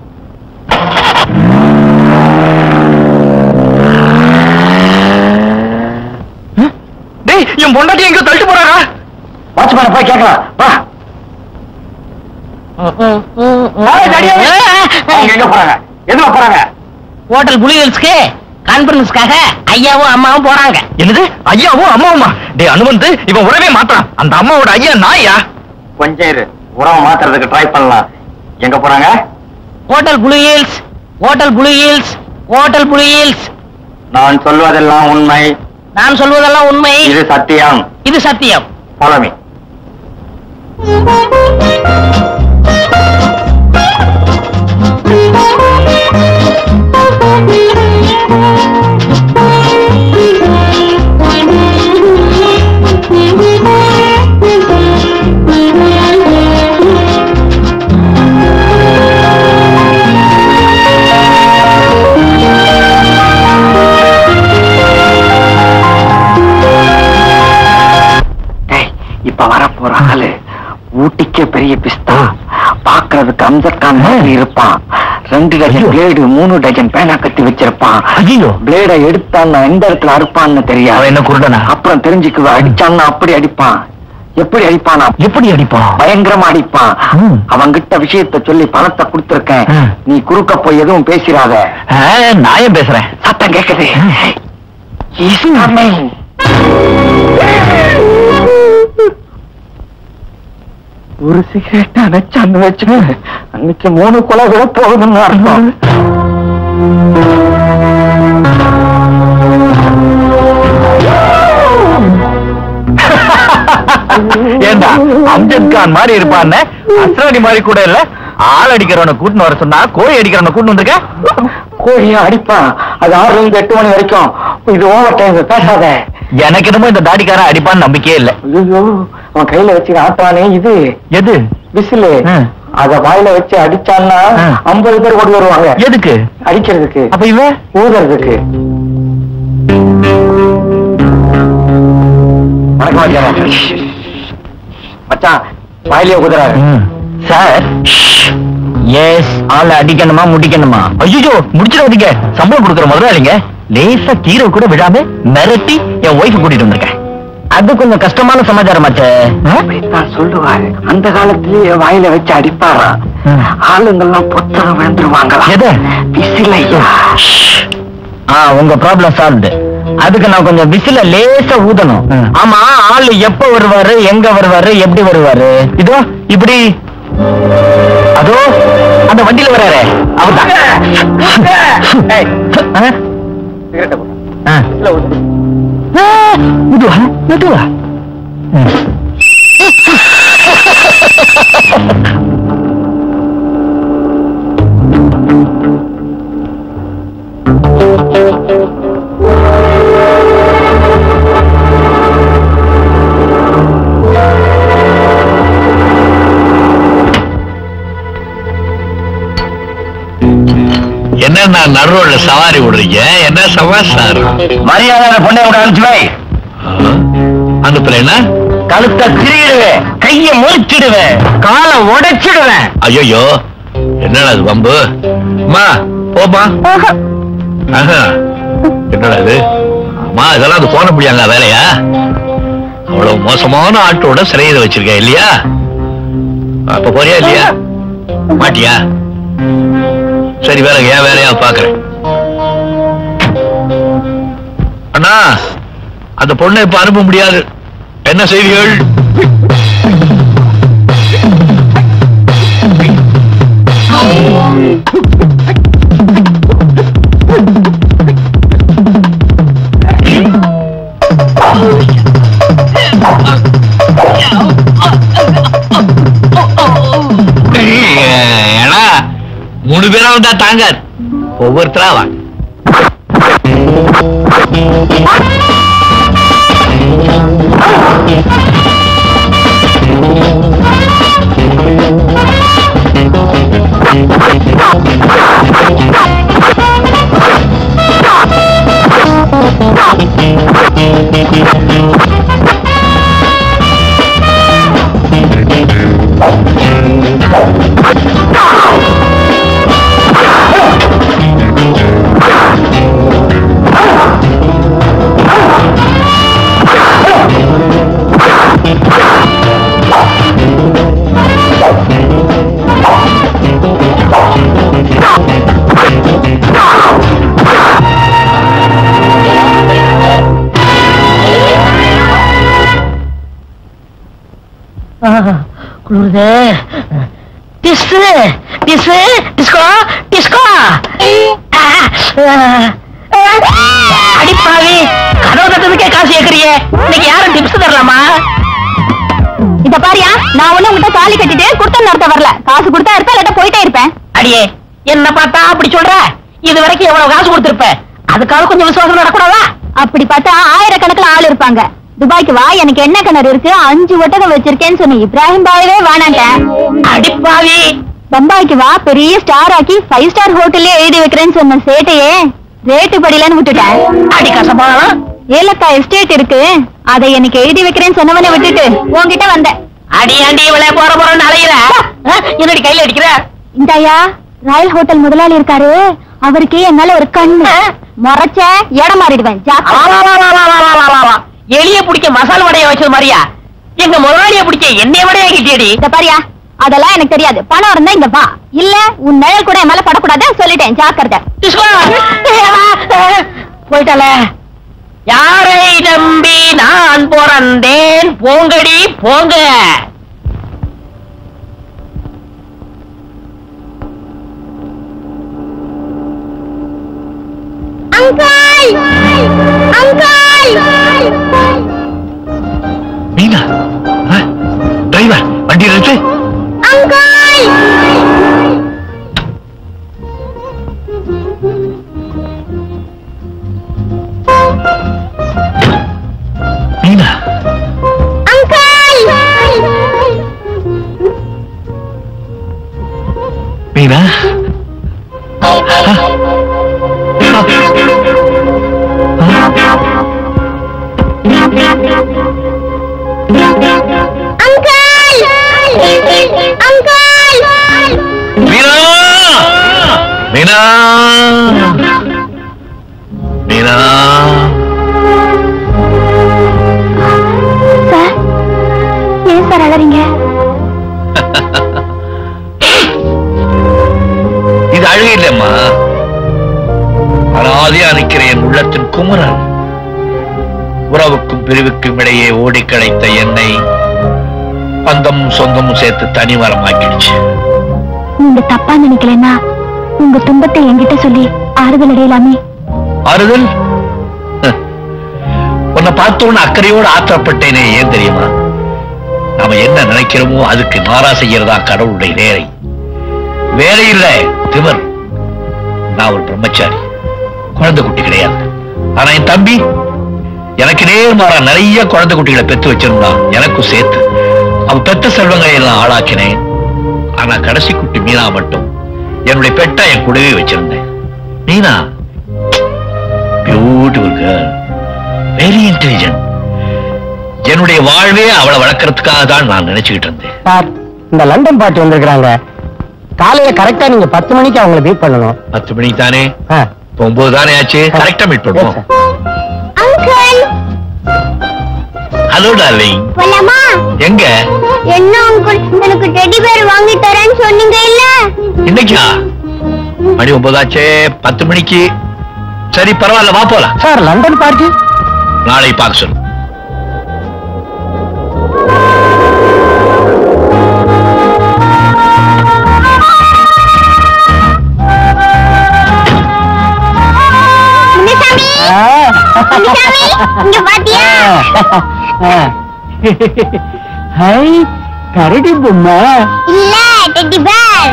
ம்? டேய் என் பொண்டாட்டி எங்க தள்ளிட்டு போறாரா வாட்ச்மேன போய் கேட்கலாம் வா வாய் தடியா. அவங்க எங்க போறாங்க எதுல போறாங்க ஹோட்டல் புலிகல்ஸ்க்கு கான்பரன்ஸ்க்காக ஐயாவும் அம்மாவும் போறாங்க என்னது ஐயாவும் அம்மாவுமா டேய் அனுமந்து இவன் உறவே மாட்டான் அந்த அம்மாவோட ஐயா நாயா கொஞ்சம் இரு உறவை மாத்துறதுக்கு ட்ரை பண்ணலாம் எங்க போறாங்க hotel blue hills hotel blue hills hotel blue hills நான் சொல்வதெல்லாம் உண்மை நான் சொல்வதெல்லாம் உண்மை இது சத்தியம் இது சத்தியம் Follow me. இப்ப வர போற ஆளு ஊட்டிக்கே பெரிய பிஸ்தா பாக்குறதுக்கு அம்சர் கான் மாதிரி இருப்பான் ரெண்டு டஜன் பிளேடு மூணு டஜன் பேனா கட்டி வச்சிருப்பான் ஐயோ பிளேட எடுத்தான்னா எந்த இடத்துல அறுப்பான்னு அவன் தெரியாது என்ன குருடனா அப்புறம் தெரிஞ்சுக்குவ அடிச்சான்னா அப்படி அடிப்பான் எப்படி அடிப்பானா எப்படி அடிப்பான் பயங்கரமா அடிப்பான் ம். அவன்கிட்ட விஷயத்த சொல்லி பணத்தை கொடுத்திருக்கேன் ம். நீ குறுக்க போய் எதுவும் பேசிடாத ஆ, நான் ஏன் பேசுறேன் சத்தம் கேக்குது ம். He's coming. ஒரு சிகரெட் அணைச்சான்னு வச்சு அன்னைக்கு மூணு கொலை கூட போகுதுன்னு அர்த்தம் ஏண்டா அம்ஜத் கான் மாதிரி இருப்பான்னு அஸ்ரானி மாதிரி கூட இல்ல ஆள் அடிக்கிறவனை கூட்டின்னு வர சொன்னா கோழி அடிக்கிறவனை கூட்டின்னு வந்திருக்க கோழியா அடிப்பான் அது ஆறுல இருந்து எட்டு மணி வரைக்கும் இது ஓவர் டைம் பேசாத எனக்கு என்னமோ இந்த தாடிக்காரன் அடிப்பான்னு நம்பிக்கையே இல்ல ஐயோ அவன் கையில வச்சு ஆட்டானே இது எது விசிலு ம். அத வாயில வச்சு அடிச்சான்னா ம். ஐம்பது பேர் ஓடி வருவாங்க எதுக்கு அடிக்கிறதுக்கு அப்ப இவன் ஊதுறதுக்கு வணக்கம் மச்சான். மச்சான் வாயிலே குதிராரு சார் எஸ் ஆள அடிக்கணுமா முடிக்கணுமா ஐயோ முடிச்சிடாதீங்க சம்பளம் கொடுக்குற முதலாளிங்க லேசா கீரை கூட விழாம மிரட்டி என் ஒய்ஃப் கூட்டிட்டு வந்திருக்கேன் அது கொஞ்சம் கஷ்டமான சமாச்சாரம் ஆச்சே அப்படித்தான் சொல்லுவாரு அந்த காலத்திலேயே வாயில வச்சு அடிப்பாராம் ம். ஆளுங்கெல்லாம் பொத்தனம் விழுந்துருவாங்களா எது? விசிலையா ஆ உங்க ப்ராப்ளம் சால்வ்டு அதுக்கு நான் கொஞ்சம் விசில லேசா ஊதணும் ஆமா ஆளு எப்ப வருவாரு எங்க வருவாரு எப்படி வருவாரு இதோ இப்படி அதோ அந்த வண்டியில வராரு அவர்தான் ஏய். ஆ? சிகரெட்டை போடு. ஆ. விசில ஊது. ஆ, மெதுவா மெதுவா ம். என்ன நான் நடுரோட்ல சவாரி விடுறீங்க என்ன சமாசாரம் மரியாதை பொண்ணை விட அனுப்பிச்சு வை அனுப்புறேன்னா கழுத்தை திரியிடுவேன் கைய முறிச்சிடுவேன் காலை உடைச்சிடுவேன் ஐயோ என்னடா இது வம்பு அம்மா போமா ஆஹா. என்னடா இது அம்மா இதெல்லாம் அது போன முடியாங்க வேலையா அவ்வளவு மோசமான ஆட்டோட சிறையில வச்சிருக்க இல்லையா அப்ப போறியா இல்லையா மாட்டியா சரி வேற ஏன் வேலையா பாக்குறேன் அண்ணா அந்த பொண்ணை இப்ப அனுப்ப முடியாது என்ன செய்திகள் ஏன்னா மூணு பேரா வந்தா தாங்காது ஒவ்வொருத்தரா வா குளிருதே டிஸ்கு டிஸ்கு டிஸ்கோ டிஸ்கோ அடிப்பாவி கதவு தட்டதுக்கே காசு ஏக்குறிய இன்னைக்கு யாரும் டிப்ஸ் தரலாமா இத பாரியா நான் ஒண்ணு உங்ககிட்ட தாலி கட்டிட்டு குடுத்தம் நடத்த வரல காசு கொடுத்தா இருப்பேன் இல்லாட்ட போயிட்டே இருப்பேன் அடியே என்ன பார்த்தா அப்படி சொல்ற இது வரைக்கும் எவ்வளவு காசு கொடுத்திருப்ப அதுக்காக கொஞ்சம் விசுவாசம் நடக்கூடாதா அப்படி பார்த்தா ஆயிரக்கணக்குல ஆள் இருப்பாங்க துபாய்க்கு வா எனக்கு என்ன கிணறு இருக்கு அஞ்சு ஒட்டகம் வச்சிருக்கேன்னு சொன்ன இப்ராஹிம் பாயவே வேணான்ட்டேன் அடிப்பாவி பம்பாய்க்கு வா பெரிய ஸ்டார் ஆக்கி ஃபைவ் ஸ்டார் ஹோட்டல்லே எழுதி வைக்கிறேன்னு சொன்ன சேட்டையே ரேட்டு படிலன்னு விட்டுட்டேன் அடி கசப்பாலாம் ஏலக்காய் எஸ்டேட் இருக்கு அதை எனக்கு எழுதி வைக்கிறேன்னு சொன்னவனை விட்டுட்டு உன்கிட்ட வந்தேன் அடி ஆண்டி இவளே போற போறன்னு அலையிற ஆ, என்னடி கையில அடிக்கிற இந்தாயா ராயல் ஹோட்டல் முதலாளி இருக்காரு அவருக்கு என் மேல ஒரு கண்ணு முறைச்ச இடம் மாறிடுவேன் வா, ஜாக்கிரதை. வா, வா, வா, வா, வா, வா, வா. எலிய பிடிக்க மசால் வடைய வச்சது மாதிரியா எங்க முதலாளிய பிடிக்க எண்ணெய் வடைய கிட்டியடி இத பாரியா அதெல்லாம் எனக்கு தெரியாது பணம் இருந்தா இங்க வா இல்ல உன் நிழல் கூட என் மேல படக்கூடாது சொல்லிட்டேன் ஜாக்கிரதை போயிட்டால யாரை நம்பி நான் பிறந்தேன் போங்கடி போங்க மீனா டிரைவர் வண்டி நிறுத்து மீனா மீனா மீனா மீனா மீனா சார் ஏன் சார் அழறீங்க இது அழுகை இல்லைம்மா அனாதையா நிற்கிற என் உள்ளத்தின் குமரன் உறவுக்கும் பிரிவுக்கும் இடையே ஓடி கிடைத்த என்னை பந்தமும் சொந்தமும் சேர்த்து தனிமரமாக்கிடுச்சு நீங்க தப்பா நினைக்கலன்னா உங்க துன்பத்தை என்கிட்ட சொல்லி ஆறுதல் அடையலாமே ஆறுதல் ஹ். உன்னை பார்த்த உடனே அக்கறையோடு ஆத்திரப்பட்டேனே ஏன் தெரியுமா நாம என்ன நினைக்கிறோமோ அதுக்கு மாறா செய்யறதா கடவுளுடைய வேலை வேலை இல்ல திவர் நான் ஒரு பிரம்மச்சாரி குழந்தை குட்டி கிடையாது ஆனா என் தம்பி எனக்கு நேர்மாறா நிறைய குழந்தை குட்டிகளை பெத்து வச்சிருந்தான் எனக்கும் சேர்த்து அவன் பெத்த செல்வங்களை எல்லாம் ஆளாக்கினேன் ஆனா கடைசி குட்டி மீனா மட்டும் என்னுடைய பெட்டா என் கூடவே வச்சிருந்தேன் Meena beautiful girl very intelligent என்னுடைய வாழ்வே அவளை வளர்க்கறதுக்காக தான் நான் நினைச்சுக்கிட்டு இருந்தேன் சார் இந்த லண்டன் பாட்டி வந்திருக்கிறாங்க காலையில கரெக்டா நீங்க பத்து மணிக்கு அவங்கள மீட் பண்ணணும் பத்து மணிக்கு தானே ஆ. இப்ப ஒன்பது தானே ஆச்சு கரெக்டா மீட் பண்ணுவோம் Yes, sir. Uncle hello darling போலாமா எங்க என்ன அங்கிள் எனக்கு டெடி பேர் வாங்கி தரேன்னு சொன்னீங்க இல்ல இன்னைக்கா மணி ஒன்பதாச்சே பத்து மணிக்கு சரி பரவாயில்ல வா போலாம் சார் லண்டன் பார்ட்டி நாளை பார்க்க சொல்லு முனுசாமி முனுசாமி இங்க பாத்தியா ஹை கரடி பொம்மை இல்ல டெடி பேர்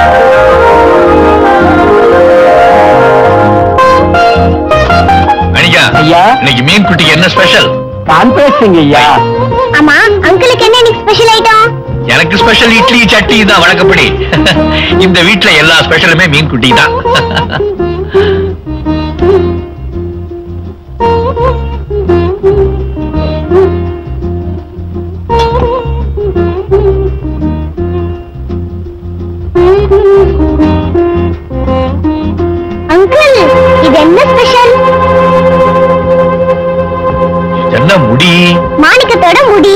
அனிகா ஐயா. இன்னைக்கு மீன் குட்டிக்கு என்ன ஸ்பெஷல் கான்பரேசிங் ஐயா ஆமா அங்கிளுக்கு என்ன இன்னைக்கு ஸ்பெஷல் ஐட்டம் எனக்கு ஸ்பெஷல் இட்லி சட்னி தான் வழக்கப்படி இந்த வீட்ல எல்லா ஸ்பெஷலுமே மீன் குட்டி தான் அங்கிள் இது என்ன ஸ்பெஷல் என்ன முடி மாணிக்கத்தோட முடி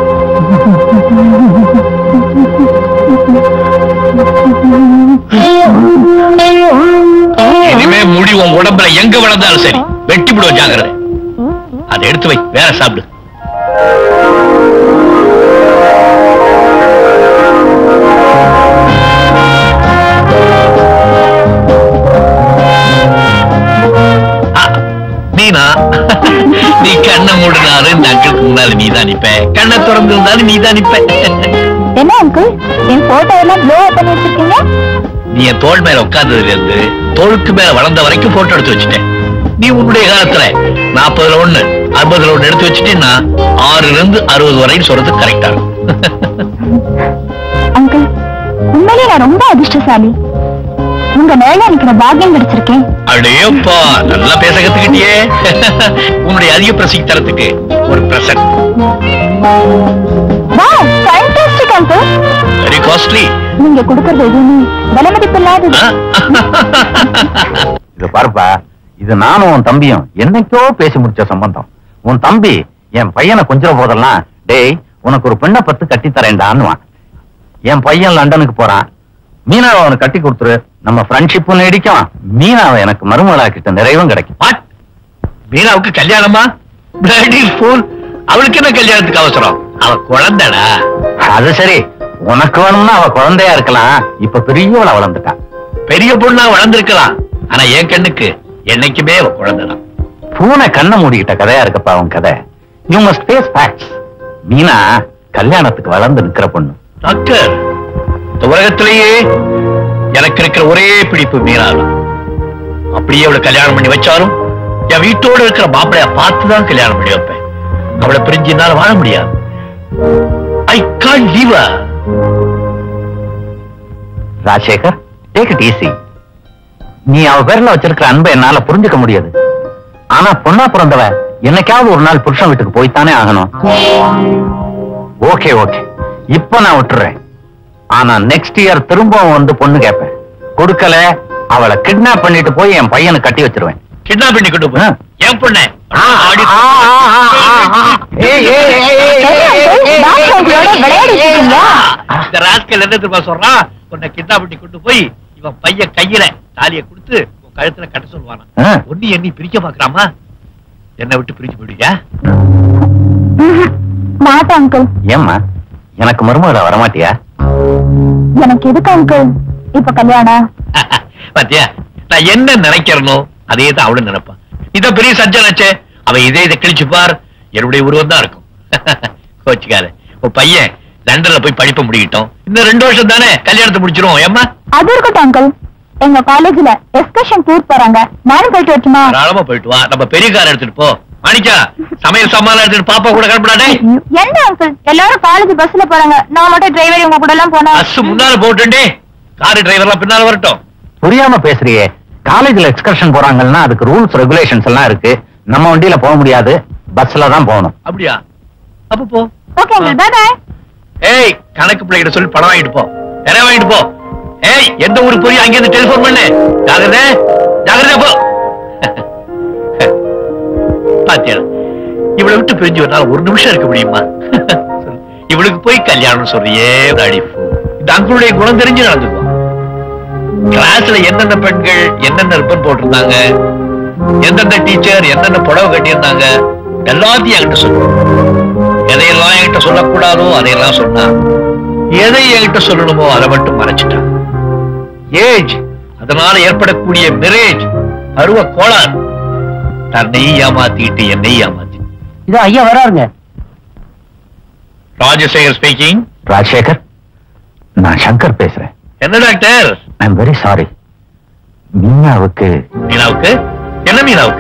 இனிமே முடி உன் உடம்புல எங்க வளர்ந்தாலும் சரி வெட்டி விடுவோம் ஜாக்கிரதை அதை எடுத்து வை வேற சாப்பிடு ஆ, மீனா நீ கண்ணை மூடினாரு இந்த அங்கிளுக்கு முன்னால நீ தான் நிப்ப கண்ணை திறந்து இருந்தாலும் நீ தான் நிப்ப என்ன அங்கிள் என் போட்டோ எல்லாம் ப்ளோ பண்ணி வச்சிருக்கீங்க நீ என் தோள் மேல உட்கார்ந்ததுல இருந்து தோளுக்கு மேல வளர்ந்த வரைக்கும் போட்டோ எடுத்து வச்சுட்டேன் நீ உன்னுடைய காலத்துல நாற்பதுல ஒண்ணு அறுபதுல ஒண்ணு எடுத்து வச்சுட்டேன்னா ஆறுல இருந்து அறுபது வரையும் சொல்றது கரெக்டா அங்கிள் உண்மையிலே நான் ரொம்ப அதிர்ஷ்டசாலி உங்க நேரில் எனக்கு நான் பாக்கியம் கிடைச்சிருக்கேன் அடேப்பா நல்லா பேச கத்துக்கிட்டியே உன்னுடைய அதிக பிரசிக்கு தரத்துக்கு ஒரு present wow fantastic uncle very costly நீங்க கொடுக்கறது எதுவுமே விலை மதிப்பில்லாதது இது பாருப்பா இது நானும் உன் தம்பியும் என்னைக்கோ பேசி முடிச்ச சம்பந்தம் உன் தம்பி என் பையனை கொஞ்சம் போதெல்லாம் டேய் உனக்கு ஒரு பெண்ணை பத்து கட்டி தரேன்டான்னுவான் என் பையன் லண்டனுக்கு போறான் மீனாவை அவனுக்கு கட்டி கொடுத்துரு நம்ம ஃப்ரெண்ட்ஷிப்பும் நீடிக்கும் மீனாவை எனக்கு மருமகளாக்கிட்ட நிறைவும் கிடைக்கும் வாட் மீனாவுக்கு கல்யாணமா பிளடி ஃபூல் அவளுக்கு என்ன கல்யாணத்துக்கு அவசரம் அவ குழந்தைடா அது சரி உனக்கு வேணும்னா அவ குழந்தையா இருக்கலாம் இப்ப பெரியவளா வளர்ந்துட்டா பெரிய பொண்ணா வளர்ந்திருக்கலாம் ஆனா என் கண்ணுக்கு என்னைக்குமே அவ குழந்தைதான் பூனை கண்ணை மூடிக்கிட்ட கதையா இருக்கப்பா அவன் கதை you must face facts Meena கல்யாணத்துக்கு வளர்ந்து நிக்கிற பொண்ணு டாக்டர் இந்த உலகத்திலேயே எனக்கு இருக்கிற ஒரே பிடிப்பு மீனாதான் அப்படியே அவளை கல்யாணம் பண்ணி வச்சாலும் என் வீட்டோட இருக்கிற மாப்பிளைய பார்த்து தான் கல்யாணம் பண்ணி வைப்பேன் அவளை பிரிஞ்சு என்னால வாழ முடியாது I can't leave Rajasekhar take it easy நீ அவ பேர்ல வச்சிருக்கிற அன்பை என்னால புரிஞ்சுக்க முடியாது ஆனா பொண்ணா பிறந்தவ என்னைக்காவது ஒரு நாள் புருஷன் வீட்டுக்கு போய்த்தானே ஆகணும் ஓகே ஓகே இப்ப நான் விட்டுறேன் ஆனா நெக்ஸ்ட் இயர் திரும்பவும் வந்து பொண்ணு கேட்பேன் கொடுக்கல அவளை கிட்னாப் பண்ணிட்டு போய் என் பையனை கட்டி வச்சிருவேன் கிட்னாப் பண்ணி கொண்டு போ ஆ. என் பொண்ணு ஆடி- ஏய், ஏய், ஏய், ஏய், ஏய், ஏய், ஏய், டாக்டர்களோட விளையாடிட்டு இருக்கீங்களா? இந்த ராஸ்கல் என்ன தெரியுமா சொல்றான் உன்னை கிட்னாப் பண்ணி கொண்டு போய் இவன் பையன் கையில தாலியை கொடுத்து உன் கழுத்துல கட்ட சொல்லுவானா ஆ. ஒண்ணு எண்ணி பிரிக்க பாக்குறாமா என்னை விட்டு பிரிச்சு போயிடுவியா ம்ஹும். மாட்டேன் அங்கிள் ஏம்மா எனக்கு மருமகள வரமாட்டியா எனக்கு எதுக்கு அங்கிள் இப்ப கல்யாணம் பாத்தியா நான் என்ன நினைக்கிறனோ அதே தான் அவளும் நினைப்பான் இத பெரிய சஜ்ஜனாச்சே அவ இதே இதை கிழிச்சு பார் என்னுடைய உருவம் தான் இருக்கும் கோச்சுக்காத உன் பையன் லண்டன்ல போய் படிப்பை முடிக்கிட்டோம் இன்னும் ரெண்டு வருஷம் தானே கல்யாணத்தை முடிச்சிருவோம் ஏம்மா அது இருக்கட்டும் அங்கிள் எங்க காலேஜ்ல எக்ஸ்கர்ஷன் டூர் போறாங்க நானும் போயிட்டு வரட்டுமா தாராளமா போயிட்டு வா நம்ம பெரிய கார் எடுத்துட்டு போ மாணிக்கா சமையல் சாமான் எடுத்துட்டு பாப்பா கூட கிளம்பிடாடே என்ன அங்கிள் எல்லாரும் காலேஜ் பஸ்ல போறாங்க நான் மட்டும் டிரைவர் இவங்க கூட எல்லாம் போனா பஸ் முன்னால போட்டுண்டே கார் டிரைவர்லாம் பின்னால வரட்டும் புரியாம பேசுறியே காலேஜ்ல எக்ஸ்கர்ஷன் போறாங்கன்னா அதுக்கு ரூல்ஸ் ரெகுலேஷன்ஸ் எல்லாம் இருக்கு நம்ம வண்டியில போக முடியாது பஸ்ல தான் போகணும் அப்படியா அப்ப போ ஓகே அங்கிள் பை பை ஏய் கணக்கு பிள்ளைகிட்ட சொல்லி பணம் வாங்கிட்டு போ நிறைய வாங்கிட்டு போ ஏய் எந்த ஊருக்கு போய் அங்கிருந்து டெலிபோன் பண்ணு ஜாகிரதை ஜாகிரதை போ பாத்தியா இவளை விட்டு பிரிஞ்சு ஒரு நாள் ஒரு நிமிஷம் இருக்க முடியுமா சொல்லு. இவளுக்கு போய் கல்யாணம் சொல்றியே அடி போ. இந்த அங்குளுடைய குணம் தெரிஞ்சு நடந்துக்குவான் கிளாஸ்ல எந்தெந்த பெண்கள் என்னென்ன ரிப்பன் போட்டிருந்தாங்க எந்தெந்த டீச்சர் என்னென்ன புடவை கட்டியிருந்தாங்க எல்லாத்தையும் என்கிட்ட சொல்லு எதையெல்லாம் என்கிட்ட சொல்லக்கூடாதோ அதையெல்லாம் சொன்னா எதை என்கிட்ட சொல்லணுமோ அதை மட்டும் மறைச்சிட்டான் ஏஜ் அதனால ஏற்படக்கூடிய மிரேஜ் பருவ கோளாறு தன்னை ஏமாத்திட்டு என்னை ஏமாத்தி இது ஐயா வராருங்க ராஜசேகர் ஸ்பீக்கிங் ராஜசேகர் நான் சங்கர் பேசுறேன் என்ன doctor I am very sorry மீனாவுக்கு மீனாவுக்கு என்ன மீனாவுக்கு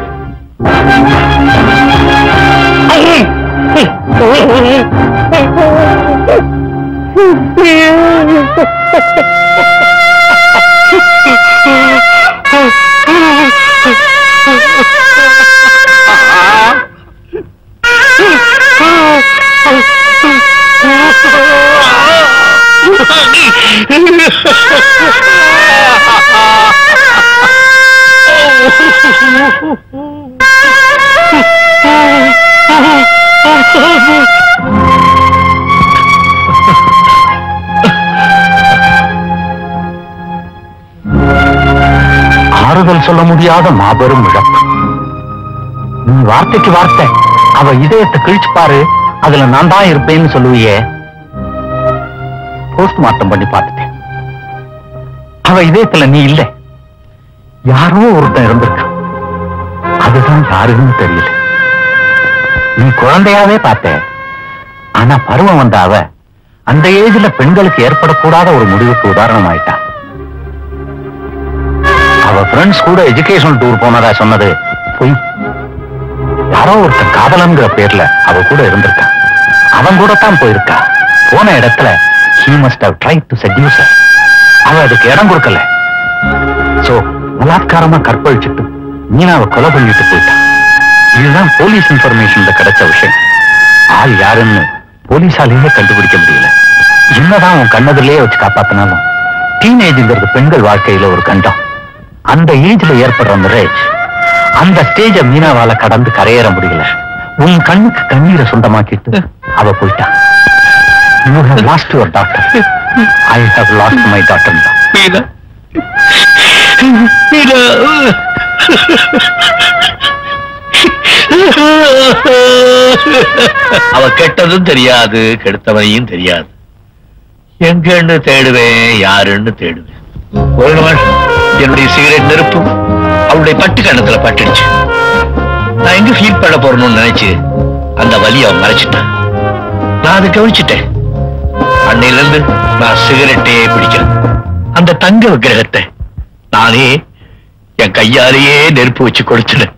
ஆறுதல் சொல்ல முடியாத மாபெரும் இழப்பு நீ வார்த்தைக்கு வார்த்தை அவ இதயத்தை கிழிச்சு பாரு அதுல நான் தான் இருப்பேன்னு சொல்லுவியே போஸ்ட்மார்ட்டம் பண்ணி பார்த்துட்டேன் அவ இதயத்துல நீ இல்ல யாரோ ஒருத்தன் இருந்திருக்கான் அதுதான் யாருன்னு தெரியல நீ குழந்தையாவே பார்த்த ஆனா பருவம் வந்த அவ அந்த ஏஜ்ல பெண்களுக்கு ஏற்படக்கூடாத ஒரு முடிவுக்கு உதாரணம் ஆயிட்டா அவ ஃப்ரெண்ட்ஸ் கூட எஜுகேஷனல் டூர் போனதா சொன்னது பொய் யாரோ ஒருத்தன் காதலங்கிற பேர்ல அவ கூட இருந்திருக்கான் அவன் கூட தான் போயிருக்கா போன இடத்துல he must have tried to seduce her அவ அதுக்கு இடம் கொடுக்கல சோ பலாத்காரமா கற்பழிச்சிட்டு மீனாவை கொலை பண்ணிட்டு போயிட்டான் இதுதான் போலீஸ் இன்ஃபர்மேஷன்ல கிடைச்ச விஷயம் ஆள் யாருன்னு போலீஸாலேயே கண்டுபிடிக்க முடியல என்னதான் உன் கண்ணதிலேயே வச்சு காப்பாத்தினாலும் டீனேஜ்ங்கிறது பெண்கள் வாழ்க்கையில ஒரு கண்டம் அந்த ஏஜ்ல ஏற்படுற மிரேஜ் அந்த ஸ்டேஜ மீனாவால கடந்து கரையேற முடியல உன் கண்ணுக்கு கண்ணீரை சொந்தமாக்கிட்டு அவ போயிட்டா you have lost your doctor I have lost my doctor Meena Meena அவ கெட்டதும் தெரியாது கெடுத்தவனையும் தெரியாது எங்கன்னு தேடுவேன் யாருன்னு தேடுவேன் ஒரு நாள் என்னுடைய சிகரெட் நெருப்பு அவளுடைய பட்டு கண்ணத்துல பட்டுடுச்சு நான் எங்க ஃபீல் பண்ண போறணும்னு நினைச்சு அந்த வலியை அவன் மறைச்சிட்டான் நான் அதை கவனிச்சிட்டேன் அன்னையில இருந்து நான் சிகரெட்டே பிடிக்கிறேன் அந்த தங்க விக்கிரகத்தை நானே என் கையாலேயே நெருப்பு வச்சு கொடுத்துட்டேன்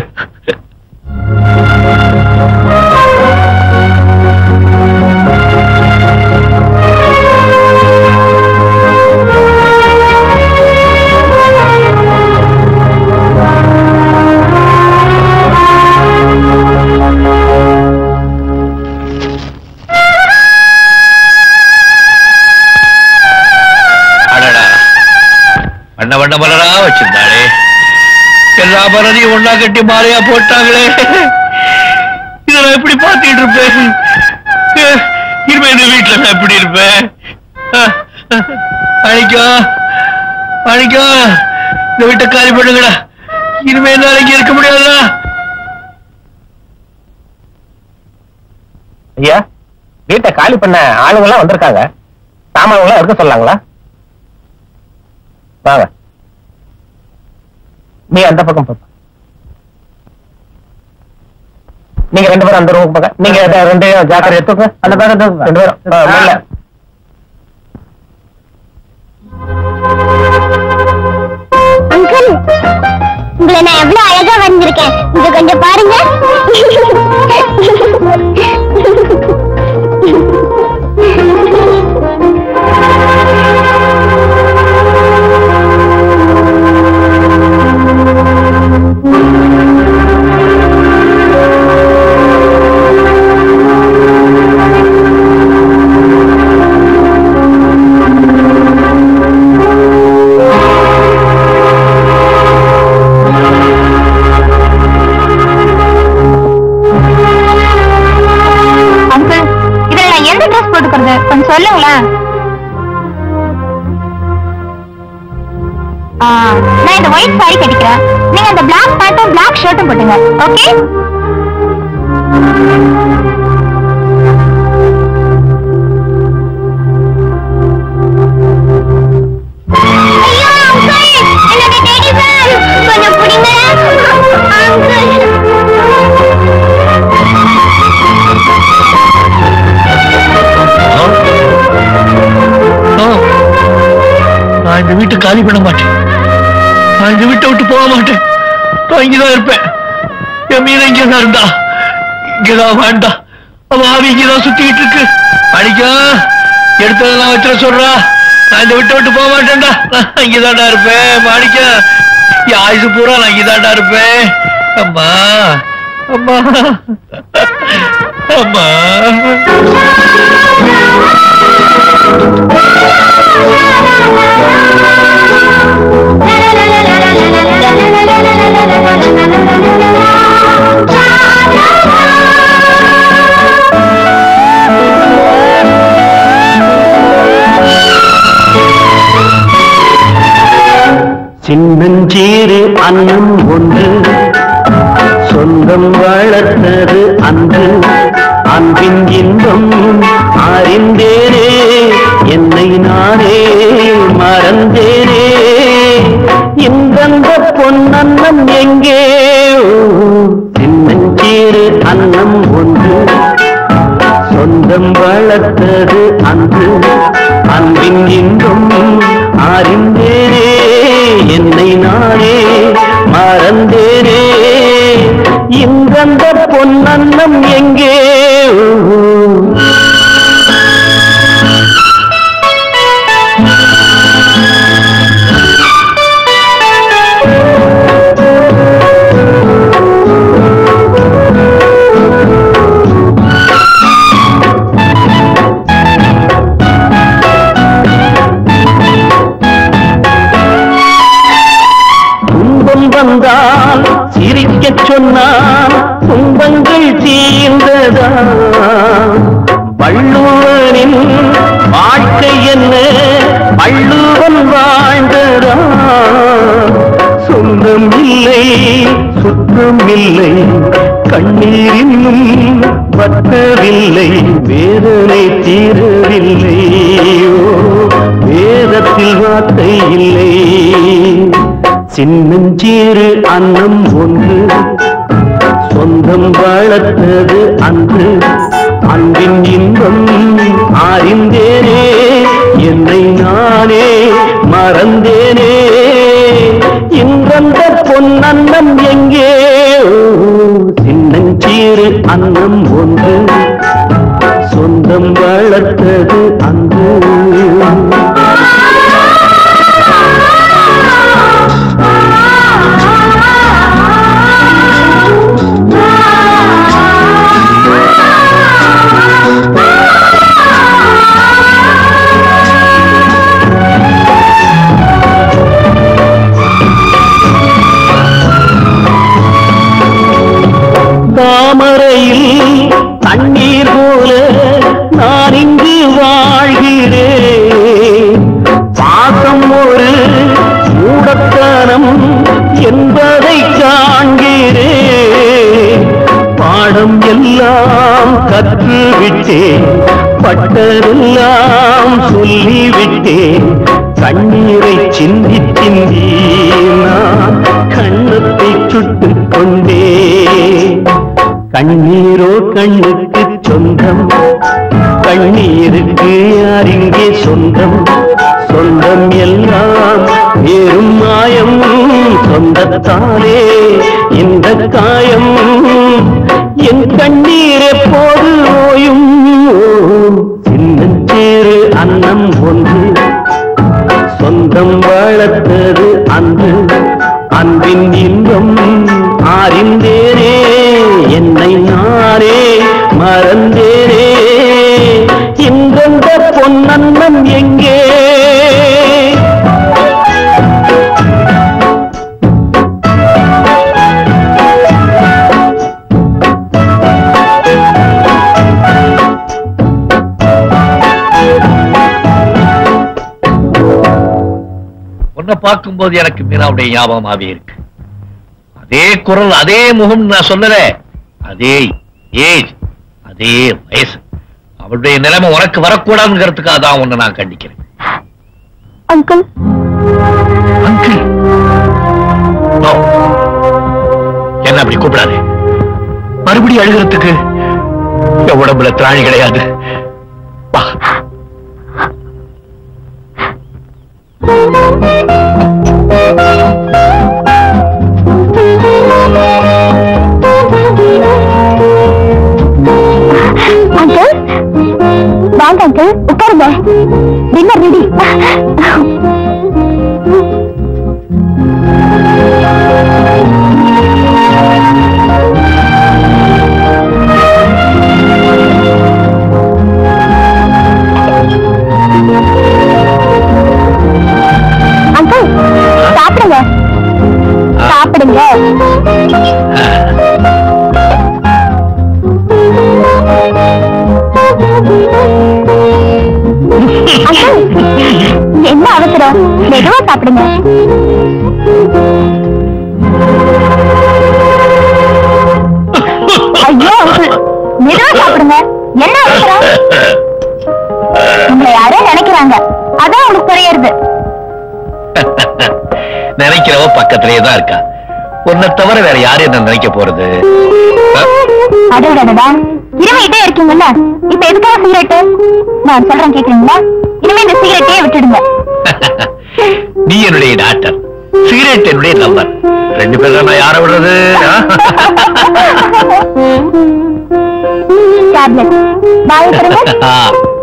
அடடா வண்ண வண்ண மலரா வச்சிருந்தாளே எல்லா மலரையும் ஒண்ணா கட்டி மாலையா போட்டாங்களே இதை நான் எப்படி பார்த்துட்டு இருப்பேன் அஹ், இனிமே இந்த வீட்டுல நான் எப்படி இருப்பேன் அஹ், அஹ், மாணிக்கம் மாணிக்கம் இந்த வீட்டை காலி பண்ணுங்கடா இனிமே என்னால இங்க இருக்க முடியாதுடா ஐயா வீட்டை காலி பண்ண ஆளுங்க எல்லாம் வந்திருக்காங்க சாமான்கள் எல்லாம் இருக்க சொல்லாங்களா வாங்க நீ அந்த பக்கம் பாப்பா நீங்க ரெண்டு பேரும் அந்த ரூமுக்கு போங்க நீங்க அத ரெண்டு ஜாக்கிரதை எடுத்துங்க அந்த பேக் எடுத்துங்க ரெண்டு பேரும் ஆ, மெல்ல. அங்கிள் உங்களை நான் எவ்வளவு அழகா வந்திருக்கேன் இங்க கொஞ்சம் பாருங்க அங்கிள் இதுல நான் எந்த ட்ரெஸ் போட்டுக்கிறது கொஞ்சம் சொல்லுங்களேன் ஆ, நான் இந்த ஒயிட் சாரி கட்டிக்கிறேன் நீங்க அந்த பிளாக் பேண்ட்டும் பிளாக் ஷர்ட்டும் போட்டுங்க ஓகே கொஞ்சம் பிடிங்க ஆ. நான் இந்த வீட்டை காலி பண்ண மாட்டேன் நான் இந்த வீட்டை விட்டு போக மாட்டேன் நான் இங்கதான் இருப்பேன் என் மீன் இங்கதான் இருந்தா இங்கதான் வேண்டாம் அவ ஆவி இங்கதான் சுத்திக்கிட்டு இருக்கு அடிக்கா எடுத்ததெல்லாம் வச்சிட சொல்றா நான் இந்த விட்டு விட்டு போக மாட்டேன்டா நான் இங்கதான்டா இருப்பேன் மாணிக்கா என் ஆயுசு பூரா நான் இங்கதான்டா இருப்பேன் அம்மா அம்மா அம்மா சின்னஞ்சீரு அன்னம் ஒன்று சொந்தம் வளர்த்தது அன்று அன்பின் இன்பம் அறிந்தேனே என்னை நானே மறந்தேனே இந்தந்த பொன்னன்னம் எங்கே சின்னஞ்சீரு அன்னம் ஒன்று சொந்தம் வளர்த்தது அன்று அன்பின் இன்பம் அறிந்தேனே என்னை நானே மறந்தேனே இந்தந்த பொன்னன்னம் எங்கே துன்பம் வந்தால் சிரிக்கச் சொன்னால் துன்பங்கள் தீர்ந்ததா வள்ளுவனின் வாழ்க்கை என்ன வள்ளுவன் வாழ்ந்ததா சொந்தம் இல்லை சுற்றம் இல்லை கண்ணீர் இன்னும் வற்றவில்லை வேதனை தீரவில்லை ஓ, வேதத்தில் வார்த்தை இல்லை சின்னஞ்சீரு அன்னம் ஒன்று சொந்தம் வளர்த்தது அன்று அன்பின் இன்பம் அறிந்தேனே என்னை நானே மறந்தேனே இன்றந்த பொன்னன்னம் எங்கே சின்னஞ்சீரு அன்னம் ஒன்று சொந்தம் வளர்த்தது அன்று தாமரையில் தண்ணீர் போல நான் இங்கு வாழ்கிறேன் பாசம் ஒரு மூடத்தனம் என்பதை காண்கிறேன் பாடம் எல்லாம் கற்றுவிட்டேன் பட்டதெல்லாம் சொல்லிவிட்டேன் கண்ணீரை சிந்தி சிந்தி நான் கண்ணத்தை சுட்டுக் கொண்டேன் கண்ணீரோ கண்ணுக்கு சொந்தம் கண்ணீருக்கு யார் இங்கே சொந்தம் சொந்தம் எல்லாம் வேறும் மாயம் சொந்தத்தாலே இந்த காயம் என் கண்ணீர் எப்போது ஓயும் சின்னச்சேறு அன்னம் ஒன்று சொந்தம் வளர்த்தது அன்று அன்பின் இன்பம் அறிந்தேனே என்னை நானே மறந்தேனே இந்தந்த பொன்னன்னம் எங்கே உன்னை பார்க்கும்போது எனக்கு மீனாவுடைய ஞாபகமாவே இருக்கு அதே குரல் அதே முகம் நான் சொல்லல அதே ஏஜ் அதே வயசு அவளுடைய நிலைமை உனக்கு வரக்கூடாதுங்கிறதுக்காக தான் உன்னை நான் கண்டிக்கிறேன் அங்கிள் அங்கிள் No. என்ன அப்படி கூப்பிடாதே மறுபடியும் அழுகிறதுக்கு என் உடம்புல திராணி கிடையாது வா அங்கிள் வாங்க அங்கிள் உட்காருங்க டின்னர் ரெடி அங்கிள் சாப்பிடுங்க சாப்பிடுங்க அங்கிள் என்ன அவசரம் மெதுவா சாப்பிடுங்க ஐயோ அங்கிள் மெதுவா சாப்பிடுங்க என்ன அவசரம் உங்களை யாரோ நினைக்கிறாங்க அதான் உங்களுக்கு புரியுறது நினைக்கிறவ பக்கத்திலேயே தான் இருக்கா உன்னை தவிர வேற யாரும் என்ன நினைக்க போறது அஹ், அடடடடா இருமிட்டே இருக்கீங்கல்ல இப்ப எதுக்காக சிகரெட்டு நான் சொல்றேன் கேக்குறீங்களா இனிமே இந்த சிகரெட்டே விட்டுடுங்க நீ என்னுடைய டாக்டர் சிகரெட் என்னுடைய லவர் ரெண்டு பேரும் நான் யார விடுறது ஆ? டேப்லெட் வாயை தருங்க ஆ.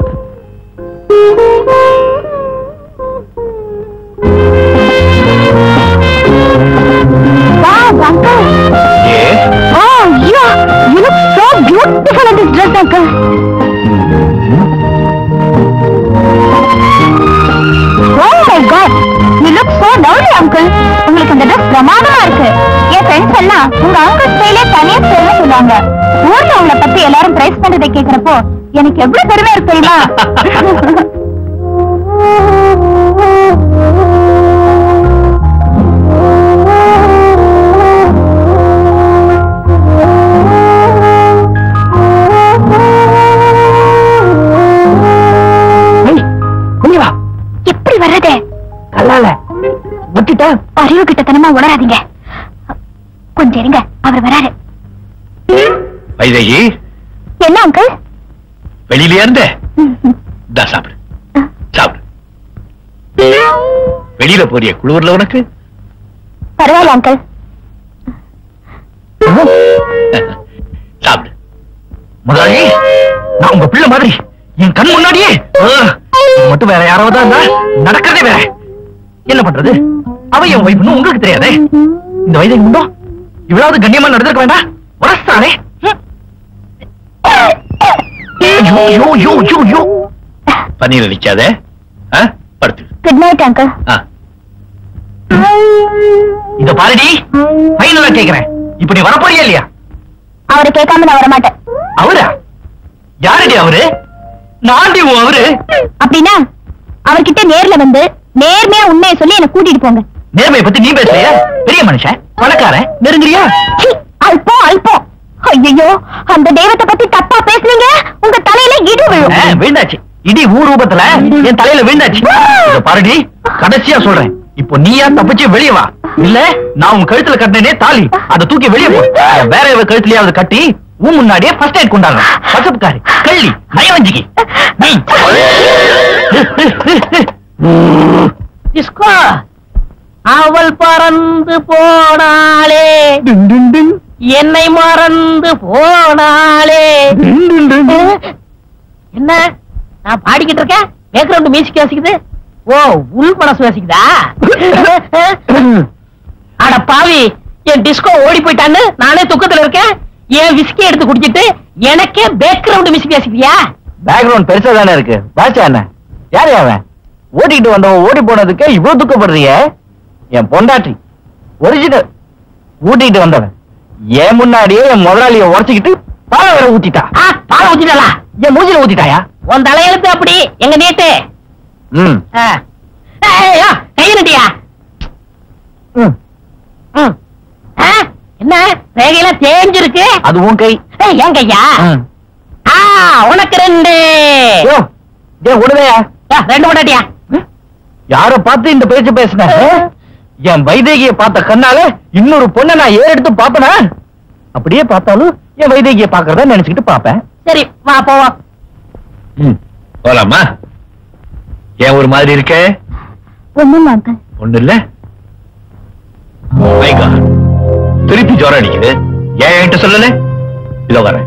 Wow, uncle. Yes? Oh, you, you look so beautiful in this dress, uncle. Oh my God, you look so lovely, uncle. உங்களுக்கு இந்த dress பிரமாதமா இருக்கு. என் ஃப்ரெண்ட்ஸ் எல்லாம் உங்க அங்கிள் ஸ்டைலே தனியா ஸ்டைல சொல்லுவாங்க. ஊர்ல உங்களை பத்தி எல்லாரும் பிரைஸ் பண்றதை கேக்குறப்போ எனக்கு எவ்வளவு பெருமையா இருக்கு தெரியுமா? வெளிய வா எப்படி வர்றது கல்லால விட்டுட்ட அறிவு கிட்டத்தனமா உணராதீங்க கொஞ்சம் இருங்க அவர் வராரு வைதேகி என்ன அங்கிள் வெளியில இருந்த இந்தா சாப்பிடு சாப்பிடு வெளியில போறிய குளிர்ல உனக்கு பரவாயில்ல அங்கிள் சாப்பிடு முதலாளி நான் உங்க பிள்ளை மாதிரி என் கண் முன்னாடியே ஆ, இது மட்டும் வேற யாராவது இருந்தா நடக்கிறதே வேற என்ன பண்றது அவ என் வைப்புன்னு உங்களுக்கு தெரியாதே இந்த வயதை உண்டோ இவ்வளவு கண்ணியமா நடந்திருக்க வேண்டாம் உரசானே யோ யோ யோ யோ யோ பன்னீர் அடிக்காத ஆ? படுத்து குட் நைட் அங்கிள் ஆ. இத பாருடி ஃபைனலா கேக்குறேன் இப்ப நீ வரப்போறியா இல்லையா அவரை கேட்காம நான் வரமாட்டேன் அவரா யாருடி அவரு நான்டி உன் அவரு அப்படின்னா அவர்கிட்ட நேர்ல வந்து நேர்மையா உண்மையை சொல்லி என்ன கூட்டிட்டு போங்க நேர்மையை பத்தி நீ பேசுறியா பெரிய மனுஷன் பணக்காரன் நெருங்குறியா சீ, அல்பம் அல்பம் ஐயோ அந்த தெய்வத்தை பத்தி தப்பா பேசுனீங்க உங்க தலையில இடி விழும் ஆ, விழுந்தாச்சு இடி ஊ ரூபத்துல என் தலையில விழுந்தாச்சு இத பாருடி கடைசியா சொல்றேன் இப்போ நீயா தப்பிச்சு வெளிய வா இல்ல நான் உன் கழுத்துல கட்டினே தாலி அதை தூக்கி வெளிய போ அத வேற எவ கழுத்துலயாவது கட்டி உன் முன்னாடியே ஃபர்ஸ்ட் எய்ட் கொண்டாடுறேன் பசப்புக்காரி கள்ளி நயவஞ்சிக்கு டிஸ்கோ அவள் பறந்து போனாளே என்னை மறந்து போனாளே என்ன நான் பாடிக்கிட்டு இருக்கேன் பேக்ரவுண்ட் மியூசிக் வாசிக்குது ஓ உள் மனசு வாசிக்குதா அட பாவி என் டிஸ்கோ ஓடி போயிட்டான்னு நானே துக்கத்துல இருக்கேன் என் விஸ்கி எடுத்து குடிச்சிட்டு எனக்கே பேக்ரவுண்ட் மியூசிக் வாசிக்கிறியா பேக்ரவுண்ட் பெருசா தானே இருக்கு பாச்சா என்ன யாரு அவன் ஓட்டிக்கிட்டு வந்தவன் ஓடி போனதுக்கு இவ்வளவு துக்கப்படுறிய என் பொண்டாட்டி ஒரிஜினல் ஊட்டிக்கிட்டு வந்தவன் என் முன்னாடியே என் முதலாளிய உடச்சுக்கிட்டு பாலை வேற ஊத்திட்டா ஆ, பாலை ஊத்திட்டாளா என் மூஞ்சில ஊத்திட்டாயா உன் தலையெழுத்து அப்படி எங்க நீட்டு ம் கை நட்டியா ம். என்ன ரேகையெல்லாம் தேஞ்சிருக்கு அது உன் கை ஏய், என் கையா ம். ஆ உனக்கு ரெண்டு யோ, டேய் விடுவேயா யா, ரெண்டு போட்டாட்டியா யார பார்த்து இந்த பேச்சு பேசுன என் வைதேகிய பார்த்த கண்ணால இன்னொரு பொண்ணை நான் ஏறெடுத்து பாப்பனா அப்படியே பார்த்தாலும் என் வைதேகிய பாக்குறதா நினைச்சுக்கிட்டு பாப்பேன் சரி வா போவோம் ம், போலாமா ஏன் ஒரு மாதிரி இருக்கே ஒண்ணும் இல்ல அங்கிள் ஒண்ணு இல்ல My God. திருப்பி ஜுரம் அடிக்குது ஏன் என்கிட்ட சொல்லல இதோ வரேன்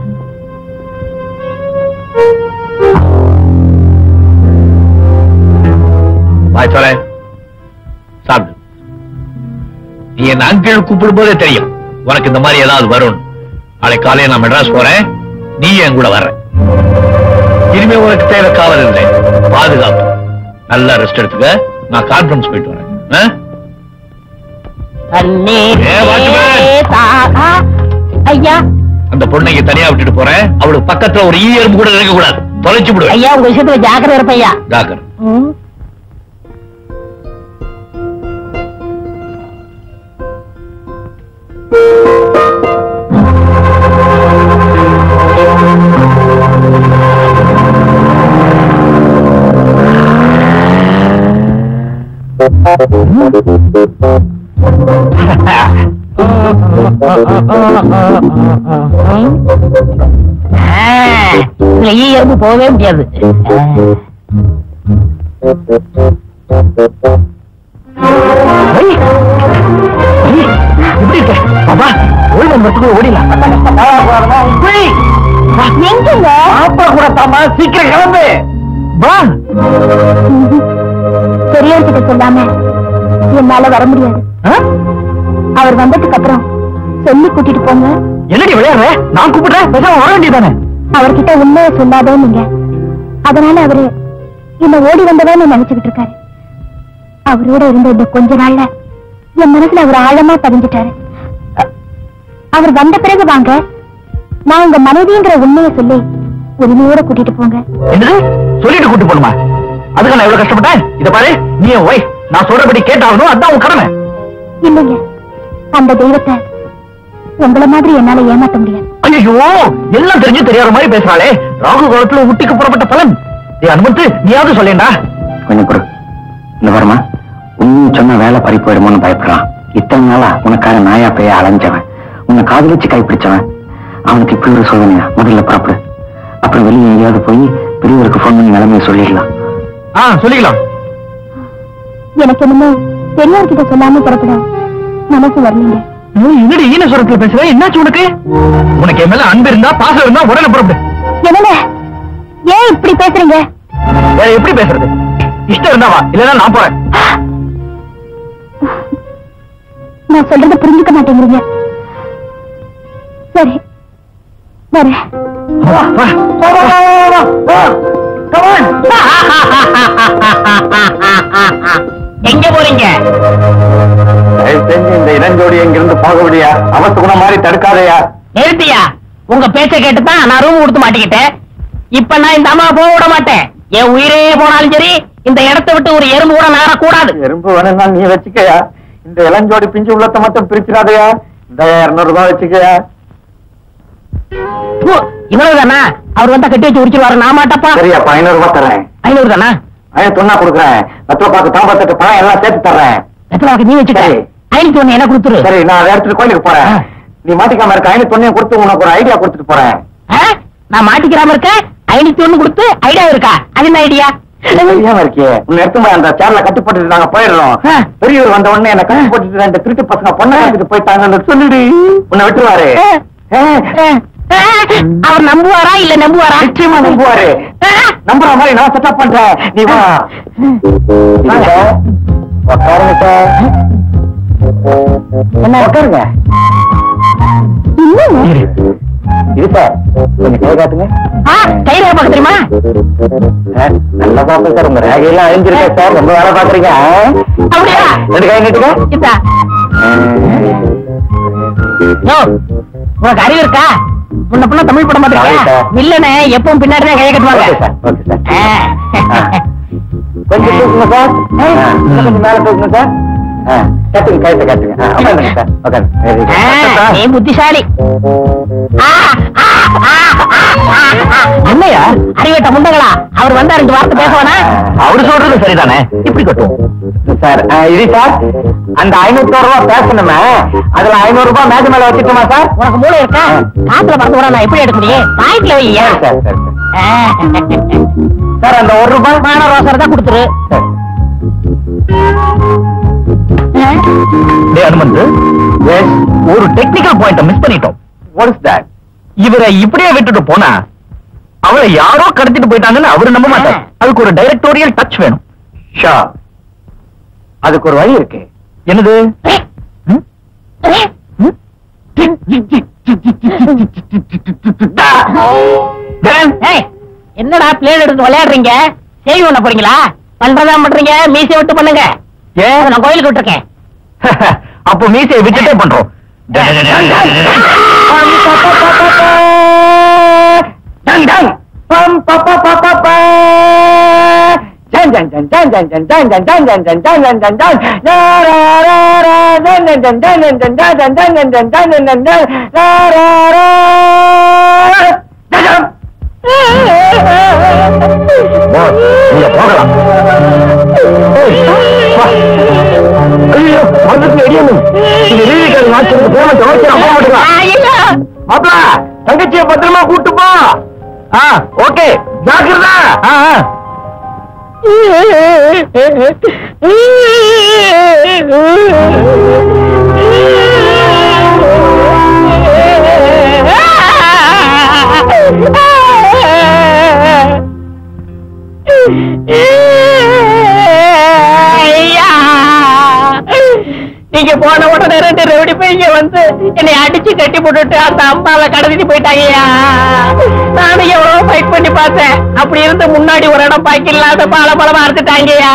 வாய் சொல்ல சாப்பிடு நீ என்ன அங்கிள் கூப்பிடும் போதே தெரியும் உனக்கு இந்த மாதிரி ஏதாவது வரும் நாளை காலையில நான் மெட்ராஸ் போறேன் நீ என் கூட வர்ற இனிமே உனக்கு தேவை காவல் இல்லை பாதுகாப்பு நல்லா ரெஸ்ட் எடுத்துக்க நான் கான்ஃபரன்ஸ் போயிட்டு வரேன் ஆ? ஏ, watchman. ஐயா அந்த பொண்ணை இங்க தனியா விட்டுட்டு போறேன் அவளுக்கு பக்கத்துல ஒரு ஈ எறும்பு கூட இருக்க கூடாது தொலைச்சு விடுவேன் ஐயா உங்க விஷயத்துல ஜாக்கிரதை இருப்பையா டாக்டர் இதுல ஈ எறும்பு போகவே முடியாது ஐய், ஐய், எப்படி இருக்க பாப்பா ஓடி வரத்துக்குள்ள ஓடிலாம் ஐய், எங்கங்க பாப்பா கூட தாமா சீக்கிரம் கிளம்பு வா பெரியவர்கிட்ட சொல்லாம என்னால வர முடியாது ஆ? அவர் வந்ததுக்கு அப்புறம் சொல்லி கூட்டிட்டு போங்க என்னடி விளையாடுற நான் கூப்பிடுறேன் பேசாம வர வேண்டியதானே அவர்கிட்ட உண்மையை சொல்லாதே நீங்க அதனால அவரு என்ன ஓடி வந்தவன்னு நினைச்சுக்கிட்டு இருக்காரு அவரோட இருந்த இந்த கொஞ்ச நாள்ல என் மனசுல அவர் ஆழமா பதிஞ்சிட்டாரு அ- அவர் வந்த பிறகு வாங்க நான் உங்க மனைவிங்கிற உண்மையை சொல்லி உரிமையோட கூட்டிட்டு போங்க என்னது சொல்லிட்டு கூட்டு போணுமா அதுக்கு நான் எவ்வளவு கஷ்டப்பட்டேன் இத பாரு நீ என் ஒய்ஃப் நான் சொல்றபடி கேட்டாகணும் அதான் உன் கடமை இல்லைங்க அந்த தெய்வத்தை உங்கள மாதிரி என்னால ஏமாத்த முடியாது ஐயோ எல்லாம் தெரிஞ்சு தெரியாத மாதிரி பேசுறாளே ராகு காலத்துல ஊட்டிக்கு புறப்பட்ட பலன் ஏ அனுமத்து நீயாவது சொல்லேண்டா கொஞ்சம் பொறு இந்த வரமா உன்னும் சொன்ன வேலை பறி போயிடுமோன்னு பயப்படுறான் இத்தனை நாளா உனக்காக நாயா பேய அலைஞ்சவன் உன்னை காதலிச்சு கைப்பிடிச்சவன் அவனுக்கு இப்படி ஒரு சோதனையா முதல்ல புறப்படு அப்புறம் வெளியே எங்கேயாவது போய் பெரியவருக்கு ஃபோன் பண்ணி நிலைமையை சொல்லிடலாம் ஆ சொல்லிக்கலாம் எனக்கு என்னமோ பெரியவர்கிட்ட சொல்லாம புறப்பட மனசு வரலீங்க ஏய், என்னடி ஈன சுரத்துல பேசுற என்னாச்சு உனக்கு உனக்கு என் மேல அன்பு இருந்தா பாசம் இருந்தா உடனே புறப்படு என்னங்க ஏன் இப்படி பேசுறீங்க வேற எப்படி பேசுறது இஷ்டம் இருந்தா வா இல்லன்னா நான் போறேன் நான் சொல்றத புரிஞ்சுக்க மாட்டேங்கிறீங்க சரி வரேன் வா, வா, வா, வா, வா, வா, வா. Come on. எங்க போறீங்க தயவு செஞ்சு இந்த இளஞ்சோடி எங்கிருந்து போக விடியா அவசகுண மாதிரி தடுக்காதயா நிறுத்தியா உங்க பேச்ச கேட்டுதான் நான் ரூம் கொடுத்து மாட்டிக்கிட்டேன் இப்ப நான் இந்த அம்மா போக விட மாட்டேன் என் உயிரே போனாலும் சரி இந்த இடத்தை விட்டு ஒரு எறும்பு கூட நகரக்கூடாது எறும்பு வேணும்னா நீ வச்சுக்கயா இந்த இளஞ்சோடி பிஞ்சு உள்ளத்தை மட்டும் பிரிச்சிடாதயா இந்த இருநூறு ரூபாய் வச்சுக்கயா பு, இவ்வளவு தானா அவர் வந்தா கட்டி வச்சு உரிச்சிருவாரு நான் மாட்டப்பா சரியாப்பா ஐநூறு ரூபாய் தரேன் ஐநூறு தானா ஐநூறு தொண்ணா கொடுக்குறேன் பத்து ரூபாய்க்கு தாம்பத்தெட்டு பணம் எல்லாம் சேர்த்து தர்றேன் எத்தனை நீ வச்சுக்க சரி. ஐநூத்தி ஒண்ணு என்ன கொடுத்துரு சரி நான் அதை எடுத்துட்டு கோயிலுக்கு போறேன் நீ மாட்டிக்காம இருக்க ஐநூத்தி ஒன்னையும் கொடுத்து உனக்கு ஒரு ஐடியா கொடுத்துட்டு போறேன் ஆ? நான் மாட்டிக்கிறாம இருக்கேன் ஐநூத்தி ஒண்ணு கொடுத்து ஐடியா இருக்கா அது என்ன ஐடியா தெரியாம இருக்கியே உன்னை எடுத்து போய் அந்த சேர்ல கட்டி போட்டுட்டு நாங்க போயிடுறோம் ஆ. பெரியவர் வந்த உடனே என்ன கட்டி போட்டுட்டு ரெண்டு திருட்டு பசங்க பொண்ணை எடுத்துட்டு போயிட்டாங்கன்னு சொல்லிடு உன்னை விட்டுருவாரு ஆ. அவர் நம்புவாரா இல்ல நம்புவாரா நிச்சயமா நம்புவாரு நம்புற மாதிரி நான் செட்டப் பண்றேன் நீ வா வாங்க. உட்காருங்க சார் என்ன உட்காருங்க என்னங்க இது சார் கொஞ்சம் கை காட்டுங்க ஆ, கை ரேகை பார்க்க தெரியுமா சார், நல்லா பாப்பேன் சார் உங்க ரேகையெல்லாம் அழிஞ்சிருக்கேன் சார் ரொம்ப வேலை பாக்குறீங்க ஆ? அப்படியா? ரெண்டு கை நீட்டுங்க இதா யோ உனக்கு அறிவு இருக்கா முன்ன பின்ன தமிழ் படம் Sorry, பாத்துருக்கியா sir. வில்லனே எப்பவும் பின்னாடி தான் கையை கட்டுவாங்க ஓகே சார் ஓகே சார் ஆ. கொஞ்சம் தூக்குங்க சார் ஆ, இன்னும் கொஞ்சம் மேல தூக்குங்க சார் ஆ, கட்டுங்க கழுத்தை கட்டுங்க ஆ, உட்காருங்க சார் உட்காருங்க வெரி ஆ, நீ புத்திசாலி ஆ, ஆ, ஆ, ஆ, ஆ, ஆ. என்னையா அறிவிட்ட முண்டங்களா அவர் வந்தா ரெண்டு வார்த்தை பேசுவானா அவரு சொல்றது சரிதானே இப்படி கட்டும் சார் ஆ, இது சார் அந்த ஐநூத்தி ரூபாய் பேசணுமே அதுல ஐநூறு ரூபாய் மேஜ மேல வச்சுட்டுமா சார் உனக்கு மூளை இருக்கா காத்துல பறந்து கூட நான் எப்படி எடுக்க முடியும் பாயிண்ட்ல வையா சார் சார் சார் அந்த ஒரு ரூபாய் மான ரோசர் தான் கொடுத்துரு சார் டேய் அனுமந்து ஒரு டெக்னிக்கல் பாயிண்ட மிஸ் பண்ணிட்டோம் வாட் இஸ் தட் இவரை இப்படியே விட்டுட்டு போனா அவளை யாரோ கடத்திட்டு போயிட்டாங்கன்னு அவரு நம்ப மாட்டார் அதுக்கு ஒரு டைரக்டோரியல் டச் வேணும் ஷா அதுக்கு ஒரு வழி இருக்கு என்னது ம்? ம்? ஏய், என்னடா பிளேன் எடுத்து விளையாடுறீங்க சேவி பண்ண போறீங்களா பண்றதா பண்றீங்க மீசை விட்டு பண்ணுங்க ஏன் நான் கோயிலுக்கு விட்டுருக்கேன் அப்போ மீசையை விட்டுட்டே பண்றோம் டங் டங் பம் ப ப ப ப ப ஜன் ஜன் ஜன் ஜன் ஜன் ஜன் ஜன் ஜன் ஜன் ஜன் ஜன் ஜன் ஜன் ஜன் ஜன் லா ரா ரா ரா ஜன் ஜன் ஜன் ஜன் ஜன் ஜன் ஜன் ஜன் ஜன் ஜன் ஜன் ஜன் ஜன் ஜன் லா ரா ரா ஜன் ஜன். போஸ், நீங்க போகலாம் ஏய், வா. ஐயோ, மறந்துட்டு இடியணும். இந்த வீதிக்காரங்க ஆட்சிக்கு போன துவைச்சு அம்மா விட்டுக்கலாம். மாப்பிள, தங்கச்சியை பத்திரமா கூட்டு போ ஆ ஓகே ஜாக்கிரதா ஆ ஆ. ஐயா! நீங்க போன உடனே ரெண்டு ரெவடி பையங்க வந்து என்னை அடிச்சு கட்டி போட்டுட்டு அந்த அம்மாவை கடத்திட்டு போயிட்டாங்கய்யா நானும் எவ்வளவு ஃபைட் பண்ணி பார்த்தேன் அப்படி இருந்து முன்னாடி ஒரு இடம் பாக்கி இல்லாத பால பழமா அறுத்துட்டாங்கய்யா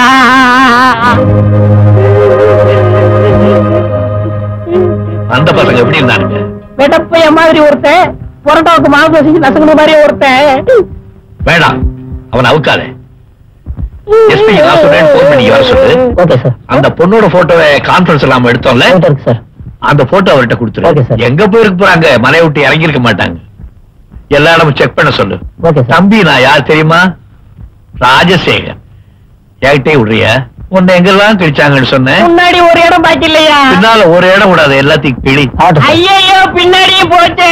அந்த பசங்க எப்படி இருந்தானுங்க வெடப்பைய மாதிரி ஒருத்தன் புரட்டாவுக்கு மாவு பேசி நசுங்கின மாதிரி ஒருத்தன் வேண்டாம் அவன் அவுக்காதே எஸ்பி நான் சொல்றேன் போன் பண்ணி வர சொல்லு ஓகே சார் அந்த பொண்ணோட போட்டோவை கான்பரன்ஸ் இல்லாம எடுத்தோம்ல இருக்கு சார் அந்த போட்டோ அவர்கிட்ட Okay, கொடுத்துரு sir. எங்க போயிருக்கு போறாங்க மலையை விட்டு இறங்கி இருக்க மாட்டாங்க எல்லா இடமும் செக் பண்ண சொல்லு ஓகே தம்பி நான் யார் தெரியுமா ராஜசேகர் என்கிட்டே விடுறிய உன்னை எங்கெல்லாம் கிழிச்சாங்கன்னு சொன்னேன் முன்னாடி ஒரு இடம் பாக்கி இல்லையா பின்னால ஒரு இடம் விடாது எல்லாத்தையும் கிளி ஐயோ பின்னாடியும் போச்சே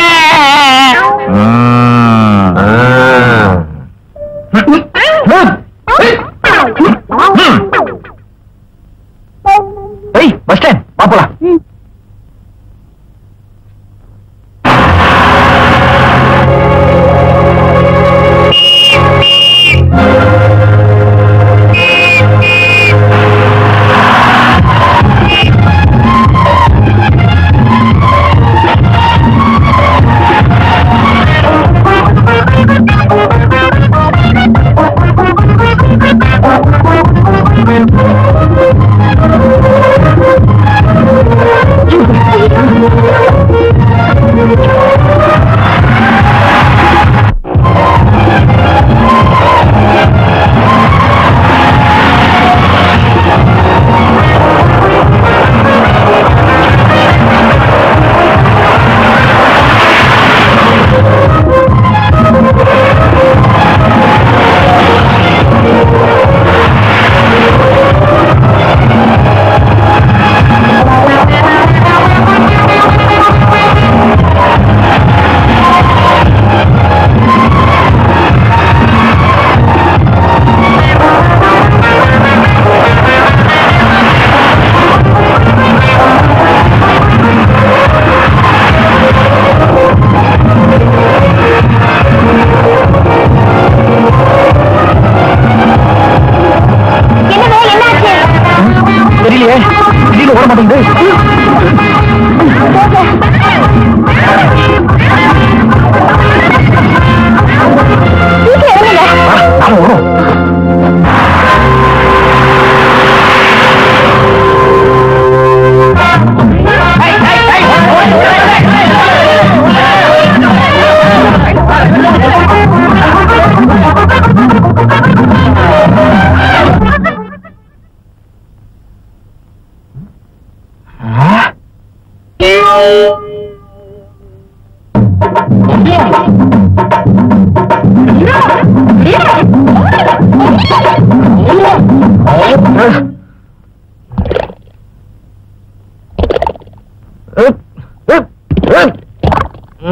ஏய் பஸ் ஸ்டாண்ட் பாப்பலாம் Thank you.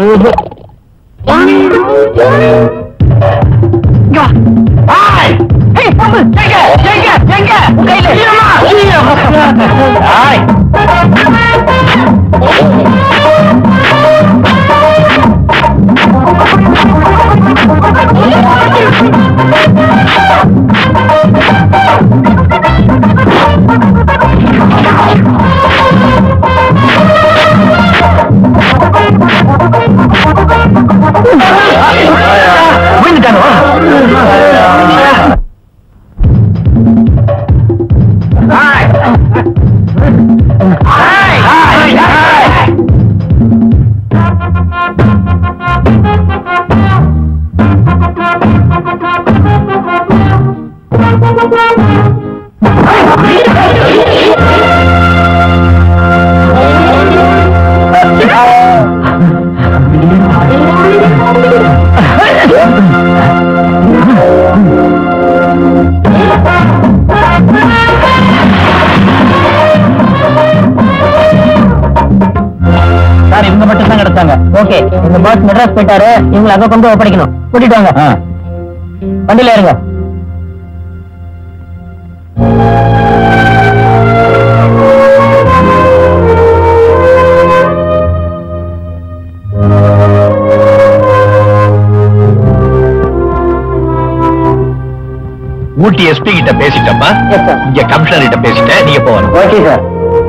சார் இவங்க மட்டும் தான் கிடைச்சாங்க ஓகே இந்த பாஸ் மெட்ராஸ் போயிட்டாரு இவங்களை அங்க கொண்டு ஒப்படைக்கணும் கூட்டிட்டு வாங்க வண்டியில இருங்க ஊட்டி எஸ்பி கிட்ட பேசிட்டப்பா Yes, sir. இங்க கமிஷனர் கிட்ட பேசிட்டேன் நீங்க போகணும் ஓகே சார்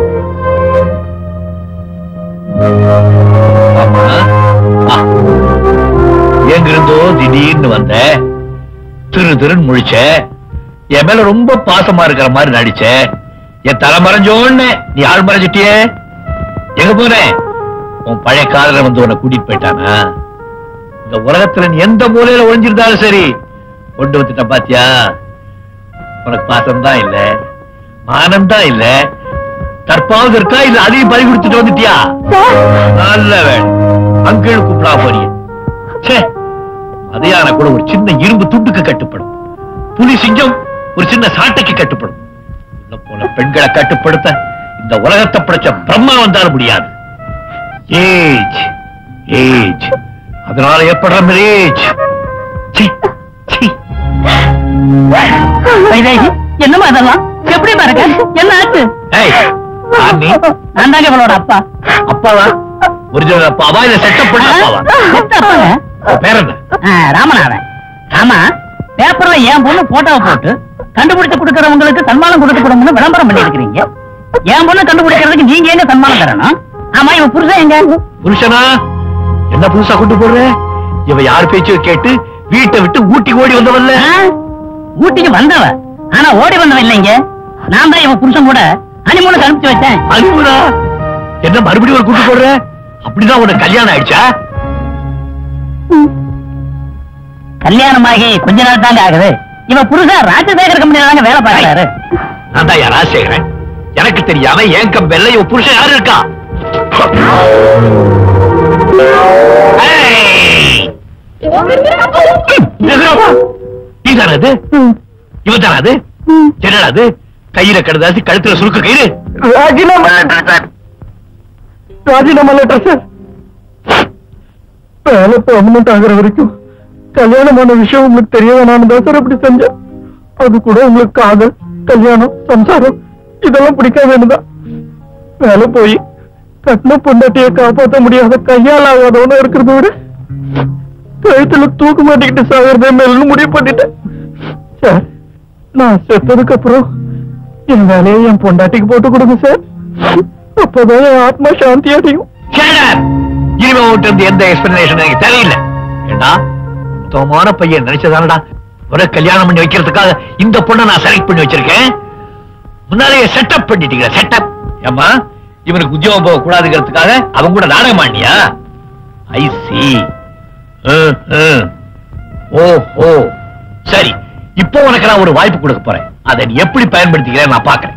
ஆமா ஆ. எங்கிருந்தோ திடீர்னு வந்த திரு திருன்னு முழிச்ச என் மேல ரொம்ப பாசமா இருக்கிற மாதிரி நடிச்ச என் தலை மறைஞ்சோன்னு நீ ஆள் மறைஞ்சிட்டியே எங்க போன உன் பழைய காதல வந்து உன்னை கூட்டிட்டு போயிட்டானா இந்த உலகத்துல நீ எந்த மூலையில ஒளிஞ்சிருந்தாலும் சரி கொண்டு வந்துட்ட பாத்தியா உனக்கு பாசம் தான் இல்ல மானம் தான் இல்ல தற்பாவது இருக்கா இல்ல அதையும் பறி கொடுத்துட்டு வந்துட்டியா நல்ல வேலை அங்கிள் கூப்பிடா போறீங்க ச்சே அதையான கூட ஒரு சின்ன இரும்பு துண்டுக்கு கட்டுப்படும் புலி சிங்கம் ஒரு சின்ன சாட்டைக்கு கட்டுப்படும் உன்னை போல பெண்களை கட்டுப்படுத்த இந்த உலகத்தை படைச்ச பிரம்மா வந்தாலும் முடியாது ஏஜ் ஏஜ் அதனால ஏற்படுற மேரேஜ் என்னமா அதெல்லாம் எப்படி பாருங்க என்ன ஆச்சு நீ நான் தாங்க இவளோட அப்பா அப்பாவா ஒரிஜினல் அப்பாவா இல்ல செட்டப் பண்ண அப்பாவா பெத்த அப்பாங்க உன் பேர் என்ன ஆ, ராமநாதன் ஆமா பேப்பர்ல என் பொண்ணு போட்டோவை போட்டு கண்டுபிடிச்சு கொடுக்கறவங்களுக்கு சன்மானம் கொடுக்கப்படும்னு விளம்பரம் பண்ணி இருக்கிறீங்க என் பொண்ணு கண்டுபிடிக்கிறதுக்கு நீங்க எங்க சன்மானம் தரணும் ஆமா இவன் புருஷன் எங்க புருஷனா என்ன புதுசா கொண்டு போடுற இவ யார் பேச்சையும் கேட்டு வீட்டை விட்டு ஊட்டி ஓடி வந்தவல்ல ஆ? ஊட்டிக்கு வந்தவ ஆனா ஓடி வந்தவன் இல்லைங்க நான் தான் இவன் புருஷன் கூட அனிமூனுக்கு அனுப்பிச்சு வச்சேன் அனுப்புடா என்ன மறுபடியும் ஒரு கூட்டு போடுற அப்படிதான் உனக்கு கல்யாணம் ஆயிடுச்சா கல்யாணமாகி கொஞ்ச நாள் தாங்க ஆகுது இவன் புருஷன் ராஜசேகர் கம்பெனில தாங்க வேலை பார்க்கறாரு நான் தான் யாரா செய்கிறேன் எனக்கு தெரியாம என் கம்பெல்ல இவன் புருஷன் யாரு இருக்கா ஏய்! எதிராப்பா, நீதானா அது இவன் தானா அது என்னடா அது கையில கடுதாசி கழுத்துல சுருக்க கயிறு ராஜினாமா லெட்டர் சார் ராஜினாமா லெட்டர் சார் வேலை பெர்மனன்ட் ஆகுற வரைக்கும் கல்யாணமான விஷயம் உங்களுக்கு தெரிய வேணாம்னு தான் சார் அப்படி செஞ்சேன் அது கூட உங்களுக்கு காதல் கல்யாணம் சம்சாரம் இதெல்லாம் பிடிக்காதுன்னு தான் வேலை போய் கட்டின பொண்டாட்டியை காப்பாற்ற முடியாத கையால் ஆகாதவனும் இருக்கிறத விட கழுத்துல தூக்கு மாட்டிக்கிட்டு சாகிறதே மேலும் முடிவு பண்ணிட்டேன் சார் நான் செத்ததுக்கு அப்புறம் என் வேலையை என் பொண்டாட்டிக்கு போட்டு கொடுங்க சார் அப்பதான் என் ஆத்மா சாந்தி அடையும் Shut up! இனிமே உன்கிட்ட இருந்து எந்த எக்ஸ்பிளனேஷன் எனக்கு தேவையில்லை ஏண்டா உத்தமமான பையன் நினைச்சதானடா ஒரு கல்யாணம் பண்ணி வைக்கிறதுக்காக இந்த பொண்ணை நான் செலக்ட் பண்ணி வச்சிருக்கேன் முன்னாலேயே செட்டப் பண்ணிட்டீங்க செட்டப் ஏம்மா இவனுக்கு உத்தியோகம் போக கூடாதுங்கிறதுக்காக அவன் கூட நாடகம் ஆண்டியா ஐ சி ஓ ஓ சரி இப்போ உனக்கு நான் ஒரு வாய்ப்பு கொடுக்க போறேன் அதை நீ எப்படி பயன்படுத்திக்கிறேன் நான் பாக்குறேன்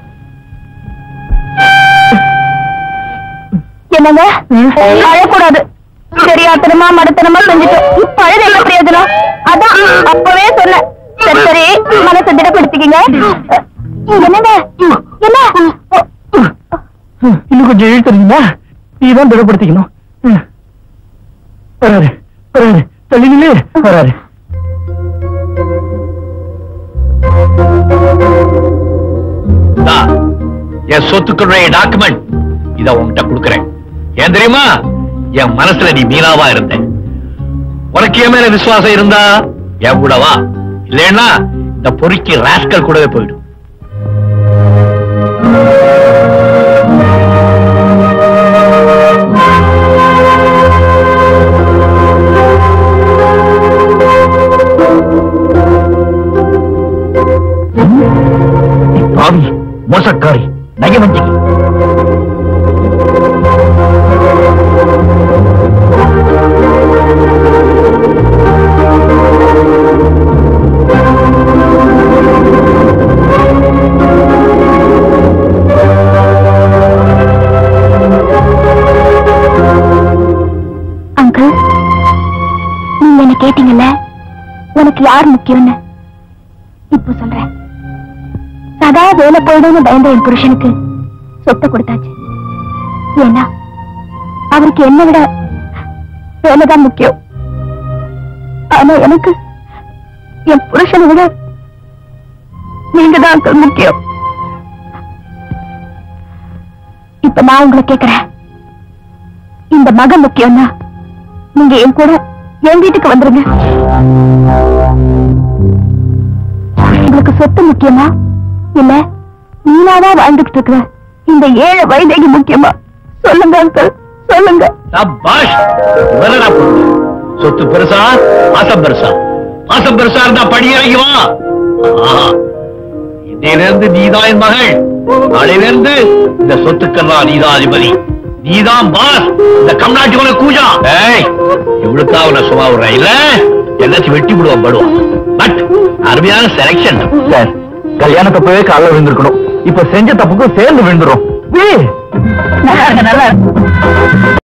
என்னங்க அழக்கூடாது தெரியாத்தனமா மடத்தனமா செஞ்சுட்டோம் இப்ப அழுது என்ன பிரயோஜனம் அதான் அப்பவே சொன்னேன் சரி சரி மனசை திடப்படுத்திக்கிங்க என்னங்க என்ன இன்னும் கொஞ்சம் இழுத்துறீங்களா நீ தான் திடப்படுத்திக்கணும் ம். வராரு வராரு தள்ளி நில்லு வராரு இந்தா, என் சொத்துக்களுடைய டாக்குமெண்ட் இத உன்கிட்ட கொடுக்கறேன் ஏன் தெரியுமா என் மனசுல நீ மீனாவா இருந்த உனக்கு என் மேல விசுவாசம் இருந்தா என் கூட வா இல்லைன்னா இந்த பொறுக்கி ராஸ்கல் கூடவே போயிடும் பாவி மோசக்காரி நயவஞ்சிகி அங்கிள் நீங்க என்ன கேட்டீங்கல்ல உனக்கு யார் முக்கியம்னு இப்போ சொல்றேன் சதா வேலை போயிடும்னு பயந்த என் புருஷனுக்கு சொத்தை கொடுத்தாச்சு ஏன்னா அவருக்கு என்ன விட வேலைதான் முக்கியம் ஆனா எனக்கு என் புருஷனை விட நீங்க தான் அங்கிள் முக்கியம் இப்ப நான் உங்களை கேக்குறேன் இந்த மகன் முக்கியம்னா நீங்க என் கூட என் வீட்டுக்கு வந்துருங்க உங்களுக்கு சொத்து முக்கியமா இல்ல நீனாவா வாழ்ந்துகிட்டு இருக்கிற இந்த ஏழை வைதேகி முக்கியமா சொல்லுங்க அங்கிள் சொல்லுங்க சபாஷ் இவரடா பொண்ணு சொத்து பெருசா பாசம் பெருசா பாசம் பெருசா இருந்தா படி இறங்கி வா ஆஹா. இன்னையில இருந்து நீதான் என் மகள் நாளையில இருந்து இந்த சொத்துக்கெல்லாம் நீதான் அதிபதி நீதான் பாஸ் இந்த கம்நாட்டி உனக்கு கூஜா ஏய் இவளுக்கா உன சும்மா விடுற இல்ல எல்லாத்தையும் வெட்டி விடுவான் படுவான் பட் அருமையான செலக்ஷன் சார் கல்யாணத்தப்பவே காலைல விழுந்திருக்கணும் இப்ப செஞ்ச தப்புக்கும் சேர்ந்து விழுந்துரும் நல்லா இருக்கு நல்லா இருக்கு